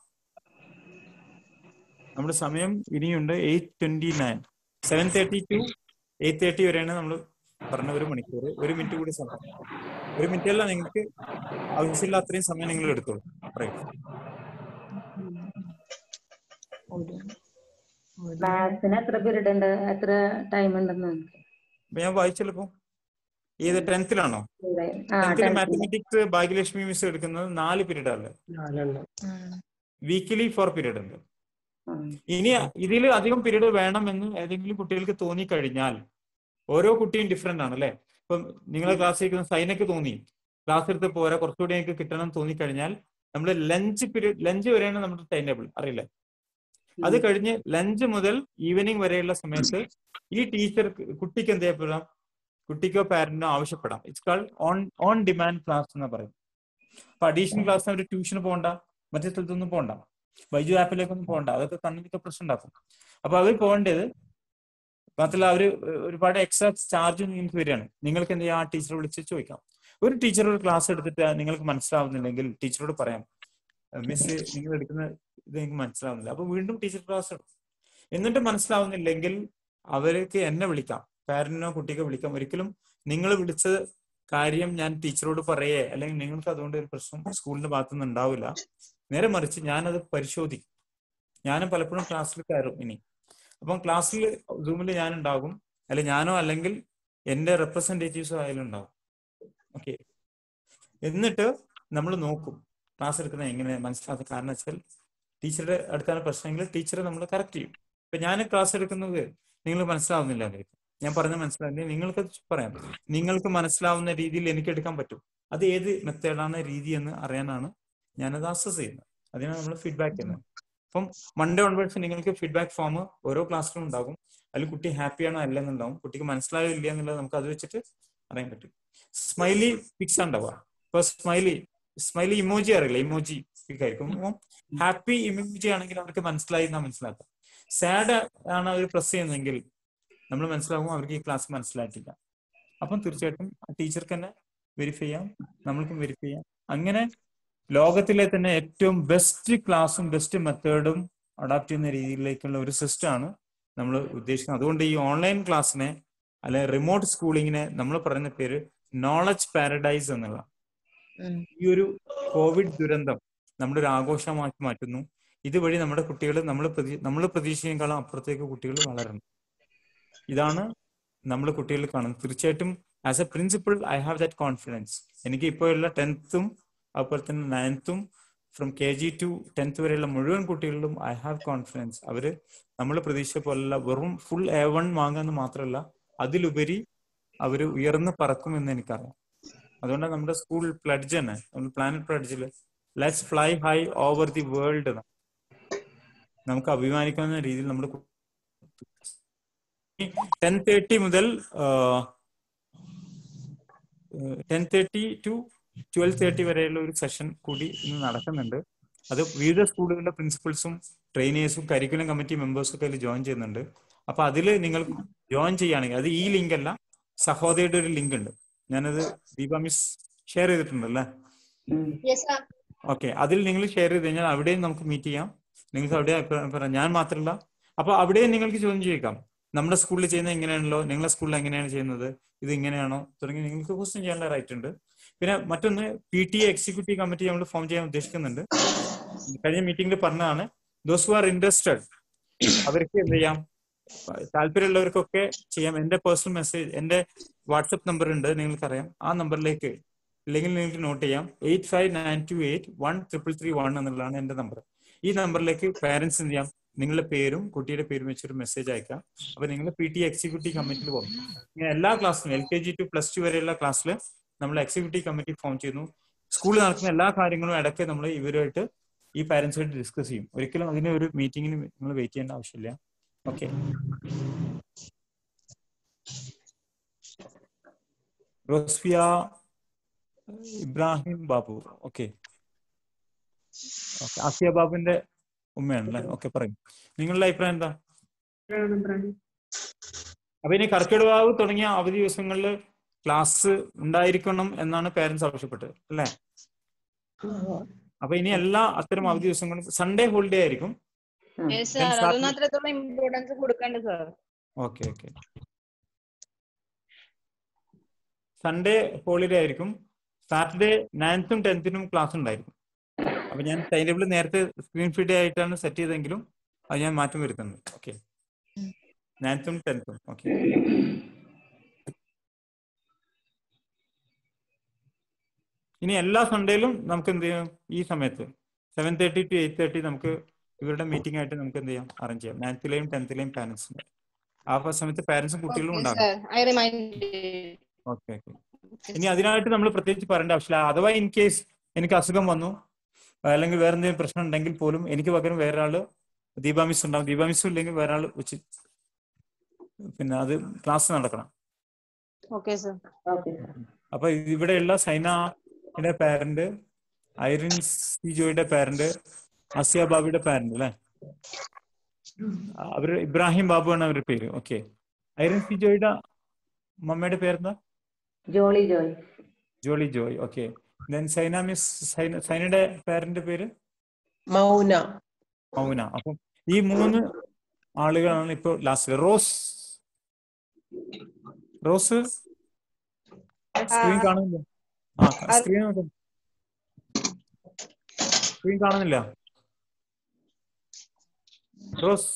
നമ്മുടെ സമയം ഇനിയുണ്ട് eight twenty nine seven thirty to eight thirty വരെയാണ് നമ്മൾ പറഞ്ഞ ഒരു മണിക്കൂർ ഒരു മിനിറ്റ് കൂടി സമയം ഒരു മിനിറ്റ് അല്ല നിങ്ങൾക്ക് ആവശ്യമില്ല അത്രയും സമയം നിങ്ങൾ എടുത്തോളൂ പറയൂ ക്ലാസ്സിന് എത്ര പീരീഡ് ഉണ്ട് എത്ര ടൈം ഉണ്ടെന്ന് അപ്പൊ ഞാൻ വായിച്ചല്ലോ ഏത് ടെൻത്തിലാണോ ആ ടെൻത്തിൽ tenth. മാത്തമെറ്റിക്സ് ഭാഗ്യലക്ഷ്മി മിസ് എടുക്കുന്നത് നാല് പീരീഡ് അല്ലേ വീക്കിലി ഫോർ പീരീഡ് ഉണ്ട് ഇനി ഇതിൽ അധികം പീരീഡ് വേണമെന്ന് ഏതെങ്കിലും കുട്ടികൾക്ക് തോന്നിക്കഴിഞ്ഞാൽ ഓരോ കുട്ടിയും ഡിഫറെന്റ് ആണ് അല്ലെ ഇപ്പം നിങ്ങളെ ക്ലാസ് ഇരിക്കുന്ന സൈനക്ക് തോന്നി ക്ലാസ് എടുത്ത് പോരാ കുറച്ചുകൂടി എനിക്ക് കിട്ടണം എന്ന് തോന്നിക്കഴിഞ്ഞാൽ നമ്മൾ ലഞ്ച് പീരീഡ് ലഞ്ച് വരെയാണ് നമ്മുടെ ടൈം ടേബിൾ അറിയില്ലേ അത് കഴിഞ്ഞ് ലഞ്ച് മുതൽ ഈവനിങ് വരെയുള്ള സമയത്ത് ഈ ടീച്ചർ കുട്ടിക്ക് എന്ത് ചെയ്യപ്പെടാം കുട്ടിക്കോ പാരന്റിനോ ആവശ്യപ്പെടാം it's call on on demand class എന്ന് പറയും അപ്പൊ അഡീഷണൽ ക്ലാസ്സിന് അവർ ട്യൂഷന് പോകണ്ട മറ്റേ സ്ഥലത്തൊന്നും പോകണ്ട ബൈജു ആപ്പിലേക്കൊന്നും പോകണ്ട അതൊക്കെ കണ്ണിനൊക്കെ പ്രശ്നം ഉണ്ടാക്കും അപ്പൊ അവർ പോകേണ്ടത് മാത്രമല്ല അവര് ഒരുപാട് എക്സ്ട്രാ ചാർജ് നിങ്ങൾക്ക് വരികയാണ് നിങ്ങൾക്ക് എന്ത് ചെയ്യാം ആ ടീച്ചറെ വിളിച്ച് ചോദിക്കാം ഒരു ടീച്ചർ ഒരു ക്ലാസ് എടുത്തിട്ട് നിങ്ങൾക്ക് മനസ്സിലാവുന്നില്ലെങ്കിൽ ടീച്ചറോട് പറയാം മിസ് നിങ്ങൾ എടുക്കുന്ന ഇത് എനിക്ക് മനസ്സിലാവുന്നില്ല അപ്പൊ വീണ്ടും ടീച്ചർ ക്ലാസ് എടുക്കും എന്നിട്ട് മനസ്സിലാവുന്നില്ലെങ്കിൽ അവർക്ക് എന്നെ വിളിക്കാം പാരന്റിനോ കുട്ടിക്കോ വിളിക്കാം ഒരിക്കലും നിങ്ങൾ വിളിച്ച കാര്യം ഞാൻ ടീച്ചറോട് പറയേ അല്ലെങ്കിൽ നിങ്ങൾക്ക് അതുകൊണ്ട് ഒരു പ്രശ്നം സ്കൂളിന്റെ ഭാഗത്തുനിന്ന് ഉണ്ടാവില്ല നേരെ മറിച്ച് ഞാനത് പരിശോധിക്കും ഞാനും പലപ്പോഴും ക്ലാസ്സിൽ കയറും ഇനി അപ്പം ക്ലാസ്സിൽ സൂമിൽ ഞാൻ ഉണ്ടാകും അല്ലെ ഞാനോ അല്ലെങ്കിൽ എന്റെ റെപ്രസെന്റേറ്റീവ്സോ ആയാലും ഉണ്ടാവും ഓക്കെ എന്നിട്ട് നമ്മൾ നോക്കും ക്ലാസ് എടുക്കുന്നത് എങ്ങനെ മനസ്സിലാത്ത കാരണം വെച്ചാൽ ടീച്ചറുടെ അടുത്താണ് പ്രശ്നമെങ്കിൽ ടീച്ചറെ നമ്മൾ കറക്റ്റ് ചെയ്യും ഇപ്പൊ ഞാൻ ക്ലാസ് എടുക്കുന്നത് നിങ്ങൾ മനസ്സിലാവുന്നില്ല അവർക്ക് ഞാൻ പറഞ്ഞ മനസ്സിലാവില്ല നിങ്ങൾക്ക് പറയാം നിങ്ങൾക്ക് മനസ്സിലാവുന്ന രീതിയിൽ എനിക്ക് എടുക്കാൻ പറ്റും അത് ഏത് മെത്തേഡാണ് രീതി എന്ന് അറിയാനാണ് ഞാനത് അസസ് ചെയ്യുന്നത് അതിനാണ് നമ്മൾ ഫീഡ്ബാക്ക് ചെയ്യുന്നത് അപ്പം മൺഡേ ഓൺവേർഡ്സ് നിങ്ങൾക്ക് ഫീഡ്ബാക്ക് ഫോം ഓരോ ക്ലാസ്സിലും ഉണ്ടാകും അതിൽ കുട്ടി ഹാപ്പിയാണോ അല്ലെന്നുണ്ടാവും കുട്ടിക്ക് മനസ്സിലായോ ഇല്ല എന്നുള്ളത് നമുക്ക് അത് വെച്ചിട്ട് അറിയാൻ പറ്റും സ്മൈലി പിക്സ് ഉണ്ടാവുക ഇപ്പൊ സ്മൈലി സ്മൈലി ഇമോജി അറിയില്ല ഇമോജി പിക്ക് ആയിരിക്കും അപ്പം ഹാപ്പി ഇമോജി ആണെങ്കിൽ അവർക്ക് മനസ്സിലായി എന്നാ മനസ്സിലാക്കാം സാഡ് ആണ് അവർ പ്രസ് ചെയ്യുന്നതെങ്കിൽ നമ്മൾ മനസ്സിലാകും അവർക്ക് ഈ ക്ലാസ് മനസ്സിലായിട്ടില്ല അപ്പം തീർച്ചയായിട്ടും ടീച്ചർക്ക് തന്നെ വെരിഫൈ ചെയ്യാം നമ്മൾക്കും വെരിഫൈ ചെയ്യാം അങ്ങനെ ലോകത്തിലെ തന്നെ ഏറ്റവും ബെസ്റ്റ് ക്ലാസ്സും ബെസ്റ്റ് മെത്തേഡും അഡാപ്റ്റ് ചെയ്യുന്ന രീതിയിലേക്കുള്ള ഒരു സിസ്റ്റമാണ് നമ്മൾ ഉദ്ദേശിക്കുന്നത് അതുകൊണ്ട് ഈ ഓൺലൈൻ ക്ലാസ്സിനെ അല്ലെ റിമോട്ട് സ്കൂളിങ്ങിനെ നമ്മൾ പറയുന്ന പേര് നോളജ് പാരഡൈസ് എന്നുള്ള ഈ ഒരു കോവിഡ് ദുരന്തം നമ്മുടെ ഒരു ആഘോഷമാക്കി മാറ്റുന്നു ഇതുവഴി നമ്മുടെ കുട്ടികൾ നമ്മൾ പ്രതി നമ്മൾ പ്രതീക്ഷിച്ചതിനേക്കാളും അപ്പുറത്തേക്ക് കുട്ടികൾ വളരണം ഇതാണ് നമ്മൾ കുട്ടികൾ കാണുന്നത് തീർച്ചയായിട്ടും as a principal I have that confidence എനിക്ക് ഇപ്പോഴുള്ള ടെൻത്തും അതുപോലെ തന്നെ നയൻത്തും from K G to tenth വരെയുള്ള മുഴുവൻ കുട്ടികളിലും ഐ ഹാവ് കോൺഫിഡൻസ് അവര് നമ്മൾ പ്രതീക്ഷിച്ച പോലുള്ള വെറും ഫുൾ എ വൺ വാങ്ങുമെന്ന് മാത്രമല്ല അതിലുപരി അവർ ഉയർന്ന് പറക്കുമെന്ന് എനിക്കറിയാം അതുകൊണ്ടാണ് നമ്മുടെ സ്കൂൾ പ്ലഡ്ജ് തന്നെ നമ്മൾ പ്ലാനറ്റ് പ്ലഡ്ജിൽ let's fly high over the world നമുക്ക് അഭിമാനിക്കുന്ന രീതിയിൽ നമ്മൾ ടെൻ തേർട്ടി മുതൽ ten thirty to twelve thirty വരെയുള്ള ഒരു സെഷൻ കൂടി ഇന്ന് നടക്കുന്നുണ്ട് അത് വിവിധ സ്കൂളുകളിലെ പ്രിൻസിപ്പൽസും ട്രെയിനേഴ്സും കരിക്കുലം കമ്മിറ്റി മെമ്പേഴ്സും ഒക്കെ അതിൽ ജോയിൻ ചെയ്യുന്നുണ്ട് അപ്പൊ അതിൽ നിങ്ങൾ ജോയിൻ ചെയ്യുകയാണെങ്കിൽ അത് ഈ ലിങ്ക് അല്ല സഹോദരിയുടെ ഒരു ലിങ്ക് ഉണ്ട് ഞാനത് ദീപ മിസ് ഷെയർ ചെയ്തിട്ടുണ്ടല്ലേ ഓക്കെ അതിൽ നിങ്ങൾ ഷെയർ ചെയ്ത് കഴിഞ്ഞാൽ അവിടെയും നമുക്ക് മീറ്റ് ചെയ്യാം നിങ്ങൾക്ക് അവിടെ അഭിപ്രായം പറയാം ഞാൻ മാത്രമല്ല അപ്പൊ അവിടെയും നിങ്ങൾക്ക് ചോദ്യം ചോദിക്കാം നമ്മുടെ സ്കൂളിൽ ചെയ്യുന്നത് എങ്ങനെയാണല്ലോ നിങ്ങളുടെ സ്കൂളിൽ എങ്ങനെയാണ് ചെയ്യുന്നത് ഇത് ഇങ്ങനെയാണോ തുടങ്ങി നിങ്ങൾക്ക് ക്വസ്റ്റ്യൻ ചെയ്യാനുള്ള റൈറ്റ് ഉണ്ട് പിന്നെ മറ്റൊന്ന് P T A executive committee നമ്മൾ ഫോം ചെയ്യാൻ ഉദ്ദേശിക്കുന്നുണ്ട് കഴിഞ്ഞ മീറ്റിംഗിൽ പറഞ്ഞതാണ് ദോസ് ഹു ആർ ഇൻട്രസ്റ്റഡ് അവർക്ക് എന്ത് ചെയ്യാം താല്പര്യമുള്ളവർക്കൊക്കെ ചെയ്യാം എന്റെ പേഴ്സണൽ മെസ്സേജ് എന്റെ വാട്സപ്പ് നമ്പർ ഉണ്ട് നിങ്ങൾക്കറിയാം ആ നമ്പറിലേക്ക് ഇല്ലെങ്കിൽ നിങ്ങൾക്ക് നോട്ട് ചെയ്യാം eight five nine two eight one triple three one എന്നുള്ളതാണ് എന്റെ നമ്പർ ഈ നമ്പറിലേക്ക് പാരന്റ്സ് എന്ത് ചെയ്യാം നിങ്ങളുടെ പേരും കുട്ടിയുടെ പേരും വെച്ചൊരു മെസ്സേജ് അയക്കാം അപ്പൊ നിങ്ങൾ പി ടി എക്സിക്യൂട്ടീവ് കമ്മിറ്റിയിൽ പോകും ഇങ്ങനെ എല്ലാ ക്ലാസ്സിലും L K G to plus two വരെയുള്ള ക്ലാസ്സിൽ നമ്മൾ എക്സിക്യൂട്ടീവ് കമ്മിറ്റി ഫോം ചെയ്യുന്നു സ്കൂളിൽ നടക്കുന്ന എല്ലാ കാര്യങ്ങളും ഇടയ്ക്ക് നമ്മൾ ഇവരുമായിട്ട് ഈ പാരന്റ്സുമായിട്ട് ഡിസ്കസ് ചെയ്യും ഒരിക്കലും അതിന് ഒരു മീറ്റിംഗിന് നിങ്ങൾ വെയിറ്റ് ചെയ്യേണ്ട ആവശ്യമില്ല ഓക്കെ റോസ്ഫിയ ഇബ്രാഹിം ബാബു ഓക്കെ ആസിയ ബാബുവിന്റെ ഉമ്മയാണല്ലേ ഓക്കെ പറയും നിങ്ങളുടെ അഭിപ്രായം എന്താ അപ്പൊ ഇനി കർക്കിടവാവ് തുടങ്ങിയ അവധി ദിവസങ്ങളിൽ ക്ലാസ് ഉണ്ടായിരിക്കണം എന്നാണ് പേരൻസ് ആവശ്യപ്പെട്ടത് അല്ലേ അപ്പൊ ഇനി എല്ലാ അത്തരം അവധി ദിവസങ്ങളും സൺഡേ ഹോളിഡേ ആയിരിക്കും സാർ അതൊന്നും അത്രത്തോളം ഇമ്പോർട്ടൻസ് കൊടുക്കണ്ട sir okay okay Sunday holiday ആയിരിക്കും സാറ്റർഡേ നയൻത്തും ടെൻത്തിനും ക്ലാസ് ഉണ്ടായിരിക്കും അപ്പൊ ഞാൻ ടൈം ടേബിൾ നേരത്തെ സ്ക്രീൻ ഫീഡ് ആയിട്ടാണ് സെറ്റ് ചെയ്തെങ്കിലും അത് ഞാൻ മാറ്റം വരുത്തുന്നുണ്ട് ഓക്കെ നയൻത്തും ടെൻത്തും ഓക്കെ ഇനി എല്ലാ സൺഡേയിലും നമുക്ക് എന്ത് ചെയ്യാം ഈ സമയത്ത് seven thirty to eight thirty നമുക്ക് ഇവരുടെ മീറ്റിംഗ് ആയിട്ട് നമുക്ക് എന്ത് ചെയ്യാം അറേഞ്ച് ചെയ്യാം നയൻത്തിലെയും ടെൻത്തിലെയും പാരന്റ്സിന്റെ ആ സമയത്ത് പാരന്റ്സും കുട്ടികളും ഉണ്ടാകും ഐ റിമൈൻഡ് ഓക്കെ ഓക്കെ ഇനി അതിനായിട്ട് നമ്മൾ പ്രത്യേകിച്ച് പറയേണ്ട ആവശ്യമില്ല അഥവാ ഇൻ കേസ് എനിക്ക് അസുഖം വന്നു അല്ലെങ്കിൽ വേറെ എന്തെങ്കിലും പ്രശ്നം ഉണ്ടെങ്കിൽ പോലും എനിക്ക് പകരം വേറെ ആള് ദീപാ മിസ് ഉണ്ടാവും ദീപാ മിസ് ഇല്ലെങ്കിൽ വേറെ ആള് വെച്ച് പിന്നെ അത് ക്ലാസ് നടക്കണം ഓക്കെ സർ അപ്പൊ ഇവിടെയുള്ള സൈനയുടെ പാരന്റ് ഐറിൻ സിജോയുടെ പാരന്റ് അസിയ ബാബിയുടെ പാരന്റ് അല്ലെ അവര് ഇബ്രാഹിം ബാബു ആണ് അവരുടെ പേര് ഓക്കെ ഐറിൻ സിജോയുടെ മമ്മയുടെ പേരെന്താ Jolly Joy Jolly Joy okay then Saina miss Saina സൈനയുടെ പേരന്റ് പേര് മൗന മൗന അപ്പം ഈ മൂന്ന് ആളുകളാണ് ഇപ്പൊ ലാസ്റ്റ് റോസ് റോസ് സ്ക്രീൻ കാണുന്നില്ല ആ സ്ക്രീൻ സ്ക്രീൻ കാണുന്നില്ല റോസ്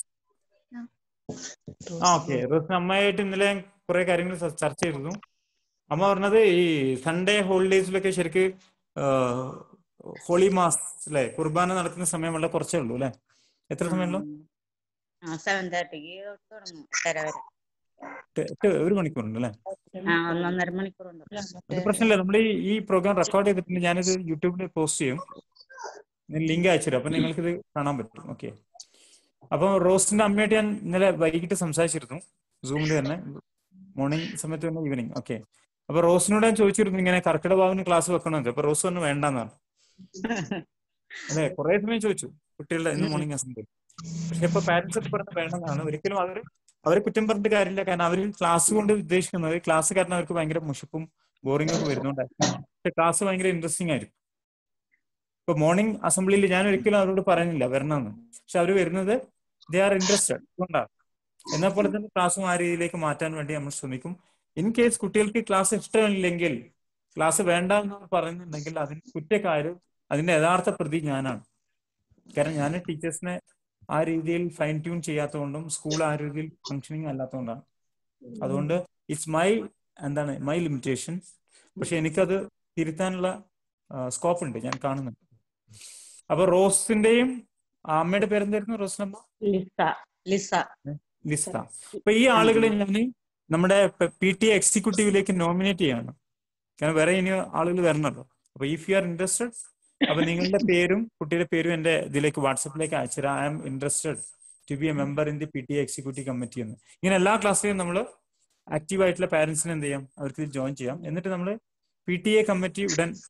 ആ ഓക്കെ റോസ് അമ്മയായിട്ട് ഇന്നലെ കുറെ കാര്യങ്ങൾ ച- ചർച്ച ചെയ്തിരുന്നു അമ്മ പറഞ്ഞത് ഈ സൺഡേ ഹോളിഡേയ്സിലൊക്കെ ശരിക്ക് ഹോളി മാസ് അല്ലെ കുർബാന നടക്കുന്ന സമയം വളരെ കുറച്ചേ ഉള്ളൂ അല്ലെ എത്ര സമയമുള്ളൂ സെവൻ തേർട്ടിക്ക് തുടങ്ങും എട്ടര വരെ എട്ട് എട്ട് ഒരു മണിക്കൂറുണ്ട് അല്ലെ ആ ഒന്നൊന്നര മണിക്കൂറുണ്ട് അത് പ്രശ്നമില്ല നമ്മൾ ഈ ഈ പ്രോഗ്രാം റെക്കോർഡ് ചെയ്തിട്ടുണ്ട് ഞാനിത് യൂട്യൂബിൽ പോസ്റ്റ് ചെയ്യും ഞാൻ ലിങ്ക് അയച്ചുതരാം അപ്പൊ നിങ്ങൾക്ക് ഇത് കാണാൻ പറ്റും ഓക്കെ അപ്പൊ റോസിന്റെ അമ്മയായിട്ട് ഞാൻ ഇന്നലെ വൈകിട്ട് സംസാരിച്ചിരുന്നു സൂമിൽ തന്നെ മോർണിംഗ് സമയത്ത് തന്നെ ഈവനിങ് ഓക്കെ അപ്പൊ റോസിനോട് ഞാൻ ചോദിച്ചിരുന്നു ഇങ്ങനെ കർക്കിടക ഭാവിന് ക്ലാസ് വെക്കണമെന്ന് അപ്പൊ റോസ് പറഞ്ഞു വേണ്ടെന്ന് പറഞ്ഞു അതെ കുറെ സമയം ചോദിച്ചു കുട്ടികളുടെ ഇന്ന് മോർണിംഗ് അസംബ്ലി പക്ഷെ ഇപ്പൊ പാരന്റ്സ് ഒക്കെ പറഞ്ഞത് വേണമെന്നാണ് ഒരിക്കലും അവർ അവരെ കുറ്റം പറഞ്ഞിട്ട് കാര്യമില്ല കാരണം അവർ ക്ലാസ് കൊണ്ട് ഉദ്ദേശിക്കുന്നത് ക്ലാസ് കാരണം അവർക്ക് ഭയങ്കര മുഷിപ്പും ബോറിംഗ് ഒക്കെ വരുന്നുണ്ടായിരുന്നു പക്ഷെ ക്ലാസ് ഭയങ്കര ഇൻട്രസ്റ്റിംഗ് ആയിരിക്കും ഇപ്പൊ മോർണിംഗ് അസംബ്ലിയിൽ ഞാൻ ഒരിക്കലും അവരോട് പറയുന്നില്ല വരണമെന്ന് പക്ഷെ അവർ വരുന്നത് ദേ ആർ ഇൻട്രസ്റ്റഡ് അതുകൊണ്ടാണ് എന്നാൽ പോലെ തന്നെ ക്ലാസ്സും ആ രീതിയിലേക്ക് മാറ്റാൻ വേണ്ടി നമ്മൾ ശ്രമിക്കും ഇൻ കേസ് കുട്ടികൾക്ക് ക്ലാസ് ഇഷ്ടമില്ലെങ്കിൽ ക്ലാസ് വേണ്ട എന്ന് പറയുന്നുണ്ടെങ്കിൽ അതിന് കുറ്റക്കാര് അതിന്റെ യഥാർത്ഥ പ്രതി ഞാനാണ് കാരണം ഞാൻ ടീച്ചേഴ്സിനെ ആ രീതിയിൽ ഫൈൻ ട്യൂൺ ചെയ്യാത്തതുകൊണ്ടും സ്കൂൾ ആ രീതിയിൽ ഫങ്ഷനിങ് അല്ലാത്തതുകൊണ്ടാണ് അതുകൊണ്ട് ഇറ്റ്സ് മൈ എന്താണ് മൈ ലിമിറ്റേഷൻ പക്ഷെ എനിക്കത് തിരുത്താനുള്ള സ്കോപ്പ് ഉണ്ട് ഞാൻ കാണുന്നുണ്ട് അപ്പൊ റോസിന്റെയും ആ അമ്മയുടെ പേരെന്തായിരുന്നു റോസിനമ്മ ലിസ ലിസ ലിസ്ത അപ്പൊ ഈ ആളുകളെ ഞാൻ നമ്മുടെ പി ടി എക്സിക്യൂട്ടീവിലേക്ക് നോമിനേറ്റ് ചെയ്യാണ് കാരണം വേറെ ഇനി ആളുകൾ വരണല്ലോ അപ്പൊ ഇഫ് യു ആർ ഇൻട്രസ്റ്റഡ് അപ്പൊ നിങ്ങളുടെ പേരും കുട്ടിയുടെ പേരും എന്റെ ഇതിലേക്ക് വാട്സപ്പിലേക്ക് അയച്ചുതരാം I am interested to be a member in the P T executive committee എന്ന് ഇങ്ങനെ എല്ലാ ക്ലാസ്സിലും നമ്മൾ ആക്റ്റീവ് ആയിട്ടുള്ള പാരന്റ്സിനെ എന്ത് ചെയ്യാം അവർക്ക് ജോയിൻ ചെയ്യാം എന്നിട്ട് നമ്മൾ പി ടി എ കമ്മിറ്റി ഉടൻ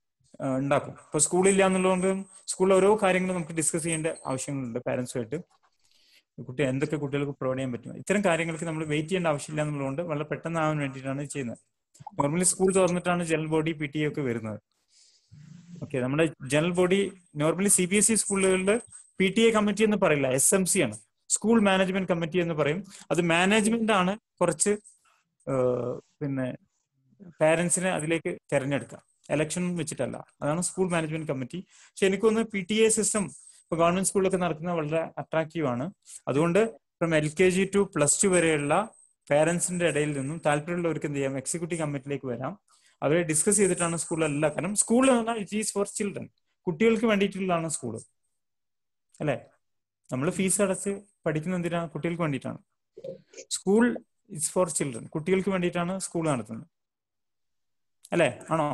ആ, ഉണ്ടാക്കും ഇപ്പൊ സ്കൂളില്ല എന്നുള്ളതുകൊണ്ട് സ്കൂളിൽ ഓരോ കാര്യങ്ങളും നമുക്ക് ഡിസ്കസ് ചെയ്യേണ്ട ആവശ്യങ്ങളുണ്ട് പാരന്റ്സുമായിട്ട് കുട്ടി എന്തൊക്കെ കുട്ടികൾക്ക് പ്രൊവൈഡ് ചെയ്യാൻ പറ്റും ഇത്തരം കാര്യങ്ങൾക്ക് നമ്മൾ വെയിറ്റ് ചെയ്യേണ്ട ആവശ്യമില്ല എന്നുള്ളതുകൊണ്ട് വളരെ പെട്ടെന്ന് ആവാൻ വേണ്ടിയിട്ടാണ് ഇത് ചെയ്യുന്നത് നോർമലി സ്കൂൾ തുറന്നിട്ടാണ് general body P T A ഒക്കെ വരുന്നത് ഓക്കെ നമ്മുടെ general body normally C B S E സ്കൂളുകളിൽ പി ടി എ കമ്മിറ്റി എന്ന് പറയില്ല എസ് എം സി ആണ് സ്കൂൾ മാനേജ്മെന്റ് കമ്മിറ്റി എന്ന് പറയും അത് മാനേജ്മെന്റ് ആണ് കുറച്ച് ഏഹ്, പിന്നെ പാരന്റ്സിനെ അതിലേക്ക് തെരഞ്ഞെടുക്കുക എലക്ഷൻ വെച്ചിട്ടല്ല അതാണ് സ്കൂൾ മാനേജ്മെന്റ് കമ്മിറ്റി പക്ഷെ എനിക്കൊന്ന് പി ടി എ സിസ്റ്റം ഇപ്പൊ ഗവൺമെന്റ് സ്കൂളിലൊക്കെ നടക്കുന്നത് വളരെ അട്രാക്റ്റീവ് ആണ് അതുകൊണ്ട് from L K G to plus two വരെയുള്ള പാരന്റ്സിന്റെ ഇടയിൽ നിന്നും താല്പര്യമുള്ളവർക്ക് എന്ത് ചെയ്യാം എക്സിക്യൂട്ടീവ് കമ്മിറ്റിയിലേക്ക് വരാം അവരെ ഡിസ്കസ് ചെയ്തിട്ടാണ് സ്കൂളിലല്ല കാരണം സ്കൂൾ എന്ന് പറഞ്ഞാൽ ഇറ്റ് ഈസ് ഫോർ ചിൽഡ്രൻ കുട്ടികൾക്ക് വേണ്ടിയിട്ടുള്ളതാണ് സ്കൂൾ അല്ലെ നമ്മൾ ഫീസ് അടച്ച് പഠിക്കുന്ന എന്തിനാ കുട്ടികൾക്ക് വേണ്ടിയിട്ടാണ് സ്കൂൾ ഇറ്റ്സ് ഫോർ ചിൽഡ്രൻ കുട്ടികൾക്ക് വേണ്ടിയിട്ടാണ് സ്കൂൾ നടത്തുന്നത് അല്ലെ ആണോ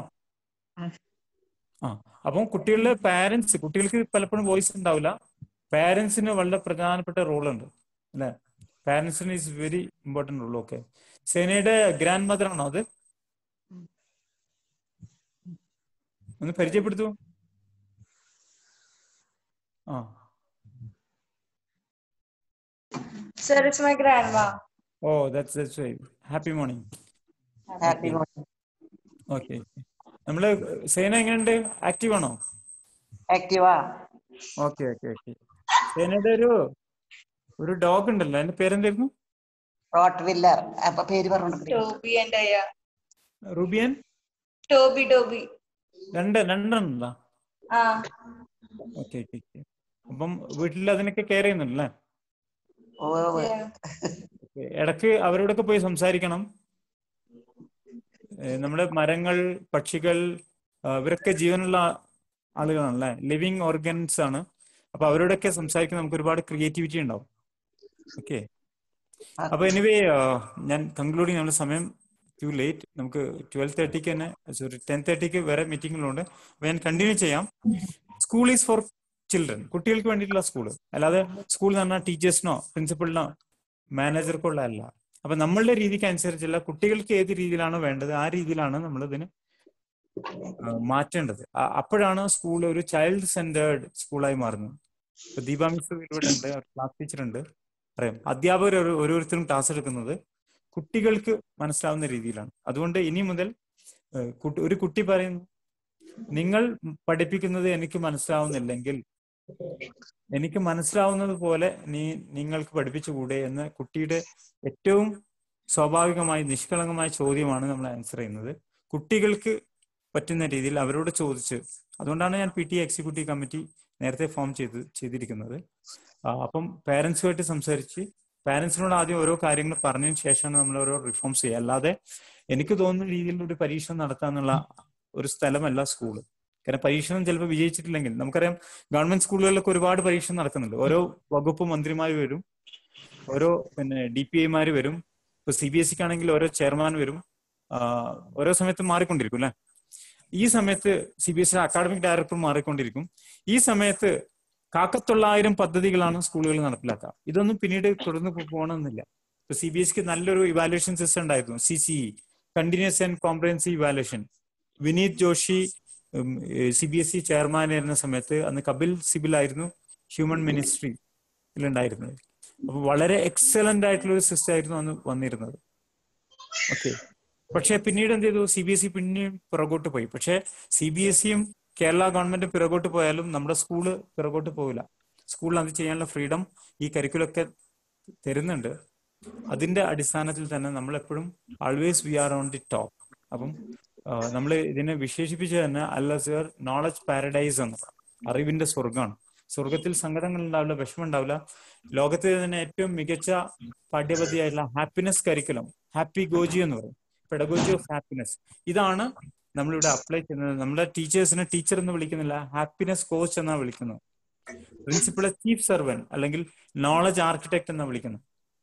ആ അപ്പം കുട്ടികളുടെ പാരന്റ്സ് കുട്ടികൾക്ക് പലപ്പോഴും വോയിസ് ഉണ്ടാവില്ല പാരന്റ്സിന് വളരെ പ്രധാനപ്പെട്ട റോൾ ഉണ്ട് അല്ലെ പാരന്റ്സിന് is very important role okay സേനയുടെ ഗ്രാൻഡ് മദർ ആണോ അത് ഒന്ന് പരിചയപ്പെടുത്തൂ ആ Sir, it's my grandma. Oh that's that's why happy morning Happy morning. Okay നമ്മള് സേന എങ്ങനെയുണ്ട് ആക്റ്റീവ് ആണോ ആക്റ്റീവാ ഓക്കെ ഓക്കെ ഓക്കെ സേനയുടെ ഒരു ഒരു ഡോഗ് ഉണ്ടല്ലോ അതിന്റെ പേരെന്തായിരുന്നു റോട്ട് വില്ലർ അപ്പൊ പേര് പറഞ്ഞോണ്ട് Toby and Aya. റുബിയൻ Toby, Toby. രണ്ട് രണ്ടെണ്ണ Ah, ഓക്കെ ഓക്കെ ഓക്കെ അപ്പം വീട്ടിൽ അതിനൊക്കെ കെയർ ചെയ്യുന്നുണ്ടല്ലേ yeah. Okay. ഇടയ്ക്ക് അവരോടൊക്കെ പോയി സംസാരിക്കണം ഏ, നമ്മുടെ മരങ്ങൾ പക്ഷികൾ ആ, ഇവരൊക്കെ ജീവനുള്ള ആളുകളാണല്ലേ ലിവിങ് ഓർഗൻസ് ആണ് അപ്പൊ അവരോടൊക്കെ സംസാരിക്കാൻ നമുക്ക് ഒരുപാട് ക്രിയേറ്റിവിറ്റി ഉണ്ടാവും ഓക്കെ അപ്പൊ എനിവേ ഞാൻ കൺക്ലൂഡിങ് നമ്മുടെ സമയം ടു ലേറ്റ് നമുക്ക് ട്വൽവ് തേർട്ടിക്ക് തന്നെ സോറി ടെൻ തേർട്ടിക്ക് വേറെ മീറ്റിംഗിലുണ്ട് അപ്പൊ ഞാൻ കണ്ടിന്യൂ ചെയ്യാം സ്കൂൾ ഈസ് ഫോർ ചിൽഡ്രൻ കുട്ടികൾക്ക് വേണ്ടിയിട്ടുള്ള സ്കൂൾ അല്ലാതെ സ്കൂൾ എന്ന് പറഞ്ഞാൽ ടീച്ചേഴ്സിനോ പ്രിൻസിപ്പളിനോ മാനേജർക്കോ ഉള്ള അല്ല അപ്പൊ നമ്മളുടെ രീതിക്ക് അനുസരിച്ചുള്ള കുട്ടികൾക്ക് ഏത് രീതിയിലാണോ വേണ്ടത് ആ രീതിയിലാണ് നമ്മൾ ഇതിന് മാറ്റേണ്ടത് അ- അപ്പോഴാണ് സ്കൂൾ ഒരു ചൈൽഡ് സെന്റേർഡ് സ്കൂളായി മാറുന്നത് ഇപ്പൊ ദീപാ മിസ് ഇവിടെ ഉണ്ട് ക്ലാസ് ടീച്ചർ ഉണ്ട് അറിയാം അധ്യാപകർ ഒരു ഓരോരുത്തരും ക്ലാസ് എടുക്കുന്നത് കുട്ടികൾക്ക് മനസ്സിലാവുന്ന രീതിയിലാണ് അതുകൊണ്ട് ഇനി മുതൽ ഏഹ്, കുട്ടി- ഒരു കുട്ടി പറയുന്നു നിങ്ങൾ പഠിപ്പിക്കുന്നത് എനിക്ക് മനസ്സിലാവുന്നില്ലെങ്കിൽ എനിക്ക് മനസ്സിലാവുന്നത് പോലെ നീ നിങ്ങൾക്ക് പഠിപ്പിച്ചുകൂടെ എന്ന് കുട്ടിയുടെ ഏറ്റവും സ്വാഭാവികമായി നിഷ്കളങ്കമായ ചോദ്യമാണ് നമ്മൾ ആൻസർ ചെയ്യുന്നത് കുട്ടികൾക്ക് പറ്റുന്ന രീതിയിൽ അവരോട് ചോദിച്ച് അതുകൊണ്ടാണ് ഞാൻ പി ടി എക്സിക്യൂട്ടീവ് കമ്മിറ്റി നേരത്തെ ഫോം ചെയ്ത് ചെയ്തിരിക്കുന്നത് ആ, അപ്പം പാരന്റ്സുമായിട്ട് സംസാരിച്ച് പാരന്റ്സിനോട് ആദ്യം ഓരോ കാര്യങ്ങൾ പറഞ്ഞതിന് ശേഷമാണ് നമ്മൾ ഓരോ റിഫോംസ് ചെയ്യുക അല്ലാതെ എനിക്ക് തോന്നുന്ന രീതിയിൽ ഒരു പരീക്ഷണം നടത്താന്നുള്ള ഒരു സ്ഥലമല്ല സ്കൂള് കാരണം പരീക്ഷണം ചിലപ്പോൾ വിജയിച്ചിട്ടില്ലെങ്കിൽ നമുക്കറിയാം ഗവൺമെന്റ് സ്കൂളുകളിലൊക്കെ ഒരുപാട് പരീക്ഷണം നടക്കുന്നുണ്ട് ഓരോ വകുപ്പ് മന്ത്രിമാർ വരും ഓരോ പിന്നെ ഡി പി ഐമാര് വരും ഇപ്പൊ സി ബി എസ് സിക്ക് ആണെങ്കിൽ ഓരോ ചെയർമാൻ വരും ആ, ഓരോ സമയത്ത് മാറിക്കൊണ്ടിരിക്കും അല്ലെ ഈ സമയത്ത് C B S C academic director മാറിക്കൊണ്ടിരിക്കും ഈ സമയത്ത് കാക്കത്തൊള്ളായിരം പദ്ധതികളാണ് സ്കൂളുകളിൽ നടപ്പിലാക്കുക ഇതൊന്നും പിന്നീട് തുടർന്ന് പോ- പോകണമെന്നില്ല ഇപ്പൊ സി ബി എസ് സിക്ക് നല്ലൊരു ഇവാലുവേഷൻ സിസ്റ്റം ഉണ്ടായിരുന്നു C C continuous and comprehensive evaluation Vineet Joshi C B S E chairman ആയിരുന്ന സമയത്ത് അന്ന് കപിൽ സിബിൽ ആയിരുന്നു ഹ്യൂമൻ മിനിസ്ട്രിയിൽ ഉണ്ടായിരുന്നത് അപ്പൊ വളരെ എക്സലന്റ് ആയിട്ടുള്ള ഒരു സിസ്റ്റം ആയിരുന്നു അന്ന് വന്നിരുന്നത് ഓക്കെ പക്ഷെ പിന്നീട് എന്ത് ചെയ്തു സി ബി എസ് ഇ പിന്നെയും പിറകോട്ട് പോയി പക്ഷെ സി ബി എസ് സിയും കേരള ഗവൺമെന്റ് പിറകോട്ട് പോയാലും നമ്മുടെ സ്കൂള് പിറകോട്ട് പോകില്ല സ്കൂളിൽ അത് ചെയ്യാനുള്ള ഫ്രീഡം ഈ കരിക്കുലൊക്കെ തരുന്നുണ്ട് അതിന്റെ അടിസ്ഥാനത്തിൽ തന്നെ നമ്മൾ എപ്പോഴും always we are on the top അപ്പം നമ്മൾ ഇതിനെ വിശേഷിപ്പിച്ച് തന്നെ അല്ലസർ നോളജ് പാരഡൈസ് എന്ന് അറിവിന്റെ സ്വർഗമാണ് സ്വർഗത്തിൽ സങ്കടങ്ങൾ ഉണ്ടാവില്ല വിഷമം ഉണ്ടാവില്ല ലോകത്തിലെ തന്നെ ഏറ്റവും മികച്ച പാഠ്യപദ്ധതിയായിട്ടുള്ള ഹാപ്പിനെസ് കരിക്കുലം ഹാപ്പി ഗോജി എന്ന് പറയും പെഡഗോജി ഓഫ് ഹാപ്പിനെസ് ഇതാണ് നമ്മളിവിടെ അപ്ലൈ ചെയ്യുന്നത് നമ്മുടെ ടീച്ചേഴ്സിനെ ടീച്ചർ എന്ന് വിളിക്കുന്നില്ല ഹാപ്പിനെസ് കോച്ച് എന്നാണ് വിളിക്കുന്നത് പ്രിൻസിപ്പളെ ചീഫ് സർവൻ അല്ലെങ്കിൽ നോളജ് ആർക്കിടെക്ട് എന്നാണ് വിളിക്കുന്നത്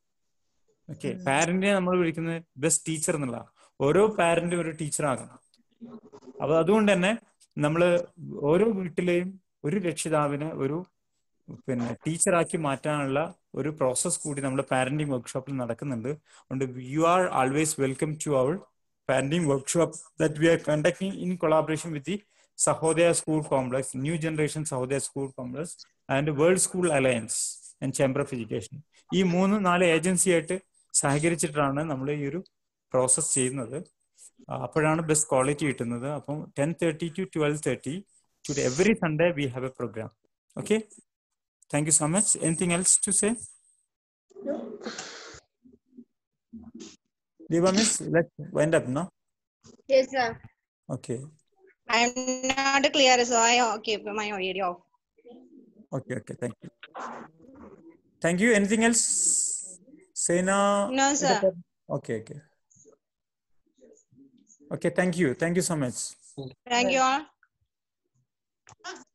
ഓക്കെ പാരന്റിനെ നമ്മൾ വിളിക്കുന്നത് ബെസ്റ്റ് ടീച്ചർ എന്നുള്ള ഓരോ പാരന്റും ഒരു ടീച്ചർ ആകണം അപ്പൊ അതുകൊണ്ട് തന്നെ നമ്മള് ഓരോ വീട്ടിലെയും ഒരു രക്ഷിതാവിനെ ഒരു പിന്നെ ടീച്ചറാക്കി മാറ്റാനുള്ള ഒരു പ്രോസസ് കൂടി നമ്മുടെ പാരന്റിങ് വർക്ക്ഷോപ്പിൽ നടക്കുന്നുണ്ട് അതുകൊണ്ട് you are always welcome to our parenting workshop that we are conducting in collaboration with the Sahodaya School Complex, New Generation Sahodaya School Complex, and World School Alliance and Chamber of Education. ഈ മൂന്ന് നാല് agency ആയിട്ട് സഹകരിച്ചിട്ടാണ് നമ്മൾ ഈ ഒരു process ചെയ്യുന്നത് ആ, അപ്പോഴാണ് ബെസ്റ്റ് ക്വാളിറ്റി കിട്ടുന്നത് അപ്പം ten thirty to twelve thirty to every Sunday we have a programme okay thank you so much anything else to say Deva miss, let's wind up now. Yes, sir. Okay. I'm not clear, so I keep my audio off. Okay, okay, thank you. Thank you. Anything else? Sena? No, sir. Okay, okay. Okay, thank you. Thank you so much. Thank you all.